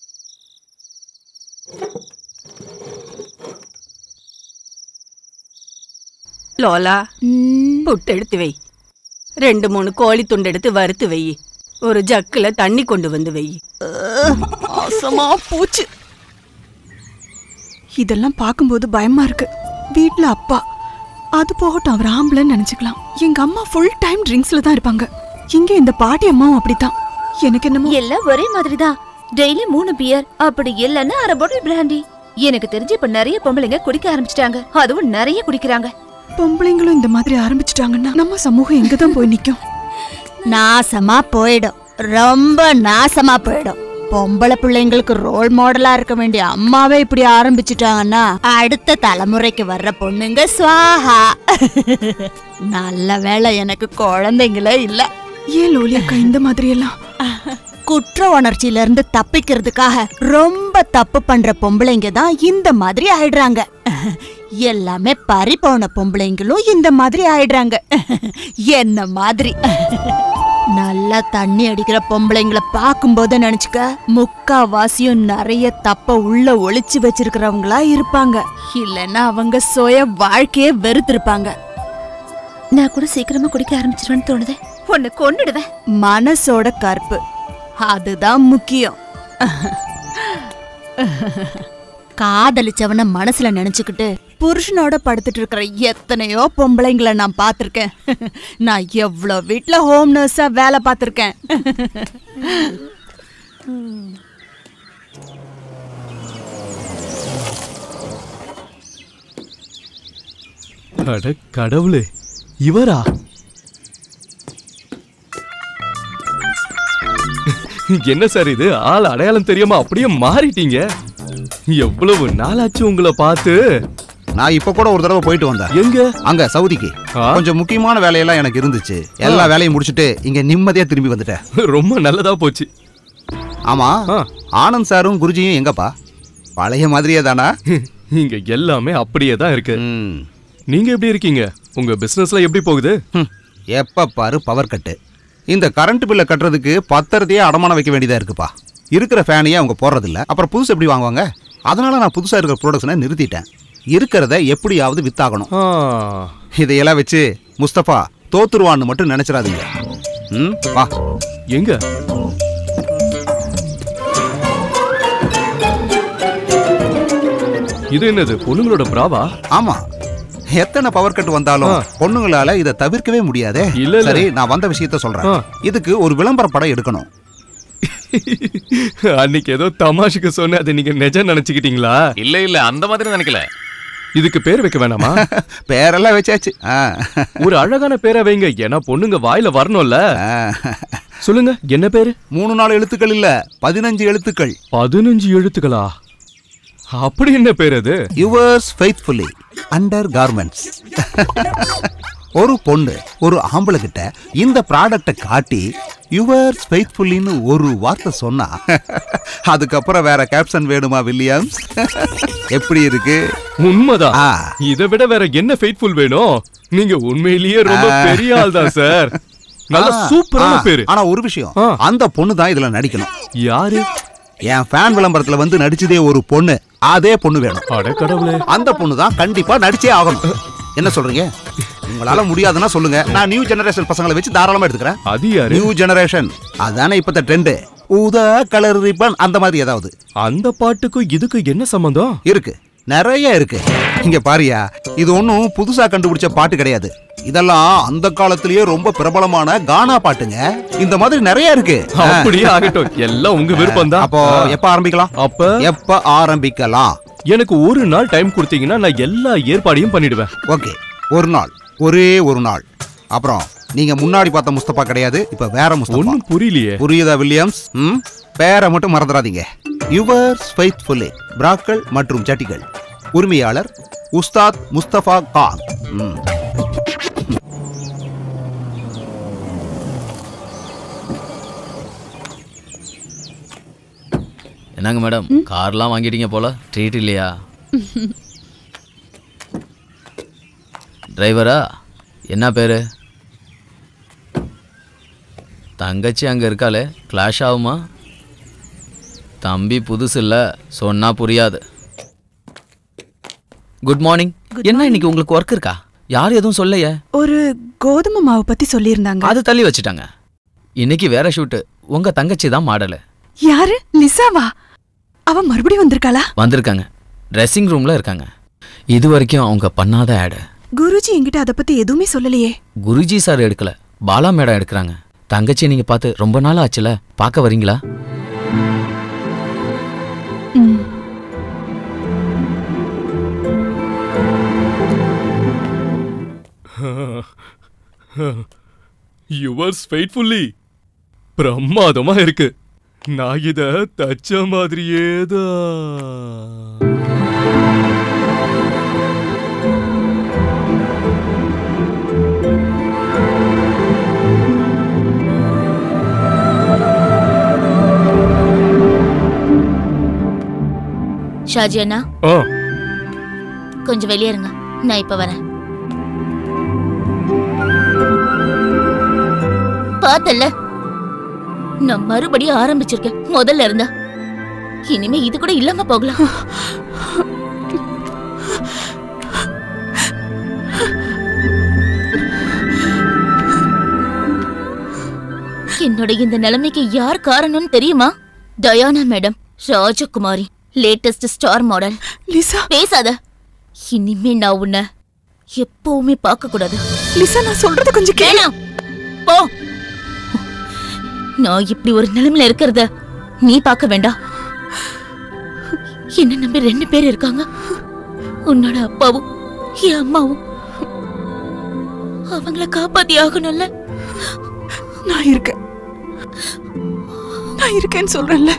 லோலா ம். புட்டு எடுத்து வை ரெண்டு மூணு கோழி துண்டு எடுத்து வறுத்து வை ஒரு ஜக்குல தண்ணி கொண்டு வந்து வை ஆசமா போச்சு இதெல்லாம் பார்க்கும்போது பயமா இருக்கு வீட்ல அப்பா அது போகட்டும் அவர் ஆம்பளைன்னு நினைச்சுக்கலாம் எங்க அம்மா ஃபுல் டைம் ட்ரிங்க்ஸ்ல தான் இருப்பாங்க இங்க இந்த பாட்டி அம்மாவும் அப்படித்தான் எனக்கு என்னமோ எல்லாம் ஒரே மாதிரி தான் டெய்லி மூணு பியர் அப்படி இல்லைன்னா அரை பாட்டில் பிராண்டி எனக்கு தெரிஞ்சு இப்ப நிறைய பொம்பளைங்க குடிக்க ஆரம்பிச்சிட்டாங்க அதுவும் நிறைய குடிக்கிறாங்க பொம்பளைங்களும் இந்த மாதிரி ஆரம்பிச்சிட்டாங்கன்னா நம்ம சமூகம் எங்க தான் போய் நிக்கும் நாசமா போயிடும் ரொம்ப நாசமா போயிடும் பொம்பளை பிள்ளைங்களுக்கு ரோல் மாடலா இருக்க வேண்டிய அம்மாவே இப்படி ஆரம்பிச்சிட்டாங்கன்னா அடுத்த தலைமுறைக்கு வர்ற பொண்ணுங்க சுவாஹா நல்ல வேளை எனக்கு குழந்தைங்களே இல்ல ஏன் லோலி அக்கா இந்த மாதிரி எல்லாம் குற்ற உணர்ச்சியில இருந்து தப்பிக்கிறதுக்காக ரொம்ப தப்பு பண்ற பொம்பளைங்க தான் இந்த மாதிரி ஆயிடுறாங்க எல்லாமே பறி போன பொம்பளைங்களும் இந்த மாதிரி ஆயிடுறாங்க என்ன மாதிரி நல்லா தண்ணி அடிக்கிற பொம்பளைங்களை பார்க்கும்போது நினைச்சுக்க முக்காவாசியும் நிறைய தப்ப உள்ள ஒளிச்சு வச்சிருக்கிறவங்களா இருப்பாங்க இல்லைன்னா அவங்க சுய வாழ்க்கையே வெறுத்திருப்பாங்க நான் கூட சீக்கிரமா குடிக்க ஆரம்பிச்சிருவேன்னு தோணுது உன்னை கொன்னுடுவேன் மனசோட கற்பு அதுதான் முக்கியம் காதலிச்சவன மனசுல நினைச்சுக்கிட்டு புருஷனோட படுத்துட்டு இருக்கிற எத்தனையோ பொம்பளைங்களை நான் பார்த்திருக்கேன் நான் எவ்வளோ வீட்ல ஹோம் நர்ஸா வேலை பார்த்திருக்கேன் அட கடவுளே இவரா என்ன சார் இது ஆள் அடையாளம் தெரியாம அப்படியே மாறிட்டீங்க எவ்வளவு நாளாச்சு உங்களை பார்த்து நான் இப்ப கூட ஒரு தடவை போயிட்டு வந்தேன் எங்க அங்க சவுதிக்கு கொஞ்சம் முக்கியமான வேலையெல்லாம் எனக்கு இருந்துச்சு எல்லா வேலையும் முடிச்சிட்டு இங்க நிம்மதியா திரும்பி வந்துட்டேன் ரொம்ப நல்லதா போச்சு ஆமா ஆனந்த் சாரும் குருஜியும் எங்கப்பா பழைய மாதிரியே தானா இங்க எல்லாமே அப்படியே தான் இருக்கு நீங்க எப்படி இருக்கீங்க உங்க பிசினஸ்ல எப்படி போகுது எப்ப பாரு பவர் கட்டு இந்த கரண்ட் பில்லை கட்டுறதுக்கு பத்திரத்தையே அடமானம் வைக்க வேண்டியதா இருக்குப்பா இருக்கிற ஃபேனையே அவங்க போடுறதில்ல அப்புறம் புதுசு எப்படி வாங்குவாங்க அதனால நான் புதுசா இருக்கிற ப்ராடக்ட்ஸனை நிறுத்திட்டேன் இருக்கிறத எப்படியாவது வித்தாகணும் இதையெல்லாம் வச்சு முஸ்தபா தோத்துருவான்னு மட்டும் நினைச்சிடாதீங்க ம் வா எங்க இது என்னது பொண்ணுங்களோட பிராவா ஆமா எத்தனை பவர் கட் வந்தாலும் பொண்ணுங்களால இதை தவிர்க்கவே முடியாதே இல்ல, இல்ல. சரி நான் வந்த விஷயத்த சொல்றேன் ஆ. இதுக்கு ஒரு விளம்பர படம் எடுக்கணும் அன்னைக்கு ஏதோ தமாஷுக்கு சொன்ன அதை நீங்க நிஜம் நினைச்சுக்கிட்டீங்களா இல்ல இல்ல அந்த மாதிரி நினைக்கல இதுக்கு பேர் வைக்க வேணாமா பேரெல்லாம் வச்சாச்சு ஆ. ஒரு அழகான பேரை வைங்க ஏன்னா பொண்ணுங்க வாயில வரணும்ல சொல்லுங்க என்ன பேரு மூணு நாலு எழுத்துக்கள் இல்ல பதினஞ்சு எழுத்துக்கள் பதினஞ்சு எழுத்துக்களா அப்படி என்ன பேர் அது யுவர்ஸ் ஃபெய்த்ஃபுல்லி அண்டர் கார்மெண்ட்ஸ் ஒரு பொண்ணு ஒரு ஆம்பளை கிட்ட இந்த ப்ராடக்டை காட்டி யுவர்ஸ் ஃபெய்த்ஃபுல்லின்னு ஒரு வார்த்தை சொன்னா அதுக்கப்புறம் வேற கேப்ஷன் வேணுமா வில்லியம்ஸ் எப்படி இருக்கு உண்மைதான் இதை விட வேற என்ன ஃபெய்ட்ஃபுல் வேணும் நீங்க உண்மையிலேயே ரொம்ப ஆ. பெரிய ஆள் தான் சார் நல்ல ஆ, சூப்பரான ஆ, பேரு ஆனா ஒரு விஷயம் அந்த பொண்ணு தான் இதுல நடிக்கணும் யாரு என் ஃபேன் விளம்பரத்துல வந்து நடிச்சதே ஒரு பொண்ணு அதே பொண்ணு வேணும் அட கடவுளே அந்த பொண்ணு தான் கண்டிப்பா நடிச்சே ஆகணும் என்ன சொல்றீங்க உங்களால முடியாதுன்னா சொல்லுங்க நான் நியூ ஜெனரேஷன் பசங்களை வச்சு தாராளமா எடுத்துக்கிறேன் அது யாரு நியூ ஜெனரேஷன் அதானே இப்பத்த ட்ரெண்ட் ஊதா கலர் ரிப்பன் அந்த மாதிரி ஏதாவது அந்த பாட்டுக்கும் இதுக்கு என்ன சம்பந்தம் இருக்கு நிறைய இருக்கு இங்க பாரியா இது ஒண்ணும் புதுசா கண்டுபிடிச்ச பாட்டு கிடையாது இதெல்லாம் அந்த காலத்திலேயே ரொம்ப பிரபலமான கானா பாட்டுங்க இந்த மாதிரி நிறைய இருக்கு அப்படியே ஆகட்டும் எல்லாம் உங்க விருப்பம் தான் அப்போ எப்ப ஆரம்பிக்கலாம் அப்ப எப்ப ஆரம்பிக்கலாம் எனக்கு ஒரு நாள் டைம் கொடுத்தீங்கன்னா நான் எல்லா ஏற்பாடையும் பண்ணிடுவேன் ஓகே ஒரு நாள் ஒரே ஒரு நாள் அப்புறம் நீங்க முன்னாடி பார்த்த முஸ்தபா கிடையாது இப்ப வேற முஸ்தபா ஒண்ணும் புரியலையே புரியுதா வில்லியம்ஸ் ம் பேரை மட்டும் மறந்துடாதீங்க யுவர்ஸ் ஃபெய்த்ஃபுல்லி பிராக்கள் மற்றும் ஜட்டிகள் உரிமையாளர் உஸ்தாத் முஸ்தபா கான் ம் என்னங்க மேடம் கார்லாம் வாங்கிட்டீங்க போல ட்ரீட் இல்லையா டிரைவரா என்ன பேரு தங்கச்சி அங்கே இருக்காளே கிளாஷ் ஆகுமா தம்பி புதுசு இல்லை சொன்னா புரியாது குட் மார்னிங் என்ன இன்னைக்கு உங்களுக்கு ஒர்க் இருக்கா யார் எதுவும் சொல்லையே ஒரு கோதுமை மாவு பத்தி சொல்லியிருந்தாங்க அது தள்ளி வச்சுட்டாங்க இன்னைக்கு வேற ஷூட்டு உங்க தங்கச்சி தான் மாடலு யாரு லிசாவா அவ மறுபடியும் வந்திருக்காளா வந்திருக்காங்க ட்ரெஸ்ஸிங் ரூம்ல இருக்காங்க இது வரைக்கும் அவங்க பண்ணாத ஆடு குருஜி என்கிட்ட அத பத்தி எதுவுமே சொல்லலையே குருஜி சார் எடுக்கல பாலா மேடம் எடுக்கிறாங்க தங்கச்சி நீங்க பார்த்து ரொம்ப நாள் ஆச்சுல பார்க்க வரீங்களா யுவர்ஸ் ஃபெய்ட்ஃபுல்லி பிரமாதமா இருக்கு நான் இத தச்ச மாதிரியே தான் ஷாஜி அண்ணா ஆ கொஞ்சம் வெளியே இருங்க நான் இப்ப வரேன் பார்த்தல்ல நான் மறுபடியும் ஆரம்பிச்சிருக்கேன் முதல்ல இருந்தா இனிமே இது கூட இல்லாம போகலாம் என்னோட இந்த நிலைமைக்கு யார் காரணம்னு தெரியுமா டயானா மேடம் ராஜகுமாரி லேட்டஸ்ட் ஸ்டார் மாடல் லிசா பேசாத இனிமே நான் உன்னை எப்பவுமே பார்க்க கூடாது லிசா நான் சொல்றது கொஞ்சம் வேணாம் போ நான் இப்படி ஒரு நிலைமையில இருக்கிறத நீ பார்க்க வேண்டாம் என்ன நம்பி ரெண்டு பேர் இருக்காங்க உன்னோட அப்பாவும் என் அம்மாவும் அவங்கள காப்பாத்தி ஆகணும்ல நான் இருக்கேன் நான் இருக்கேன்னு சொல்றேன்ல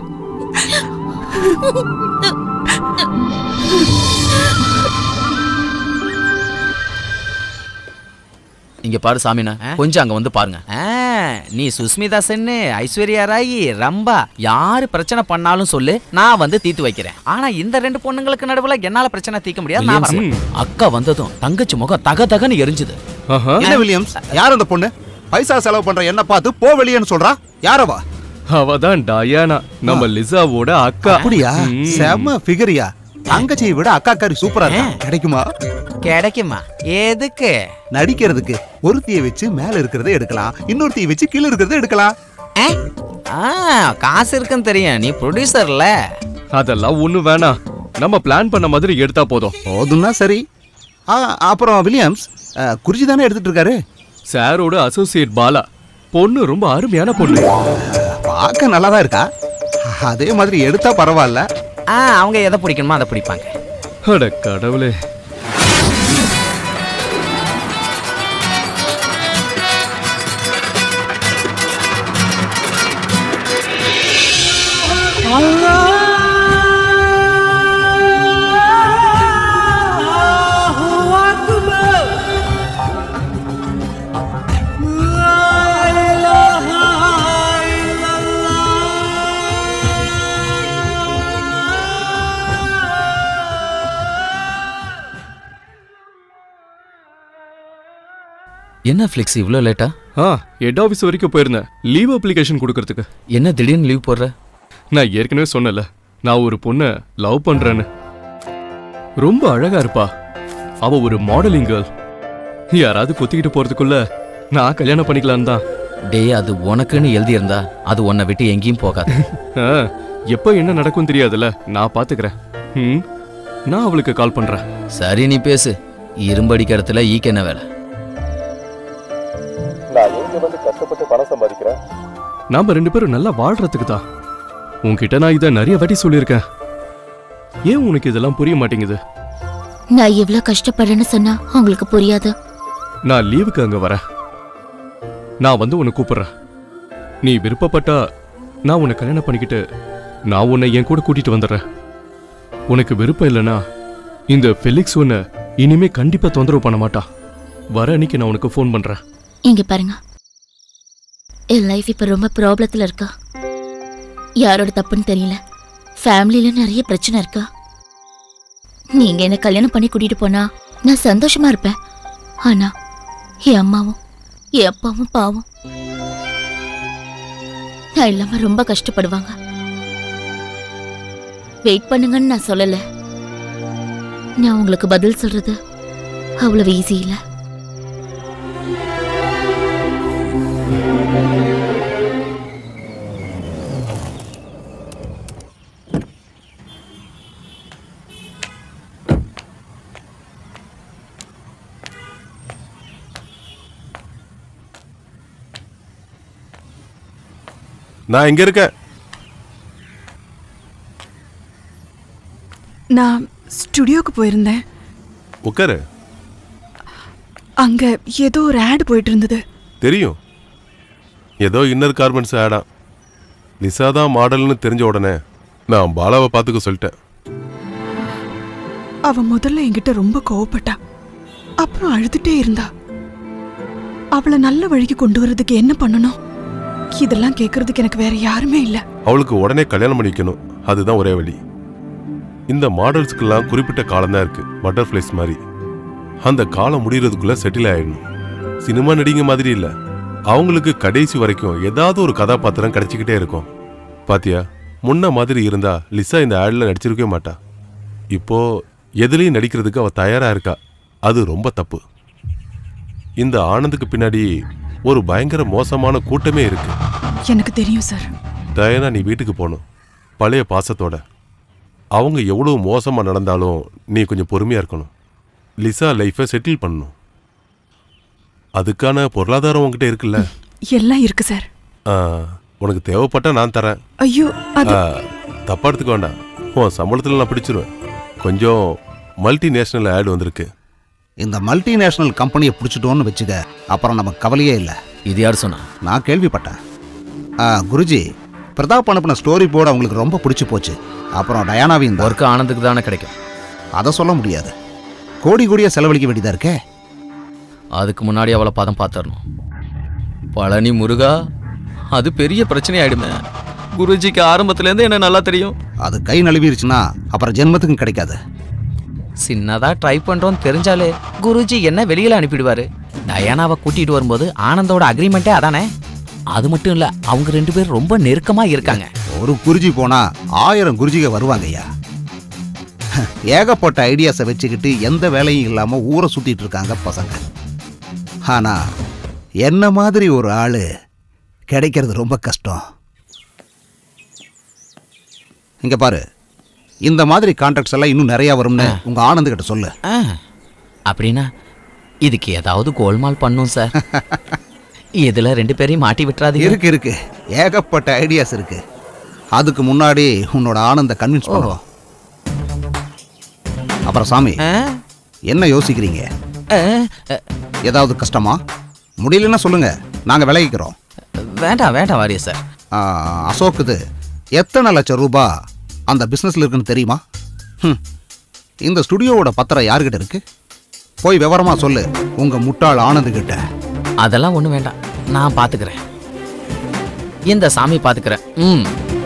இங்க பாரு சாமினா கொஞ்சம் அங்க வந்து பாருங்க ஆ, நீ சுஸ்மிதா சென்னு ஐஸ்வர்யா ராயி ரம்பா யாரு பிரச்சனை பண்ணாலும் சொல்லு நான் வந்து தீர்த்து வைக்கிறேன் ஆனா இந்த ரெண்டு பொண்ணுங்களுக்கு நடுவுல என்னால பிரச்சனை தீர்க்க முடியாது நான் வரல. அக்கா வந்ததும் தங்கச்சி முகம் தக தகன்னு எரிஞ்சுது என்ன வில்லியம்ஸ் யார் அந்த பொண்ணு பைசா செலவு பண்ற என்ன பார்த்து போ வெளியேன்னு சொல்றா யாரவா அவதான் டயானா நம்ம லிசாவோட அக்கா அப்படியா ம். செம ஃபிகரியா தங்கச்சியை விட அக்கா காரி சூப்பரா இருக்கா கிடைக்குமா கிடைக்குமா எதுக்கு நடிக்கிறதுக்கு ஒருத்திய வச்சு மேல இருக்கிறத எடுக்கலாம் இன்னொருத்திய வச்சு கீழ இருக்கிறத எடுக்கலாம் ஆ காசு இருக்குன்னு தெரியும் நீ ப்ரொடியூசர்ல அதெல்லாம் ஒண்ணு வேணாம் நம்ம பிளான் பண்ண மாதிரி எடுத்தா போதும் போதும்னா சரி ஆ, அப்புறம் வில்லியம்ஸ் அ, குறிச்சி தானே எடுத்துட்டு இருக்காரு சாரோட அசோசியேட் பாலா பொண்ணு ரொம்ப அருமையான பொண்ணு பார்க்க நல்லா தான் இருக்கா அதே மாதிரி எடுத்தா பரவாயில்ல ஆ அவங்க எதை பிடிக்கணுமோ அதை பிடிப்பாங்க அட கடவுளே என்ன ஃப்ளெக்ஸ் இவ்வளோ லேட்டா ஆ ஹெட் ஆஃபீஸ் வரைக்கும் போயிருந்தேன் லீவ் அப்ளிகேஷன் கொடுக்கறதுக்கு என்ன திடீர்னு லீவ் போடுற நான் ஏற்கனவே சொன்னல நான் ஒரு பொண்ணை லவ் பண்றேன்னு ரொம்ப அழகா இருப்பா அவ ஒரு மாடலிங் கேர்ள் யாராவது குத்திக்கிட்டு போறதுக்குள்ள நான் கல்யாணம் பண்ணிக்கலாம் தான் டேய் அது உனக்குன்னு எழுதியிருந்தா அது உன்னை விட்டு எங்கேயும் போகாது ஆ, எப்ப என்ன நடக்கும் தெரியாதுல்ல நான் பாத்துக்கிறேன் ம் நான் அவளுக்கு கால் பண்றேன் சரி நீ பேசு இரும்படிக்க இடத்துல ஈக்கு என்ன வேலை நான் எங்க வந்து கஷ்டப்பட்டு பணம் சம்பாதிக்கிறேன் நாம ரெண்டு பேரும் நல்லா வாழ்றதுக்கு தான் உன்கிட்ட நான் இதை நிறைய வாட்டி சொல்லியிருக்கேன் ஏன் உனக்கு இதெல்லாம் புரிய மாட்டேங்குது நான் எவ்வளவு கஷ்டப்படுறேன்னு சொன்னா உங்களுக்கு புரியாது நான் லீவுக்கு அங்க வரேன் நான் வந்து உன்னை கூப்பிடுறேன் நீ விருப்பப்பட்டா நான் உன்னை கல்யாணம் பண்ணிக்கிட்டு நான் உன்னை என் கூட கூட்டிட்டு வந்துடுறேன் உனக்கு விருப்பம் இல்லைன்னா இந்த ஃபெலிக்ஸ் உன்னை இனிமே கண்டிப்பா தொந்தரவு பண்ண மாட்டான் வர அன்னைக்கு நான் உனக்கு ஃபோன் பண்றேன் இங்க பாருங்க என் லைஃப் இப்ப ரொம்ப ப்ராப்ளத்துல இருக்கா யாரோட தப்புன்னு தெரியல ஃபேமிலியில நிறைய பிரச்சனை இருக்கா நீங்க என்ன கல்யாணம் பண்ணி கூட்டிட்டு போனா நான் சந்தோஷமா இருப்பேன் ஆனா என் அம்மாவும் என் அப்பாவும் பாவம் நான் இல்லாம ரொம்ப கஷ்டப்படுவாங்க வெயிட் பண்ணுங்கன்னு நான் சொல்லல நான் உங்களுக்கு பதில் சொல்றது அவ்வளவு ஈஸி இல்லை நான் இங்க இருக்கேன் நான் ஸ்டுடியோக்கு போயிருந்தேன் உட்காரு அங்க ஏதோ ஒரு ஆட் போயிட்டு இருந்தது தெரியும் ஏதோ இன்னர் கார்மெண்ட்ஸ் ஆடா லிசா தான் மாடல்னு தெரிஞ்ச உடனே நான் பாலாவை பார்த்துக்க சொல்லிட்டேன் அவ முதல்ல என்கிட்ட ரொம்ப கோவப்பட்டா அப்புறம் அழுதுட்டே இருந்தா அவளை நல்ல வழிக்கு கொண்டு வரதுக்கு என்ன பண்ணணும் இதெல்லாம் கேக்குறதுக்கு எனக்கு வேற யாருமே இல்ல அவளுக்கு உடனே கல்யாணம் பண்ணிக்கணும் அதுதான் ஒரே வழி இந்த மாடல்ஸ்க்கெல்லாம் குறிப்பிட்ட காலம் தான் இருக்கு பட்டர்ஃப்ளைஸ் மாதிரி அந்த காலம் முடியறதுக்குள்ள செட்டில் ஆயிடணும் சினிமா நடிகை மாதிரி இல்ல அவங்களுக்கு கடைசி வரைக்கும் ஏதாவது ஒரு கதாபாத்திரம் கிடைச்சிக்கிட்டே இருக்கும் பாத்தியா முன்ன மாதிரி இருந்தா லிசா இந்த ஆட்ல நடிச்சிருக்கவே மாட்டா இப்போ எதுலயும் நடிக்கிறதுக்கு அவ தயாரா இருக்கா அது ரொம்ப தப்பு இந்த ஆனந்துக்கு பின்னாடி ஒரு பயங்கர மோசமான கூட்டமே இருக்கு எனக்கு தெரியும் சார் டயனா நீ வீட்டுக்கு போகணும் பழைய பாசத்தோட அவங்க எவ்வளவு மோசமா நடந்தாலும் நீ கொஞ்சம் பொறுமையா இருக்கணும் லிசா லைஃபை செட்டில் பண்ணணும் அதுக்கான பொருளாதாரம் உன்கிட்ட இருக்குல்ல எல்லாம் இருக்கு சார் ஆ, உனக்கு தேவைப்பட்டா நான் தரேன் ஐயோ அது ஆ, தப்பா எடுத்துக்க வேண்டாம் உன் சம்பளத்தில் நான் பிடிச்சிருவேன் கொஞ்சம் மல்டி நேஷனல் ஆட் வந்திருக்கு இந்த மல்டிநேஷனல் கம்பெனியை பிடிச்சிட்டோன்னு வச்சுக்க அப்புறம் நமக்கு கவலையே இல்லை இது யார் சொன்னா நான் கேள்விப்பட்டேன் ஆ, குருஜி பிரதாப் அனுப்பின ஸ்டோரி போர்டு அவங்களுக்கு ரொம்ப பிடிச்சி போச்சு அப்புறம் டயானாவையும் தான் ஒர்க்கு ஆனந்துக்கு தானே கிடைக்கும் அதை சொல்ல முடியாது கோடி கோடியா செலவழிக்க வேண்டியதா இருக்கே அதுக்கு முன்னாடி அவளை பதம் பார்த்துடணும் பழனி முருகா அது பெரிய பிரச்சனை ஆயிடுமே குருஜிக்கு ஆரம்பத்துலேருந்து என்ன நல்லா தெரியும் அது கை நழுவிருச்சுன்னா அப்புறம் ஜென்மத்துக்கும் கிடைக்காது சின்னதா ட்ரை பண்றோம் தெரிஞ்சாலே குருஜி என்ன வெளியில அனுப்பிடுவாரு டயானாவை கூட்டிட்டு வரும்போது ஆனந்தோட அக்ரிமெண்ட்டே அதானே அது மட்டும் இல்ல அவங்க ரெண்டு பேரும் ரொம்ப நெருக்கமா இருக்காங்க ஒரு குருஜி போனா ஆயிரம் குருஜிக வருவாங்க ஐயா ஏகப்பட்ட ஐடியாஸை வச்சுக்கிட்டு எந்த வேலையும் இல்லாம ஊரை சுத்திட்டு இருக்காங்க பசங்க ஆனா என்ன மாதிரி ஒரு ஆளு கிடைக்கிறது ரொம்ப கஷ்டம் இங்க பாரு இந்த மாதிரி கான்ட்ராக்ட்ஸ் எல்லாம் இன்னும் நிறைய வரும்னு உங்க ஆனந்த் கிட்ட சொல்லு ஆ, அப்படின்னா இதுக்கு ஏதாவது கோல்மால் பண்ணும் சார் இதுல ரெண்டு பேரையும் மாட்டி விட்டுறாதீங்க இருக்கு இருக்கு ஏகப்பட்ட ஐடியாஸ் இருக்கு அதுக்கு முன்னாடி உன்னோட ஆனந்த கன்வின்ஸ் பண்ணுவோம் அப்புறம் சாமி என்ன யோசிக்கிறீங்க ஏதாவது கஷ்டமா முடியலன்னா சொல்லுங்க நாங்க விலகிக்கிறோம் வேண்டாம் வேண்டாம் வாரிய சார் ஆ, அசோக்குது எத்தனை லட்சம் ரூபாய் அந்த பிஸ்னஸ்ல இருக்குன்னு தெரியுமா ஹம். இந்த ஸ்டுடியோவோட பத்திரம் யாருக்கிட்ட இருக்கு போய் விவரமா சொல்லு உங்க முட்டாள் ஆனந்த் கிட்ட அதெல்லாம் ஒண்ணும் வேண்டாம் நான் பாத்துக்கிறேன் இந்த சாமி பாத்துக்கிறேன் ம்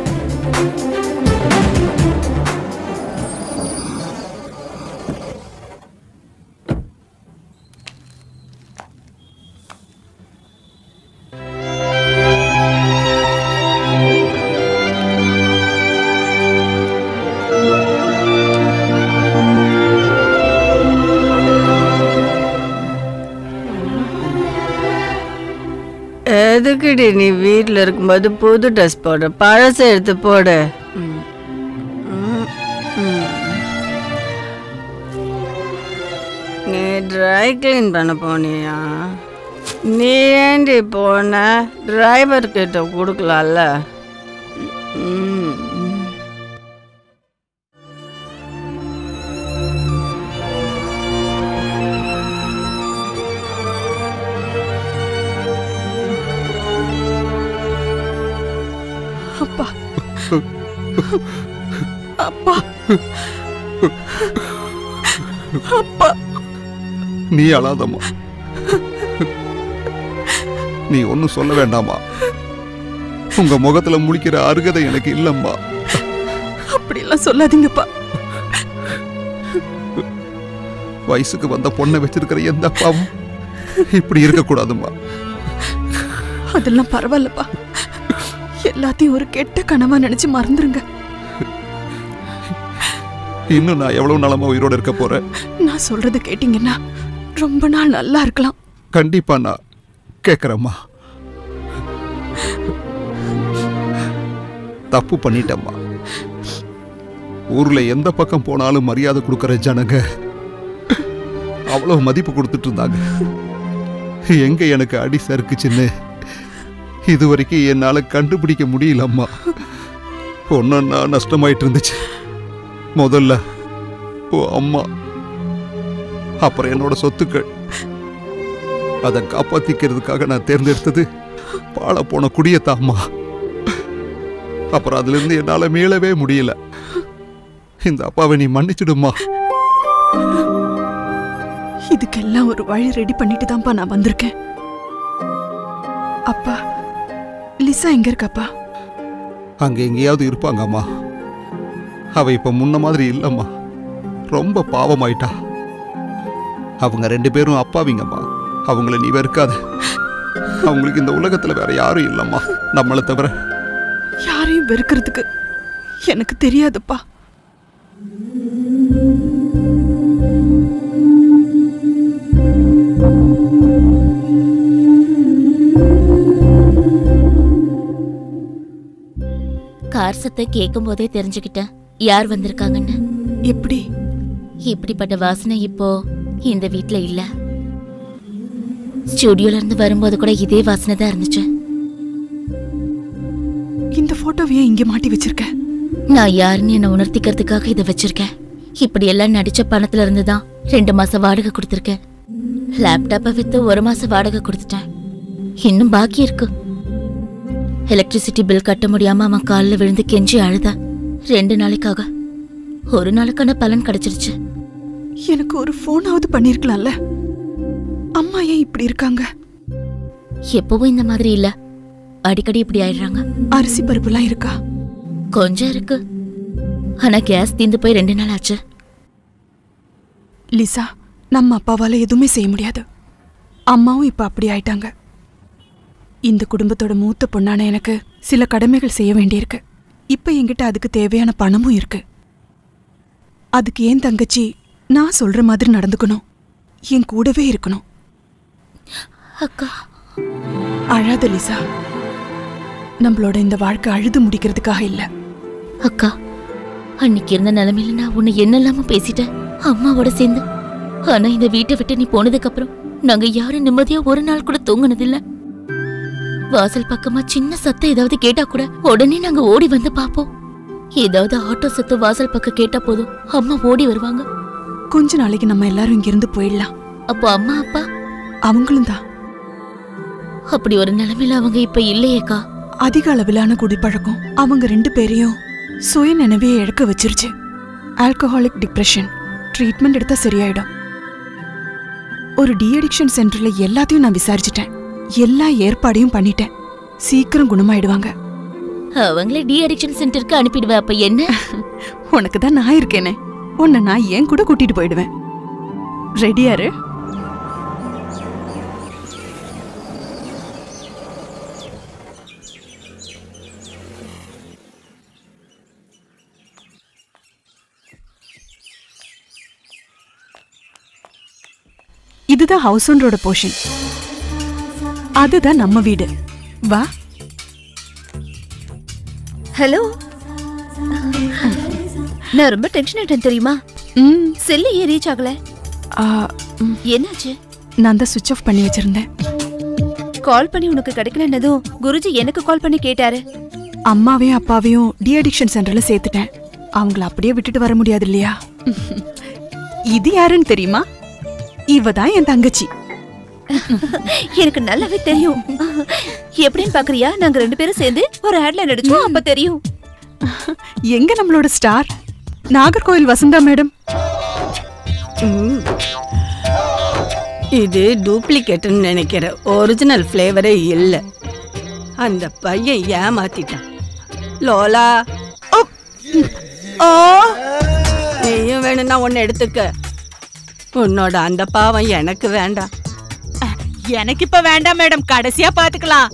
எதுக்குடி நீ வீட்டில் இருக்கும்போது புது ட்ரெஸ் போடு பழசை எடுத்து போடு ம். ம், ம். நீ ட்ரை க்ளீன் பண்ண போனியா நீ ஏண்டி போன டிரைவர் கிட்ட கொடுக்கலாம்ல ம், ம். அப்பா அப்பா அப்பா நீ அழாதம்மா நீ ஒன்றும் சொல்ல வேண்டாமா உங்க முகத்துல முழிக்கிற அருகதை எனக்கு இல்லம்மா அப்படிலாம் சொல்லாதீங்கப்பா வயசுக்கு வந்த பொண்ணை வச்சிருக்கிற எந்த அப்பாவும் இப்படி இருக்கக்கூடாதும்மா அதெல்லாம் பரவாயில்லப்பா எல்லாத்தையும் ஒரு கெட்ட கனவா நினைச்சு மறந்துருங்க இன்னும் நான் எவ்வளவு நாளமா உயிரோட இருக்க போறேன் நான் சொல்றத கேட்டீங்கன்னா ரொம்ப நாள் நல்லா இருக்கலாம் கண்டிப்பா நான் கேட்குறேம்மா தப்பு பண்ணிட்டேம்மா ஊர்ல எந்த பக்கம் போனாலும் மரியாதை கொடுக்கற ஜனங்க அவ்வளவு மதிப்பு கொடுத்துட்டு இருந்தாங்க எங்க எனக்கு அடி சறுக்குச்சுன்னு இது வரைக்கும் என்னால கண்டுபிடிக்க முடியலம்மா ஒன்னொன்னா நஷ்டமாயிட்டு இருந்துச்சு முதல்ல ஓ அம்மா அப்புறம் என்னோட சொத்துக்கள் அதை காப்பாத்திக்கிறதுக்காக நான் தேர்ந்தெடுத்தது பாழ போன குடியத்தாம்மா அப்புறம் அதுல இருந்து என்னால மீளவே முடியல இந்த அப்பாவை நீ மன்னிச்சிடுமா இதுக்கெல்லாம் ஒரு வழி ரெடி பண்ணிட்டு தான்ப்பா நான் வந்திருக்கேன் அப்பா லிசா எங்க இருக்காப்பா அங்க எங்கேயாவது இருப்பாங்க அம்மா அவ இப்ப முன்ன மாதிரி இல்லம்மா ரொம்ப பாவமாயிட்டா அவங்க ரெண்டு பேரும் அப்பாவிங்கம்மா அவங்கள நீ வெறுக்காத அவங்களுக்கு இந்த உலகத்துல வேற யாரும் இல்லம்மா நம்மளை தவிர யாரையும் வெறுக்கிறதுக்கு எனக்கு தெரியாதுப்பா கார் சத்தை கேட்கும் போதே தெரிஞ்சுக்கிட்டேன் யார் வந்திருக்காங்கன்னு எப்படி இப்படிப்பட்ட வாசனை இப்போ இந்த வீட்ல இல்ல ஸ்டுடியோல இருந்து வரும்போது கூட இதே வாசனை தான் இருந்துச்சு இந்த போட்டோவையே இங்க மாட்டி வச்சிருக்க நான் யாருன்னு என்ன உணர்த்திக்கிறதுக்காக இதை வச்சிருக்கேன் இப்படி எல்லாம் நடிச்ச பணத்துல இருந்து தான் ரெண்டு மாசம் வாடகை கொடுத்துருக்கேன் லேப்டாப்பை வித்து ஒரு மாசம் வாடகை கொடுத்துட்டேன் இன்னும் பாக்கி இருக்கு எலக்ட்ரிசிட்டி பில் கட்ட முடியாம அவன் காலில் விழுந்து கெஞ்சி அழுத ரெண்டு நாளைக்காக ஒரு நாளுக்கான பலன் கிடைச்சிருச்சு எனக்கு ஒரு போனாவது பண்ணிருக்கலாம்ல அம்மா ஏன் இப்படி இருக்காங்க எப்பவும் இந்த மாதிரி இல்ல அடிக்கடி இப்படி ஆயிடுறாங்க அரிசி பருப்புலாம் இருக்கா கொஞ்சம் இருக்கு ஆனா கேஸ் தீந்து போய் ரெண்டு நாள் ஆச்சு லிசா நம்ம அப்பாவால எதுவுமே செய்ய முடியாது அம்மாவும் இப்ப அப்படி ஆயிட்டாங்க இந்த குடும்பத்தோட மூத்த பொண்ணான எனக்கு சில கடமைகள் செய்ய வேண்டியிருக்கு இப்ப என்கிட்ட அதுக்கு தேவையான பணமும் இருக்கு அதுக்கு ஏன் தங்கச்சி நான் சொல்ற மாதிரி நடந்துக்கணும் என் கூடவே இருக்கணும் அக்கா அழாத லிசா நம்மளோட இந்த வாழ்க்கை அழுது முடிக்கிறதுக்காக இல்ல அக்கா அன்னைக்கு இருந்த நிலைமையில நான் உன்னை என்னெல்லாம பேசிட்டேன் அம்மாவோட சேர்ந்து ஆனா இந்த வீட்டை விட்டு நீ போனதுக்கு அப்புறம் நாங்க யாரும் நிம்மதியா ஒரு நாள் கூட தூங்குனதில்ல வாசல் பக்கமா சின்ன சத்தம் ஏதாவது கேட்டா கூட உடனே நாங்க ஓடி வந்து பாப்போம் ஏதாவது ஆட்டோ சத்தம் வாசல் பக்கம் கேட்டா போதும் அம்மா ஓடி வருவாங்க கொஞ்ச நாளைக்கு நம்ம எல்லாரும் இங்கிருந்து போயிடலாம் அப்போ அம்மா அப்பா அவங்களும் தான் அப்படி ஒரு நிலைமையில அவங்க இப்ப இல்லையேக்கா அதிக அளவிலான குடிப்பழக்கம் அவங்க ரெண்டு பேரையும் சுய நினைவே இழக்க வச்சிருச்சு ஆல்கஹாலிக் டிப்ரெஷன் ட்ரீட்மெண்ட் எடுத்தா சரியாயிடும் ஒரு டி அடிக்ஷன் சென்டர்ல எல்லாத்தையும் நான் விசாரிச்சிட்டேன் எல்லா ஏற்பாடையும் பண்ணிட்டேன் சீக்கிரம் குணமாயிடுவாங்க அவங்களே டி அடிக்ஷன் சென்டருக்கு அனுப்பிடுவ அப்ப என்ன உனக்கு தான் நான் இருக்கேனே உன்னை நான் ஏன் கூட கூட்டிட்டு போயிடுவேன் ரெடியாரு இதுதான் ஹவுஸ் ஓனரோட போர்ஷன் அதுதான் நம்ம வீடு வா ஹலோ நான் ரொம்ப டென்ஷன் ஆயிட்டேன் தெரியுமா ம் செல்லு ஏன் ரீச் ஆகல ஆ, ம், என்னாச்சு நான் தான் சுவிட்ச் ஆஃப் பண்ணி வச்சிருந்தேன் கால் பண்ணி உனக்கு கிடைக்கலன்னதும் குருஜி எனக்கு கால் பண்ணி கேட்டாரு அம்மாவையும் அப்பாவையும் டி அடிக்ஷன் சென்டர்ல சேர்த்துட்டேன் அவங்கள அப்படியே விட்டுட்டு வர முடியாது இல்லையா இது யாருன்னு தெரியுமா இவ தான் என் தங்கச்சி எனக்கு நல்லாவே தெரியும் எப்படின்னு பாக்குறியா நாங்க ரெண்டு பேரும் சேர்ந்து ஒரு ஆட்ல நடிச்சோம் அப்ப தெரியும் எங்க நம்மளோட ஸ்டார் நாகர்கோவில் வசந்தா மேடம் ம். இது டூப்ளிகேட்னு நினைக்கிற ஒரிஜினல் ஃப்ளேவரே இல்லை அந்த பையன் ஏமாத்திட்டான் லோலா ஓ! ஓ நீயும் வேணும்னா ஒன்னு எடுத்துக்க உன்னோட அந்த பாவம் எனக்கு வேண்டாம் எனக்கு இப்ப வேண்டாம் மேடம் கடைசியா பாத்துக்கலாம்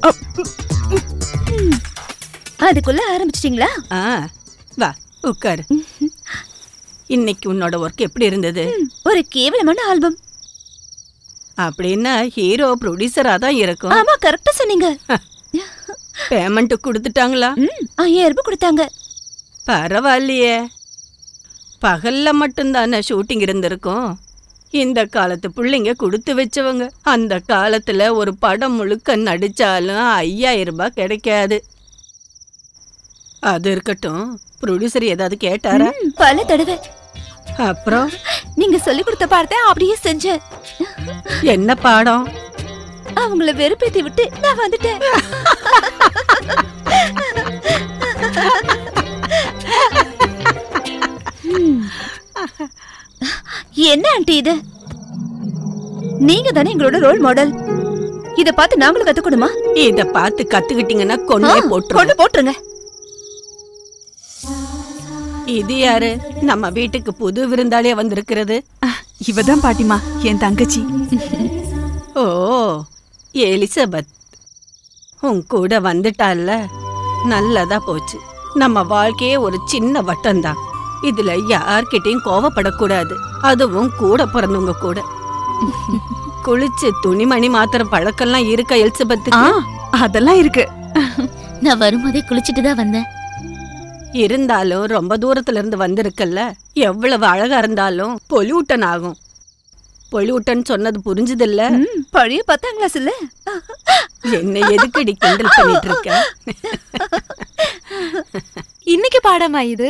அதுக்குள்ள ஆரம்பிச்சிட்டீங்களா ஆ வா உட்காரு இன்னைக்கு உன்னோட ஒர்க் எப்படி இருந்தது ஒரு கேவலமான ஆல்பம் அப்படின்னா ஹீரோ ப்ரொடியூசரா தான் இருக்கும் ஆமா கரெக்டா சொன்னீங்க பேமெண்ட் கொடுத்துட்டாங்களா ம், ஐயாயிரம் ரூபாய் கொடுத்தாங்க பரவாயில்லையே பகல்ல மட்டும்தானே ஷூட்டிங் இருந்திருக்கும் இந்த காலத்து பிள்ளைங்க கொடுத்து வச்சவங்க அந்த காலத்துல ஒரு படம் முழுக்க நடிச்சாலும் ஐயாயிரம் ரூபாய் கிடைக்காது அது இருக்கட்டும் ப்ரொடியூசர் ஏதாவது கேட்டாரா ம், பல தடவை அப்புறம் நீங்க சொல்லி கொடுத்த பாடத்தை அப்படியே செஞ்சேன் என்ன பாடம் அவங்கள வெறுப்பேத்தி விட்டு நான் வந்துட்டேன் ம். என்ன ஆண்டி இது நீங்க தானே எங்களோட ரோல் மாடல் இத பார்த்து நாங்களும் கத்துக்கணுமா இத பார்த்து கத்துக்கிட்டீங்கன்னா கொண்டே ஆ, போட்டு கொண்டு போட்டுருங்க இது யாரு நம்ம வீட்டுக்கு புது விருந்தாளியா வந்திருக்கிறது இவதான் பாட்டிமா என் தங்கச்சி ஓ எலிசபெத் உன் கூட வந்துட்டால்ல நல்லதா போச்சு நம்ம வாழ்க்கையே ஒரு சின்ன வட்டம்தான் இதுல யார்கிட்டயும் கோவப்படக்கூடாது அதுவும் கூட பிறந்தவங்க கூட குளிச்சு துணிமணி மாத்திர பழக்கம்லாம் இருக்க ஆ எலிசபெத்துக்கு அதெல்லாம் இருக்கு நான் வரும்போதே குளிச்சிட்டு தான் வந்தேன் இருந்தாலும் ரொம்ப தூரத்துல இருந்து வந்திருக்கல்ல எவ்வளவு அழகா இருந்தாலும் பொலியூட்டன் ஆகும் பொலியூட்டன் சொன்னது புரிஞ்சதில்ல ம், பழைய பத்தாம் கிளாஸ் இல்ல என்ன எதுக்கடி கிண்டல் பண்ணிட்டு இருக்க இன்னைக்கு பாடமா இது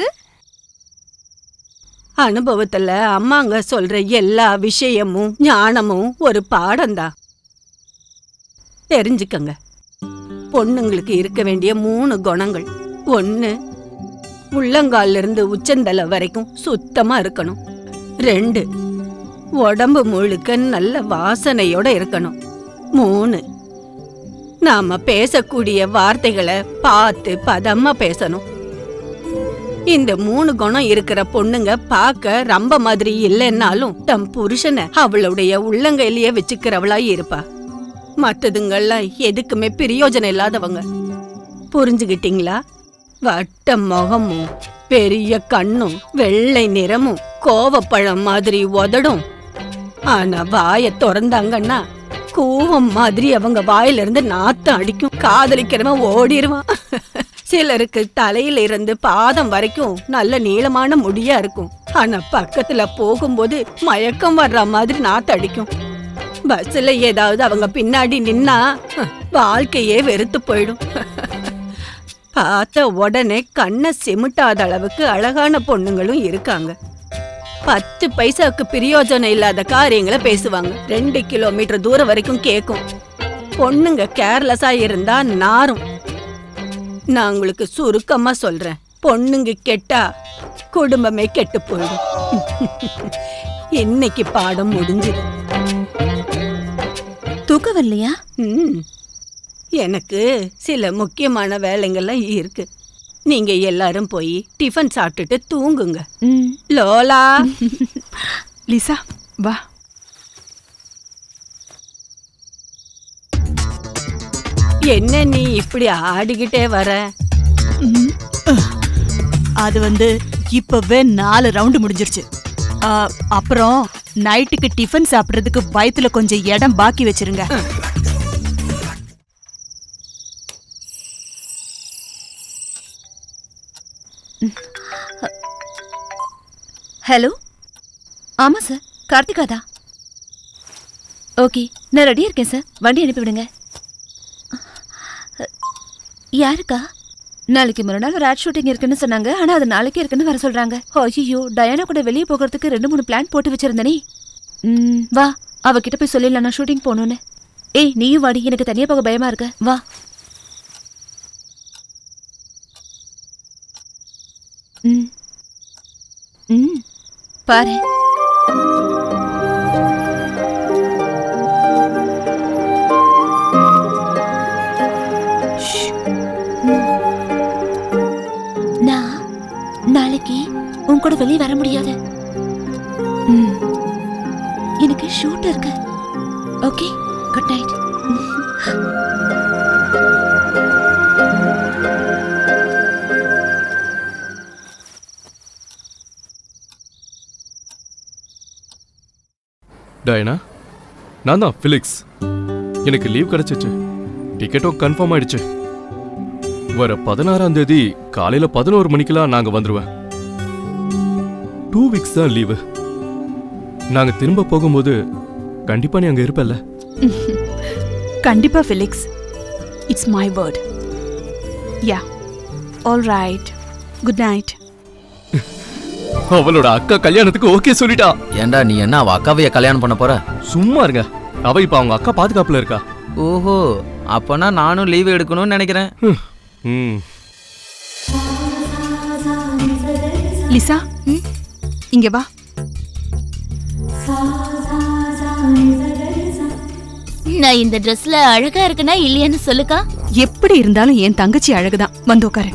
அனுபவத்துல அம்மாங்க சொல்ற எல்லா விஷயமும் ஞானமும் ஒரு பாடம்தான் தெரிஞ்சுக்கங்க பொண்ணுங்களுக்கு இருக்க வேண்டிய மூணு குணங்கள் ஒண்ணு உள்ளங்கால்ல இருந்து உச்சந்தலை வரைக்கும் சுத்தமா இருக்கணும் ரெண்டு உடம்பு முழுக்க நல்ல வாசனையோட இருக்கணும் மூணு நாம பேசக்கூடிய வார்த்தைகளை பார்த்து பதமா பேசணும் இந்த மூணு குணம் இருக்கிற பொண்ணுங்க பார்க்க ரம்ப மாதிரி இல்லைன்னாலும் தம் புருஷனை அவளுடைய உள்ளங்கையிலேயே வச்சுக்கிறவளா இருப்பா மத்ததுங்கெல்லாம் எதுக்குமே பிரயோஜனம் இல்லாதவங்க புரிஞ்சுகிட்டீங்களா வட்ட முகமும் பெரிய கண்ணும் வெள்ளை நிறமும் கோவப்பழம் மாதிரி உதடும் ஆனா வாய திறந்தாங்கன்னா கூவம் மாதிரி அவங்க வாயில இருந்து நாத்தம் அடிக்கும் காதலிக்கிறவன் ஓடிடுவான் சிலருக்கு தலையில இருந்து பாதம் வரைக்கும் நல்ல நீளமான முடியா இருக்கும் ஆனா பக்கத்துல போகும்போது மயக்கம் வர்ற மாதிரி நாத்தம் அடிக்கும் பஸ்ல ஏதாவது அவங்க பின்னாடி நின்னா வாழ்க்கையே வெறுத்து போயிடும் பார்த்த உடனே கண்ணை சிமிட்டாத அளவுக்கு அழகான பொண்ணுங்களும் இருக்காங்க பத்து பைசாவுக்கு பிரயோஜனம் இல்லாத காரியங்களை பேசுவாங்க ரெண்டு கிலோமீட்டர் தூரம் வரைக்கும் கேட்கும் பொண்ணுங்க கேர்லெஸ்ஸா இருந்தா நாரும் நான் உங்களுக்கு சுருக்கமா சொல்றேன் பொண்ணுங்க கெட்டா குடும்பமே கெட்டு போயிடும் இன்னைக்கு பாடம் முடிஞ்சுது தூக்கம் வரலையா ம். எனக்கு சில முக்கியமான வேலைங்கள்லாம் இருக்கு நீங்க எல்லாரும் போய் டிஃபன் சாப்பிட்டுட்டு தூங்குங்க ம் லோலா லிசா வா என்ன நீ இப்படி ஆடிக்கிட்டே வர அது வந்து இப்பவே நாலு ரவுண்டு முடிஞ்சிருச்சு ஆ, அப்புறம் நைட்டுக்கு டிஃபன் சாப்பிடுறதுக்கு வயித்துல கொஞ்சம் இடம் பாக்கி வச்சிருங்க ஹலோ ஆமா சார் கார்த்திகா தான் ஓகே நான் ரெடியா இருக்கேன் சார் வண்டி அனுப்பி விடுங்க யாருக்கா நாளைக்கு மறுநாள் ஒரு ஆட் ஷூட்டிங் இருக்குன்னு சொன்னாங்க ஆனா அது நாளைக்கே இருக்குன்னு வர சொல்றாங்க ஐயோ டயானா கூட வெளியே போகிறதுக்கு ரெண்டு மூணு பிளான் போட்டு வச்சிருந்தனே ம் வா அவகிட்ட போய் சொல்லிடலாம் நான் ஷூட்டிங் போகணும்னு ஏய் நீயும் வாடி எனக்கு தனியா போக பயமா இருக்க வா ம் ம் பாரு நான் நாளைக்கு உன் கூட வெளியே வர முடியாது ம். எனக்கு ஷூட் இருக்கு ஓகே குட் நைட் டயனா நான் தான் ஃபிலிக்ஸ் எனக்கு லீவ் கிடைச்சிச்சு டிக்கெட்டும் கன்ஃபார்ம் ஆயிடுச்சு வர பதினாறாம் தேதி காலையில பதினோரு மணிக்கெல்லாம் நாங்க வந்துருவேன் டூ வீக்ஸ் தான் லீவு நாங்க திரும்ப போகும்போது கண்டிப்பா நீ அங்க இருப்பல்ல கண்டிப்பா Felix it's my word yeah all right good night அவளோட அக்கா கல்யாணத்துக்கு ஓகே சொல்லிட்டா ஏன்டா நீ என்ன அவ அக்காவைய கல்யாணம் பண்ண போற சும்மா இருங்க அவ இப்ப அவங்க அக்கா பாதுகாப்புல இருக்கா ஓஹோ அப்பனா நானும் லீவ் எடுக்கணும்னு நினைக்கிறேன் ம் லிசா இங்க வா நான் இந்த ட்ரெஸ்ல அழகா இருக்கனா இல்லையான்னு சொல்லுக்கா எப்படி இருந்தாலும் என் தங்கச்சி அழகுதான் வந்து உட்காரு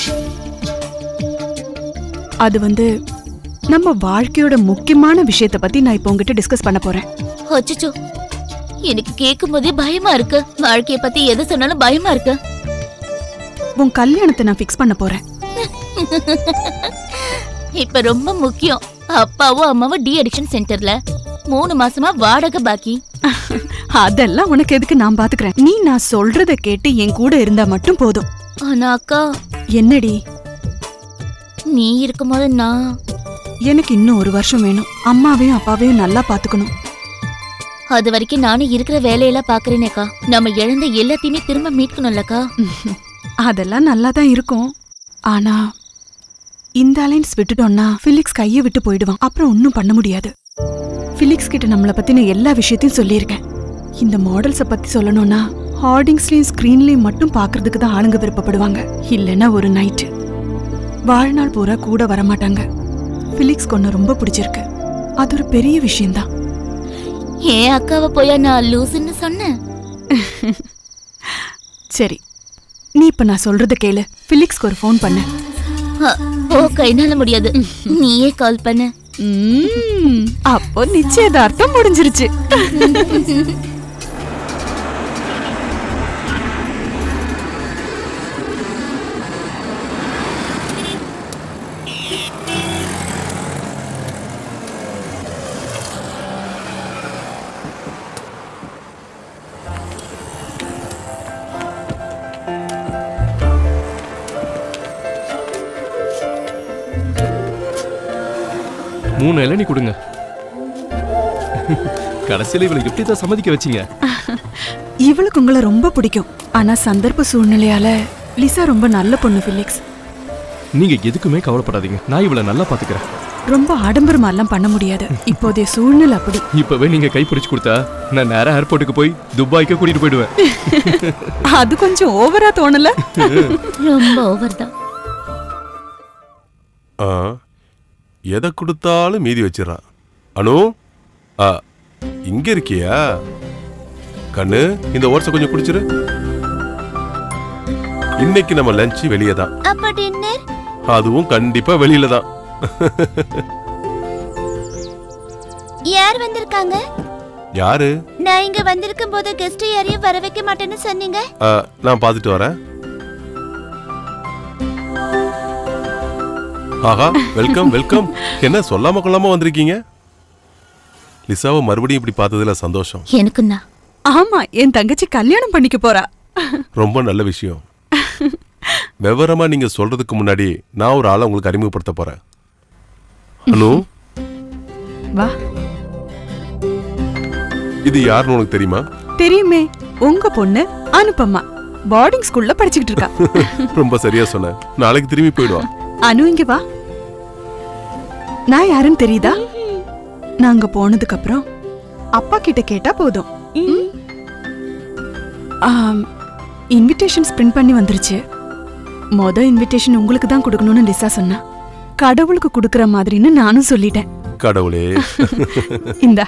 அது வந்து நம்ம வாழ்க்கையோட முக்கியமான விஷயத்த பத்தி நான் இப்போ உங்ககிட்ட டிஸ்கஸ் பண்ண போறேன் அச்சச்சோ எனக்கு கேட்கும் போதே பயமா இருக்கு வாழ்க்கைய பத்தி எது சொன்னாலும் பயமா இருக்கு உன் கல்யாணத்தை நான் ஃபிக்ஸ் பண்ண போறேன் இப்ப ரொம்ப முக்கியம் அப்பாவும் அம்மாவும் டி அடிக்ஷன் சென்டர்ல மூணு மாசமா வாடகை பாக்கி அதெல்லாம் உனக்கு எதுக்கு நான் பாத்துக்கிறேன் நீ நான் சொல்றத கேட்டு என் கூட இருந்தா மட்டும் போதும் ஆனா அக்கா என்னடி நீ இருக்கும்போது நான் எனக்கு இன்னும் ஒரு வருஷம் வேணும் அம்மாவையும் அப்பாவையும் நல்லா பாத்துக்கணும் அது வரைக்கும் நானும் இருக்கிற வேலையெல்லாம் பாக்குறேனேக்கா நம்ம இழந்த எல்லாத்தையுமே திரும்ப மீட்கணும்லக்கா அதெல்லாம் நல்லா தான் இருக்கும் ஆனா இந்த அலைன்ஸ் விட்டுட்டோம்னா ஃபிலிக்ஸ் கையை விட்டு போயிடுவான் அப்புறம் ஒன்றும் பண்ண முடியாது ஃபிலிக்ஸ் கிட்ட நம்மளை பத்தின எல்லா விஷயத்தையும் சொல்லியிருக்கேன் இந்த மாடல்ஸை பத்தி சொல்லணும்னா ஹார்டிங்ஸ்லயும் ஸ்க்ரீன்லயும் மட்டும் பார்க்கிறதுக்கு தான் ஆளுங்க விருப்பப்படுவாங்க இல்லைன்னா ஒரு நைட்டு வாழ்நாள் பூரா கூட வரமாட்டாங்க ஃபிலிக்ஸ் கொன்ன ரொம்ப பிடிச்சிருக்கு அது ஒரு பெரிய விஷயம்தான் ஏன் அக்காவை போயா நான் லூசுன்னு சொன்னேன் சரி நீ இப்ப நான் சொல்றத கேளு ஃபிலிக்ஸ்க்கு ஒரு ஃபோன் பண்ணு அ, ஓ கைனால முடியாது நீயே கால் பண்ண ம்ம். அப்போ நிச்சயதார்த்தம் முடிஞ்சிருச்சு மூணு இளநீ கொடுங்க கடைசியில இவளை எப்படி தான் சம்மதிக்க வச்சீங்க இவளுக்கு உங்களை ரொம்ப பிடிக்கும் ஆனா சந்தர்ப்ப சூழ்நிலையால லிசா ரொம்ப நல்ல பொண்ணு ஃபிலிக்ஸ் நீங்க எதுக்குமே கவலைப்படாதீங்க நான் இவளை நல்லா பாத்துக்கிறேன் ரொம்ப ஆடம்பரமாலாம் பண்ண முடியாது இப்போதைய சூழ்நிலை அப்படி இப்பவே நீங்க கை பிடிச்சு கொடுத்தா நான் நேரா ஏர்போர்ட்டுக்கு போய் துபாய்க்கு கூட்டிட்டு போயிடுவேன் அது கொஞ்சம் ஓவரா தோணல ரொம்ப ஓவர் தான் ஆ எதை கொடுத்தாலும் மீதி வச்சிடறான் அனு ஆ இங்க இருக்கியா கண்ணு இந்த ஓட்ஸை கொஞ்சம் குடிச்சிரு இன்னைக்கு நம்ம லஞ்ச் வெளியே தான் அப்ப டின்னர் அதுவும் கண்டிப்பா வெளியில தான் யார் வந்திருக்காங்க யாரு நான் இங்க வந்திருக்கும் போது கெஸ்ட் யாரையும் வர வைக்க மாட்டேன்னு சொன்னீங்க ஆ, நான் பார்த்துட்டு வரேன் ஆஹா வெல்கம் வெல்கம் என்ன சொல்லாம கொள்ளாம வந்திருக்கீங்க லிசாவை மறுபடியும் இப்படி பார்த்ததுல சந்தோஷம் எனக்கும் தான் ஆமா என் தங்கச்சி கல்யாணம் பண்ணிக்க போறா ரொம்ப நல்ல விஷயம் விவரமா நீங்க சொல்றதுக்கு முன்னாடி நான் ஒரு ஆளை உங்களுக்கு அறிமுகப்படுத்த போறேன் அனு வா இது யாருன்னு உனக்கு தெரியுமா தெரியுமே உங்க பொண்ணு அனுப்பம்மா போர்டிங் ஸ்கூல்ல படிச்சுக்கிட்டு இருக்கா ரொம்ப சரியா சொன்ன நாளைக்கு திரும்பி போயிடுவா அனு இங்க வா நான் யாருன்னு தெரியுதா நாங்க போனதுக்கு அப்புறம் அப்பா கிட்ட கேட்டா போதும் இன்விடேஷன்ஸ் பிரிண்ட் பண்ணி வந்துருச்சு மொத இன்விடேஷன் உங்களுக்கு தான் கொடுக்கணும்னு லிசா சொன்னா கடவுளுக்கு கொடுக்கற மாதிரின்னு நானும் சொல்லிட்டேன் கடவுளே இந்தா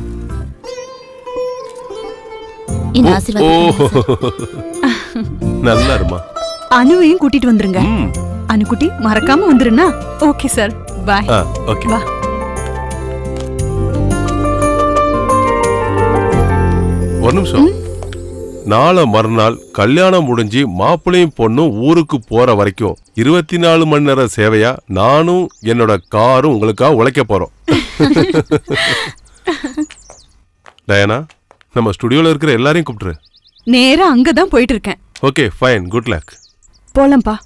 இந்த ஓ ஆசீர்வாதம் நல்லா இருமா அனுவையும் கூட்டிட்டு வந்துருங்க ம் அனுக்குட்டி மறக்காம வந்துருன்னா ஓகே சார் பாய் ஆ ஓகே வா ஒரு நிமிஷம் நாளை மறுநாள் கல்யாணம் முடிஞ்சு மாப்பிள்ளையும் பொண்ணும் ஊருக்கு போற வரைக்கும் இருபத்தி நாலு மணி நேரம் சேவையா நானும் என்னோட காரும் உங்களுக்காக உழைக்க போறோம் டயனா நம்ம ஸ்டுடியோல இருக்கிற எல்லாரையும் கூப்பிட்டுரு நேரா அங்கதான் போயிட்டு இருக்கேன் ஓகே ஃபைன் குட் லக் போலாம்ப்பா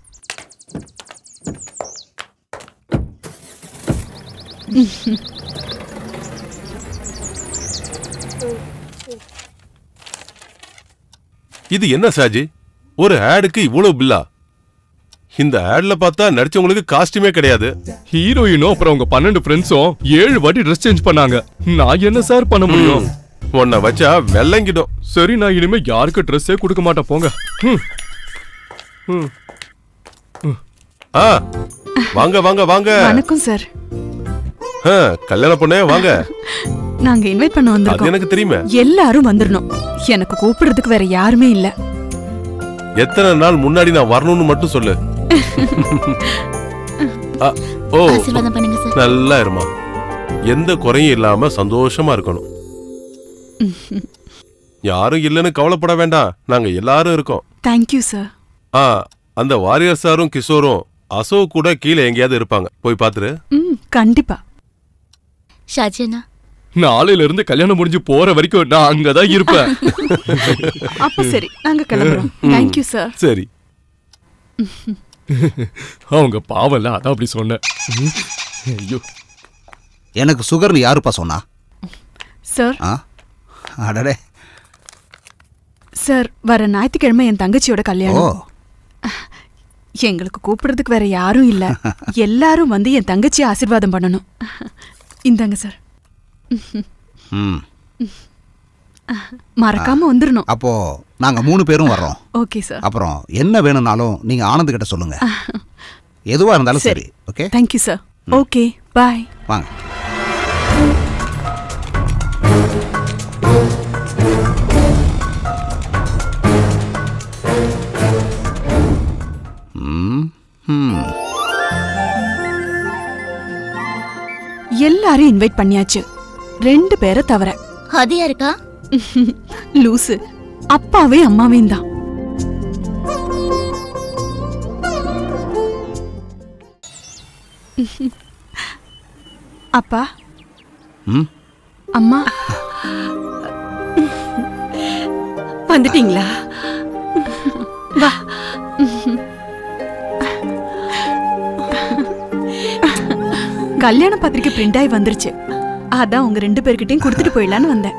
இது என்ன சாஜி ஒரு ஆடுக்கு இவ்வளவு பில்லா இந்த ஆட்ல பார்த்தா நடிச்சவங்களுக்கு காஸ்டியூமே கிடையாது ஹீரோயினும் அப்புறம் அவங்க பன்னெண்டு ஃப்ரெண்ட்ஸும் ஏழு வாட்டி ட்ரெஸ் சேஞ்ச் பண்ணாங்க நான் என்ன சார் பண்ண முடியும் உன்னை வச்சா வெள்ளங்கிடும் சரி நான் இனிமே யாருக்கு ட்ரெஸ்ஸே கொடுக்க மாட்டேன் போங்க ம். ம். ஆ வாங்க வாங்க வாங்க வணக்கம் சார் ஆ, கல்யாண பொண்ணே வாங்க நாங்க இன்வைட் பண்ண அது வந்திருக்கோம் எனக்கு தெரியுமே எல்லாரும் வந்துடணும் எனக்கு கூப்பிடுறதுக்கு வேற யாருமே இல்ல எத்தனை நாள் முன்னாடி நான் வரணும்னு மட்டும் சொல்லு ஆ, ஓ ஆசீர்வாதம் பண்ணுங்க சார் நல்லா இருமா எந்த குறையும் இல்லாம சந்தோஷமா இருக்கணும் யாரும் இல்லைன்னு கவலைப்பட வேண்டாம் நாங்க எல்லாரும் இருக்கோம் தேங்க்யூ சார் ஆ அந்த வாரியர் சாரும் கிஷோரும் அசோக் கூட கீழே எங்கேயாவது இருப்பாங்க போய் பாத்துரு ம் கண்டிப்பா ஷாஜியண்ணா நாளையில இருந்து கல்யாணம் முடிஞ்சு போற வரைக்கும் நான் அங்கதான் இருப்பேன் அப்ப சரி நாங்க கிளம்புறோம் தேங்க்யூ சார் சரி அவங்க பாவம்ல அதான் அப்படி சொன்னேன் ம். ஐயோ எனக்கு சுகர்னு யாருப்பா சொன்னா சார் ஆ அடடே சார் வர ஞாயிற்றுக்கிழமை என் தங்கச்சியோட ஓ கல்யாணம் எங்களுக்கு கூப்பிடுறதுக்கு வேற யாரும் இல்ல எல்லாரும் வந்து என் தங்கச்சியை ஆசீர்வாதம் பண்ணணும் இந்தாங்க சார் ம் மறக்காம வந்துடணும் அப்போ நாங்க மூணு பேரும் வர்றோம் ஓகே சார் அப்புறம் என்ன வேணும்னாலும் நீங்க ஆனந்த் கிட்ட சொல்லுங்க எதுவா இருந்தாலும் சரி okay thank you sir okay bye வாங்க ம், ம். எல்லாரையும் இன்வைட் பண்ணியாச்சு ரெண்டு பேரை தவிர அது யாருக்கா லூசு அப்பாவே அம்மாவையும் தான் அப்பா ம் அம்மா வந்துட்டீங்களா வா கல்யாண பத்திரிக்கை பிரிண்ட் ஆகி வந்துருச்சு அதான் உங்க ரெண்டு பேர்கிட்டயும் கொடுத்துட்டு போயிடலான்னு வந்தேன்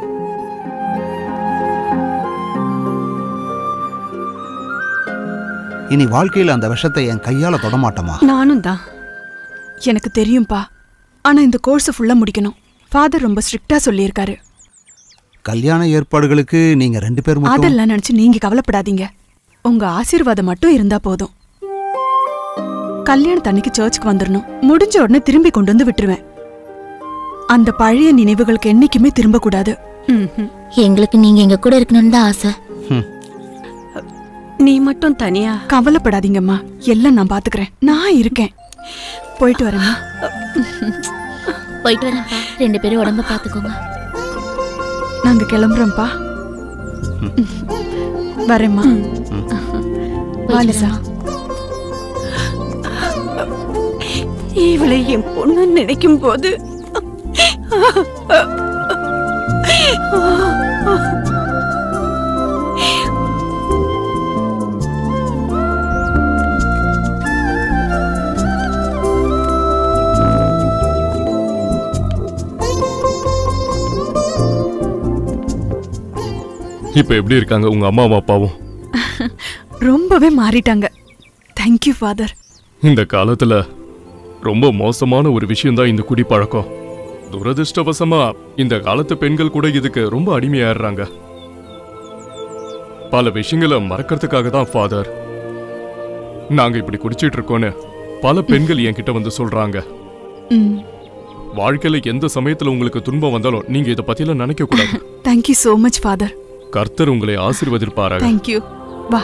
இனி வாழ்க்கையில அந்த விஷத்தை என் கையால தொடமாட்டோமா நானும் தான் எனக்கு தெரியும்பா ஆனா இந்த கோர்ஸ் ஃபுல்லா முடிக்கணும் ஃபாதர் ரொம்ப ஸ்ட்ரிக்டா சொல்லியிருக்காரு கல்யாண ஏற்பாடுகளுக்கு நீங்க ரெண்டு பேர் மட்டும் அதெல்லாம் நினைச்சு நீங்க கவலைப்படாதீங்க உங்க ஆசீர்வாதம் மட்டும் இருந்தா போதும் கல்யாணத்தன்னைக்கு சர்ச்சுக்கு வந்துடணும் முடிஞ்ச உடனே திரும்பி கொண்டு வந்து விட்டுருவேன் அந்த பழைய நினைவுகளுக்கு என்னைக்குமே திரும்ப கூடாது எங்களுக்கு நீங்க எங்க கூட இருக்கணும்னு தான் ஆசை நீ மட்டும் தனியா கவலைப்படாதீங்கம்மா எல்லாம் நான் பாத்துக்கிறேன் நான் இருக்கேன் போயிட்டு வரேம்மா போயிட்டு வரேன்ப்பா ரெண்டு பேரும் உடம்ப பாத்துக்கோங்க நாங்க கிளம்புறோம்ப்பா வரேம்மா வா லிசா இவளை என் பொண்ணு நினைக்கும் போது இப்ப எப்படி இருக்காங்க உங்க அம்மாவும் அப்பாவும் ரொம்பவே மாறிட்டாங்க தேங்க்யூ ஃபாதர் இந்த காலத்துல ரொம்ப மோசமான ஒரு விஷயம்தான் இந்த குடிப்பழக்கம் துரதிர்ஷ்டவசமா இந்த காலத்து பெண்கள் கூட இதுக்கு ரொம்ப அடிமையாடுறாங்க பல விஷயங்களை மறக்கிறதுக்காக தான் ஃபாதர் நாங்க இப்படி குடிச்சிட்டு இருக்கோன்னு பல பெண்கள் என்கிட்ட வந்து சொல்றாங்க ம் வாழ்க்கையில எந்த சமயத்துல உங்களுக்கு துன்பம் வந்தாலும் நீங்க இதை பத்தியெல்லாம் நினைக்க கூடாது தேங்க்யூ ஸோ மச் ஃபாதர் கர்த்தர் உங்களை ஆசீர்வதிப்பாராக தேங்க்யூ வா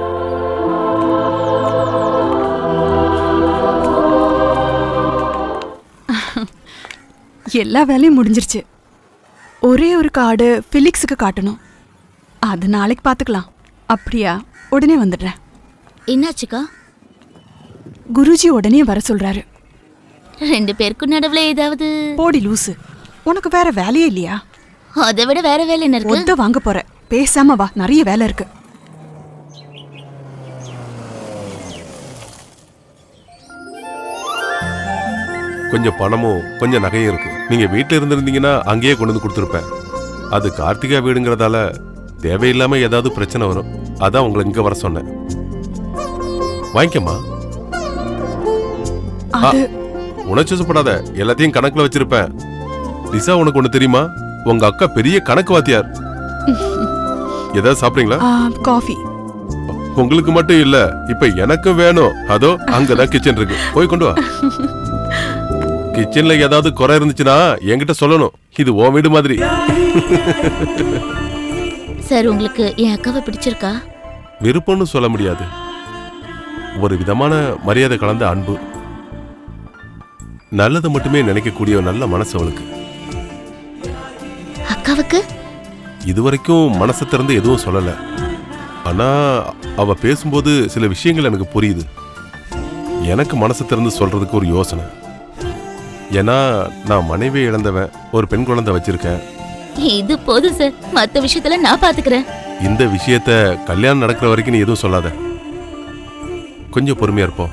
எல்லா வேலையும் முடிஞ்சிருச்சு ஒரே ஒரு கார்டு ஃபிலிக்ஸுக்கு காட்டணும் அது நாளைக்கு பார்த்துக்கலாம் அப்படியா உடனே வந்துடுறேன் என்னாச்சுக்கா குருஜி உடனே வர சொல்றாரு ரெண்டு பேருக்கும் நடுவுல ஏதாவது போடி லூசு உனக்கு வேற வேலையே இல்லையா அதை விட வேற வேலை என்ன இருக்கு ஒத்த வாங்க போற பேசாம வா நிறைய வேலை இருக்கு கொஞ்சம் பணமும் கொஞ்சம் நகையும் இருக்கு நீங்க வீட்ல இருந்திருந்தீங்கன்னா அங்கேயே கொண்டு வந்து கொடுத்துருப்பேன் அது கார்த்திகா வீடுங்கிறதால தேவையில்லாம ஏதாவது பிரச்சனை வரும் அதான் உங்களை இங்க வர சொன்னேன் வாங்கிக்கம்மா ஆ, அது உணர்ச்சிப்படாத எல்லாத்தையும் கணக்குல வச்சிருப்பேன் லிசா உனக்கு ஒண்ணு தெரியுமா உங்க அக்கா பெரிய கணக்கு வாத்தியார் ஏதாவது சாப்பிடுறீங்களா காஃபி உங்களுக்கு மட்டும் இல்ல இப்ப எனக்கும் வேணும் அதோ அங்கதான் கிச்சன் இருக்கு போய் கொண்டு வா கிச்சன்ல ஏதாவது குறை இருந்துச்சுன்னா என்கிட்ட சொல்லணும் இது ஓ வீடு மாதிரி சார் உங்களுக்கு என் அக்காவை பிடிச்சிருக்கா விருப்பம்னு சொல்ல முடியாது ஒரு விதமான மரியாதை கலந்த அன்பு நல்லதை மட்டுமே நினைக்கக்கூடிய ஒரு நல்ல மனசு அவளுக்கு அக்காவுக்கு இதுவரைக்கும் மனசை திறந்து எதுவும் சொல்லல ஆனா அவ பேசும்போது சில விஷயங்கள் எனக்கு புரியுது எனக்கு மனசை திறந்து சொல்றதுக்கு ஒரு யோசனை ஏன்னா நான் மனைவி இழந்தவன் ஒரு பெண் குழந்தை வச்சிருக்கேன் இது போதும் சார் மத்த விஷயத்துல நான் பாத்துக்கிறேன் இந்த விஷயத்த கல்யாணம் நடக்கிற வரைக்கும் நீ எதுவும் சொல்லாத கொஞ்சம் பொறுமையா இருப்போம்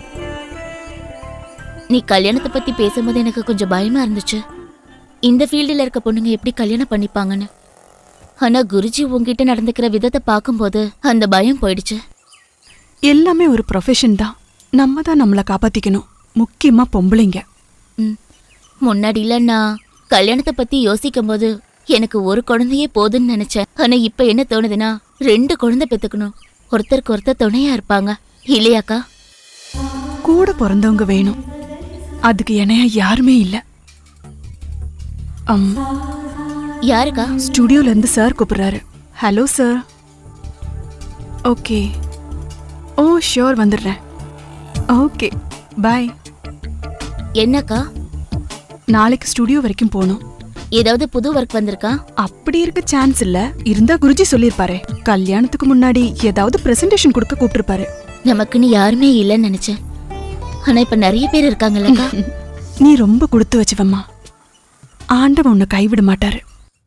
நீ கல்யாணத்தை பத்தி பேசும்போது எனக்கு கொஞ்சம் பயமா இருந்துச்சு இந்த ஃபீல்டில் இருக்க பொண்ணுங்க எப்படி கல்யாணம் பண்ணிப்பாங்கன்னு ஆனா குருஜி உங்ககிட்ட நடந்துக்கிற விதத்தை பார்க்கும்போது அந்த பயம் போயிடுச்சு எல்லாமே ஒரு ப்ரொஃபஷன் தான் நம்ம தான் நம்மளை காப்பாத்திக்கணும் முக்கியமா பொம்பளைங்க ம். முன்னாடில நான் கல்யாணத்தை பத்தி யோசிக்கும் போது எனக்கு ஒரு குழந்தையே போதும்னு நினைச்சேன் ஆனா இப்ப என்ன தோணுதுன்னா ரெண்டு குழந்தை பெத்துக்கணும் ஒருத்தருக்கு ஒருத்தர் துணையா இருப்பாங்க இல்லையாக்கா கூட பிறந்தவங்க வேணும் அதுக்கு இணையா யாருமே இல்ல அம், யாருக்கா ஸ்டுடியோல இருந்து சார் கூப்பிடுறாரு hello sir okay oh sure வந்துடுறேன் ஓகே பாய் என்னக்கா நாளைக்கு ஸ்டுடியோ வரைக்கும் போகணும் ஏதாவது புது ஒர்க் வந்திருக்கா அப்படி இருக்க சான்ஸ் இல்ல இருந்தா குருஜி சொல்லிருப்பாரு கல்யாணத்துக்கு முன்னாடி ஏதாவது பிரசன்டேஷன் கொடுக்க கூப்பிட்டிருப்பாரு நமக்குன்னு யாருமே இல்லைன்னு நினைச்சேன் ஆனா இப்ப நிறைய பேர் இருக்காங்கல்லக்கா நீ ரொம்ப கொடுத்து வச்சவம்மா ஆண்டவன் உன்னை கைவிட மாட்டாரு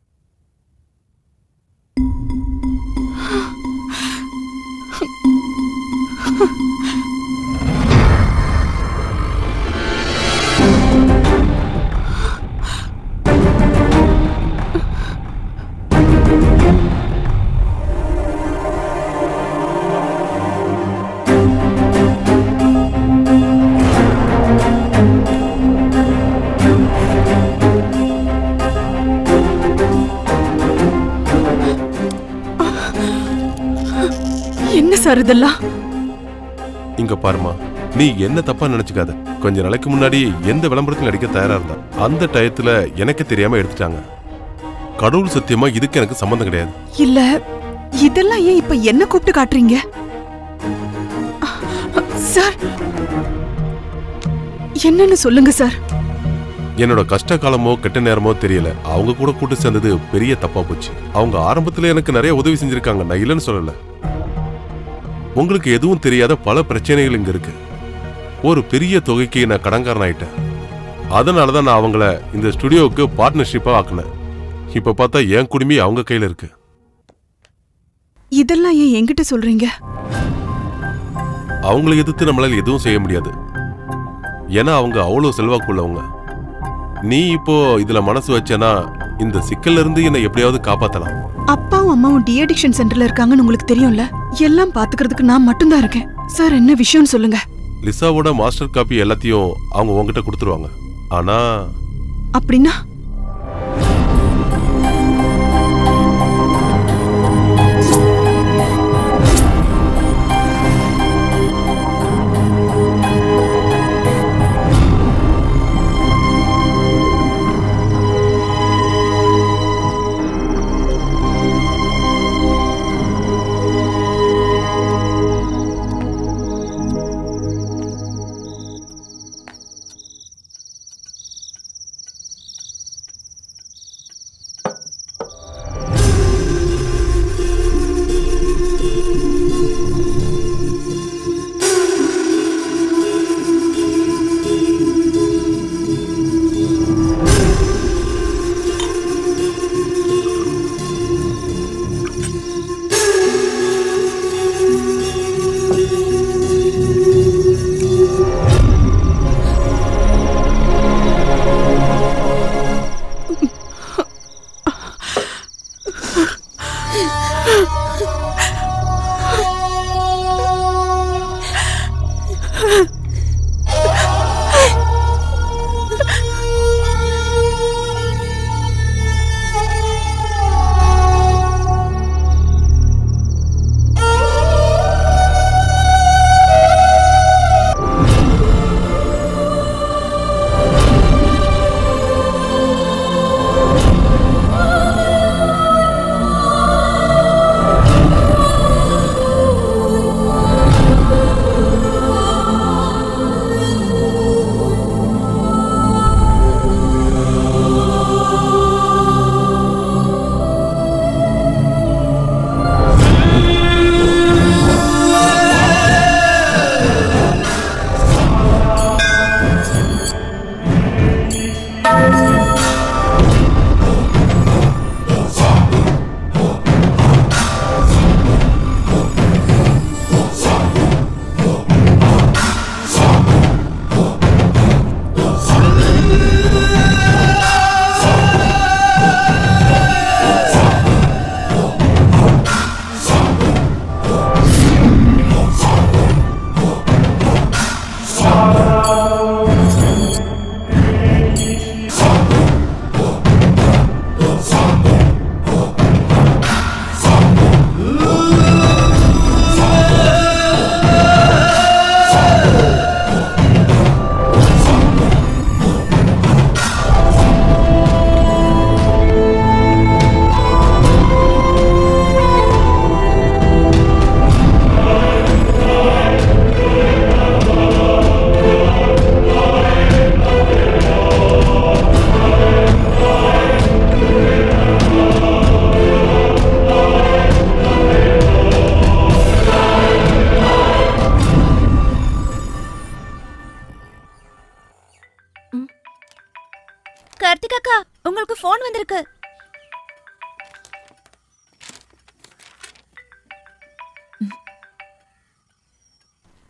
என்ன சார் இதெல்லாம் இங்க பாருமா நீ என்ன தப்பா நினைச்சுக்காத கொஞ்ச நாளைக்கு முன்னாடி எந்த விளம்பரத்தில் நடிக்க தயாரா இருந்தா அந்த டயத்துல எனக்கு தெரியாம எடுத்துட்டாங்க கடவுள் சத்தியமா இதுக்கு எனக்கு சம்மந்தம் கிடையாது இல்ல இதெல்லாம் ஏன் இப்ப என்ன கூப்பிட்டு காட்டுறீங்க சார் என்னன்னு சொல்லுங்க சார் என்னோட கஷ்ட காலமோ கெட்ட நேரமோ தெரியல அவங்க கூட கூட்டு சேர்ந்தது பெரிய தப்பா போச்சு அவங்க ஆரம்பத்துல எனக்கு நிறைய உதவி செஞ்சிருக்காங்க நான் இல்லைன்னு சொல்லல உங்களுக்கு எதுவும் தெரியாத பல பிரச்சனைகள் இங்க இருக்கு ஒரு பெரிய தொகைக்கு நான் கடன்காரன் ஆயிட்டேன் அதனால தான் நான் அவங்கள இந்த ஸ்டுடியோவுக்கு பார்ட்னர்ஷிப்பா ஆக்குனேன் இப்ப பார்த்தா என் குடுமி அவங்க கையில இருக்கு இதெல்லாம் ஏன் என்கிட்ட சொல்றீங்க அவங்கள எதிர்த்து நம்மளால எதுவும் செய்ய முடியாது ஏன்னா அவங்க அவ்வளவு செல்வாக்குள்ளவங்க நீ இப்போ இதுல மனசு வச்சேன்னா இந்த சிக்கல்ல இருந்து என்னை எப்படியாவது காப்பாத்தலாம் அப்பாவும் அம்மாவும் டி அடிக்ஷன் சென்டர்ல இருக்காங்கன்னு உங்களுக்கு தெரியும்ல எல்லாம் பாத்துக்கிறதுக்கு நான் மட்டும்தான் இருக்கேன் சார் என்ன விஷயம்னு சொல்லுங்க லிசாவோட மாஸ்டர் காப்பி எல்லாத்தையும் அவங்க உங்ககிட்ட கொடுத்துருவாங்க ஆனா அப்படின்னா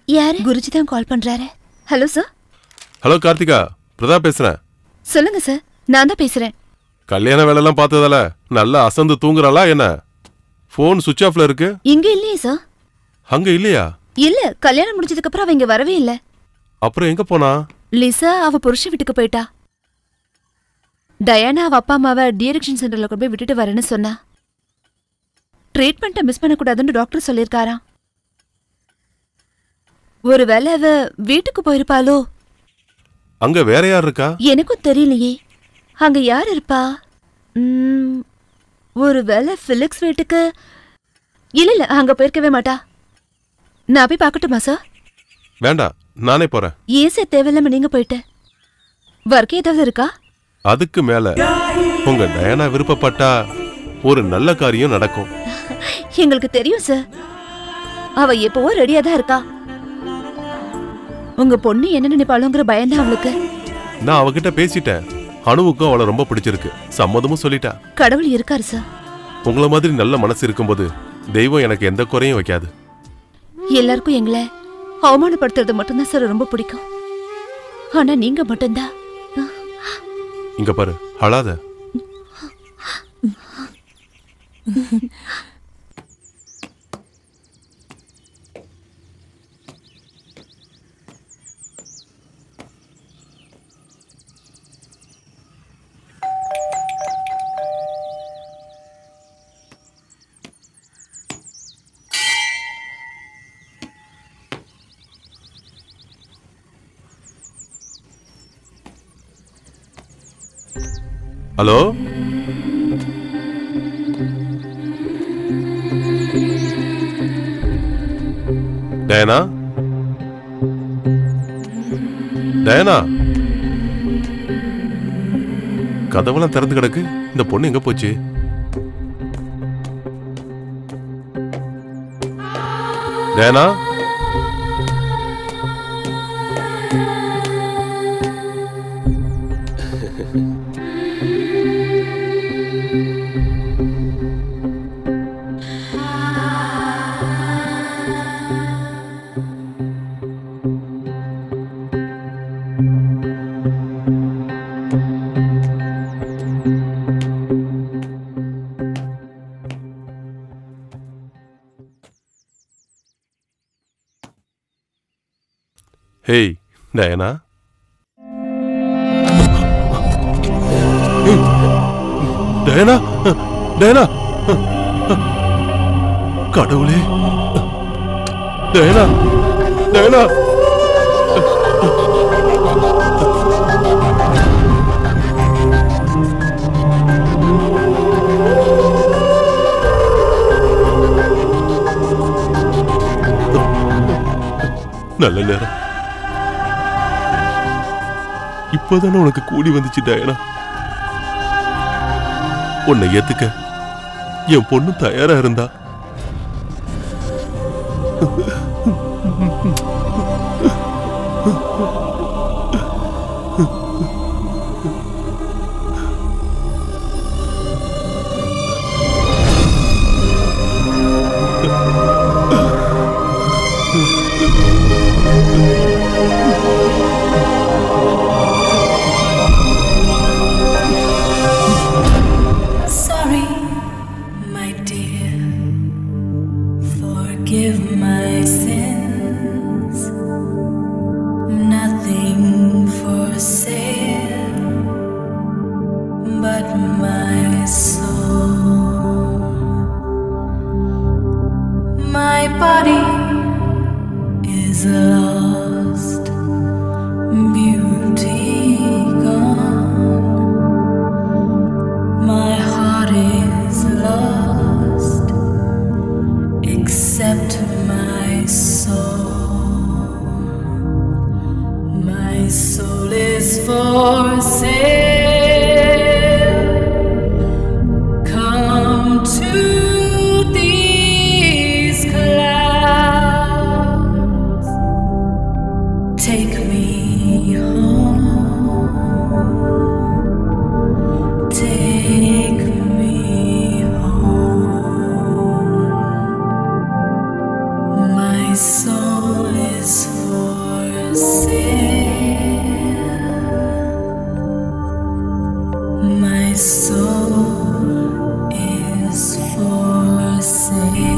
யாரு குருஜி தான் கால் பண்றாரு hello sir hello Karthika Pratap பேசுறேன் சொல்லுங்க சார் நான் தான் பேசுறேன் கல்யாண வேலைலாம் பார்த்ததால நல்லா அசந்து தூங்குறாளா என்ன ஃபோன் சுவிட்ச் ஆஃப்ல இருக்கு இங்க இல்லையே சார் அங்க இல்லையா இல்ல கல்யாணம் முடிஞ்சதுக்கு அப்புறம் அவ இங்க வரவே இல்ல அப்புறம் எங்க போனா லிசா அவ புருஷ வீட்டுக்கு போயிட்டா டயானா அவ அப்பா அம்மாவை டிஎடிக்ஷன் சென்டர்ல கொண்டு போய் விட்டுட்டு வரேன்னு சொன்னா ட்ரீட்மெண்ட்டை மிஸ் பண்ணக்கூடாதுன்னு டாக்டர் சொல்லியிருக்காராம் ஒருவேளை அவ வீட்டுக்கு போயிருப்பாளோ அங்க வேற யார் இருக்கா எனக்கும் தெரியலையே அங்க யார் இருப்பா ம், ஒருவேளை ஃபிலிக்ஸ் வீட்டுக்கு இல்ல இல்ல அங்க போயிருக்கவே மாட்டா நான் போய் பார்க்கட்டுமா சார் வேண்டாம் நானே போறேன் ஏன் சார் தேவையில்லாம நீங்க போயிட்டு ஒர்க் ஏதாவது இருக்கா அதுக்கு மேல உங்க டயனா விருப்பப்பட்டா ஒரு நல்ல காரியம் நடக்கும் எங்களுக்கு தெரியும் சார் அவ எப்பவோ ரெடியா தான் இருக்கா உங்க பொண்ணு என்ன நினைப்பாளுங்கிற பயம்தான் அவளுக்கு நான் அவகிட்ட பேசிட்டேன் அணுவுக்கும் அவளை ரொம்ப பிடிச்சிருக்கு சம்மதமும் சொல்லிட்டா கடவுள் இருக்காரு சார் உங்கள மாதிரி நல்ல மனசு இருக்கும்போது தெய்வம் எனக்கு எந்த குறையும் வைக்காது எல்லாருக்கும் எங்களை அவமானப்படுத்துறது மட்டும்தான் சார் ரொம்ப பிடிக்கும் ஆனா நீங்க மட்டும்தான் இங்க பாரு அழாத ஹலோ டயனா டயனா கதவெல்லாம் திறந்து கிடக்கு இந்த பொண்ணு எங்க போச்சு Diana hey Diana Diana Diana கடவுளே டயனா டயனா நல்ல நேரம் இப்போதானே உனக்கு கூடி வந்துச்சு டயனா உன்னை ஏத்துக்க என் பொண்ணு தயாரா இருந்தா Sorry, my dear. Forgive my sins. Nothing for sale but my soul. My body is lost, beauty gone. My heart is lost, except my soul. My soul is for sale. Come to these clouds, take me home. Take me home. My soul is for sale.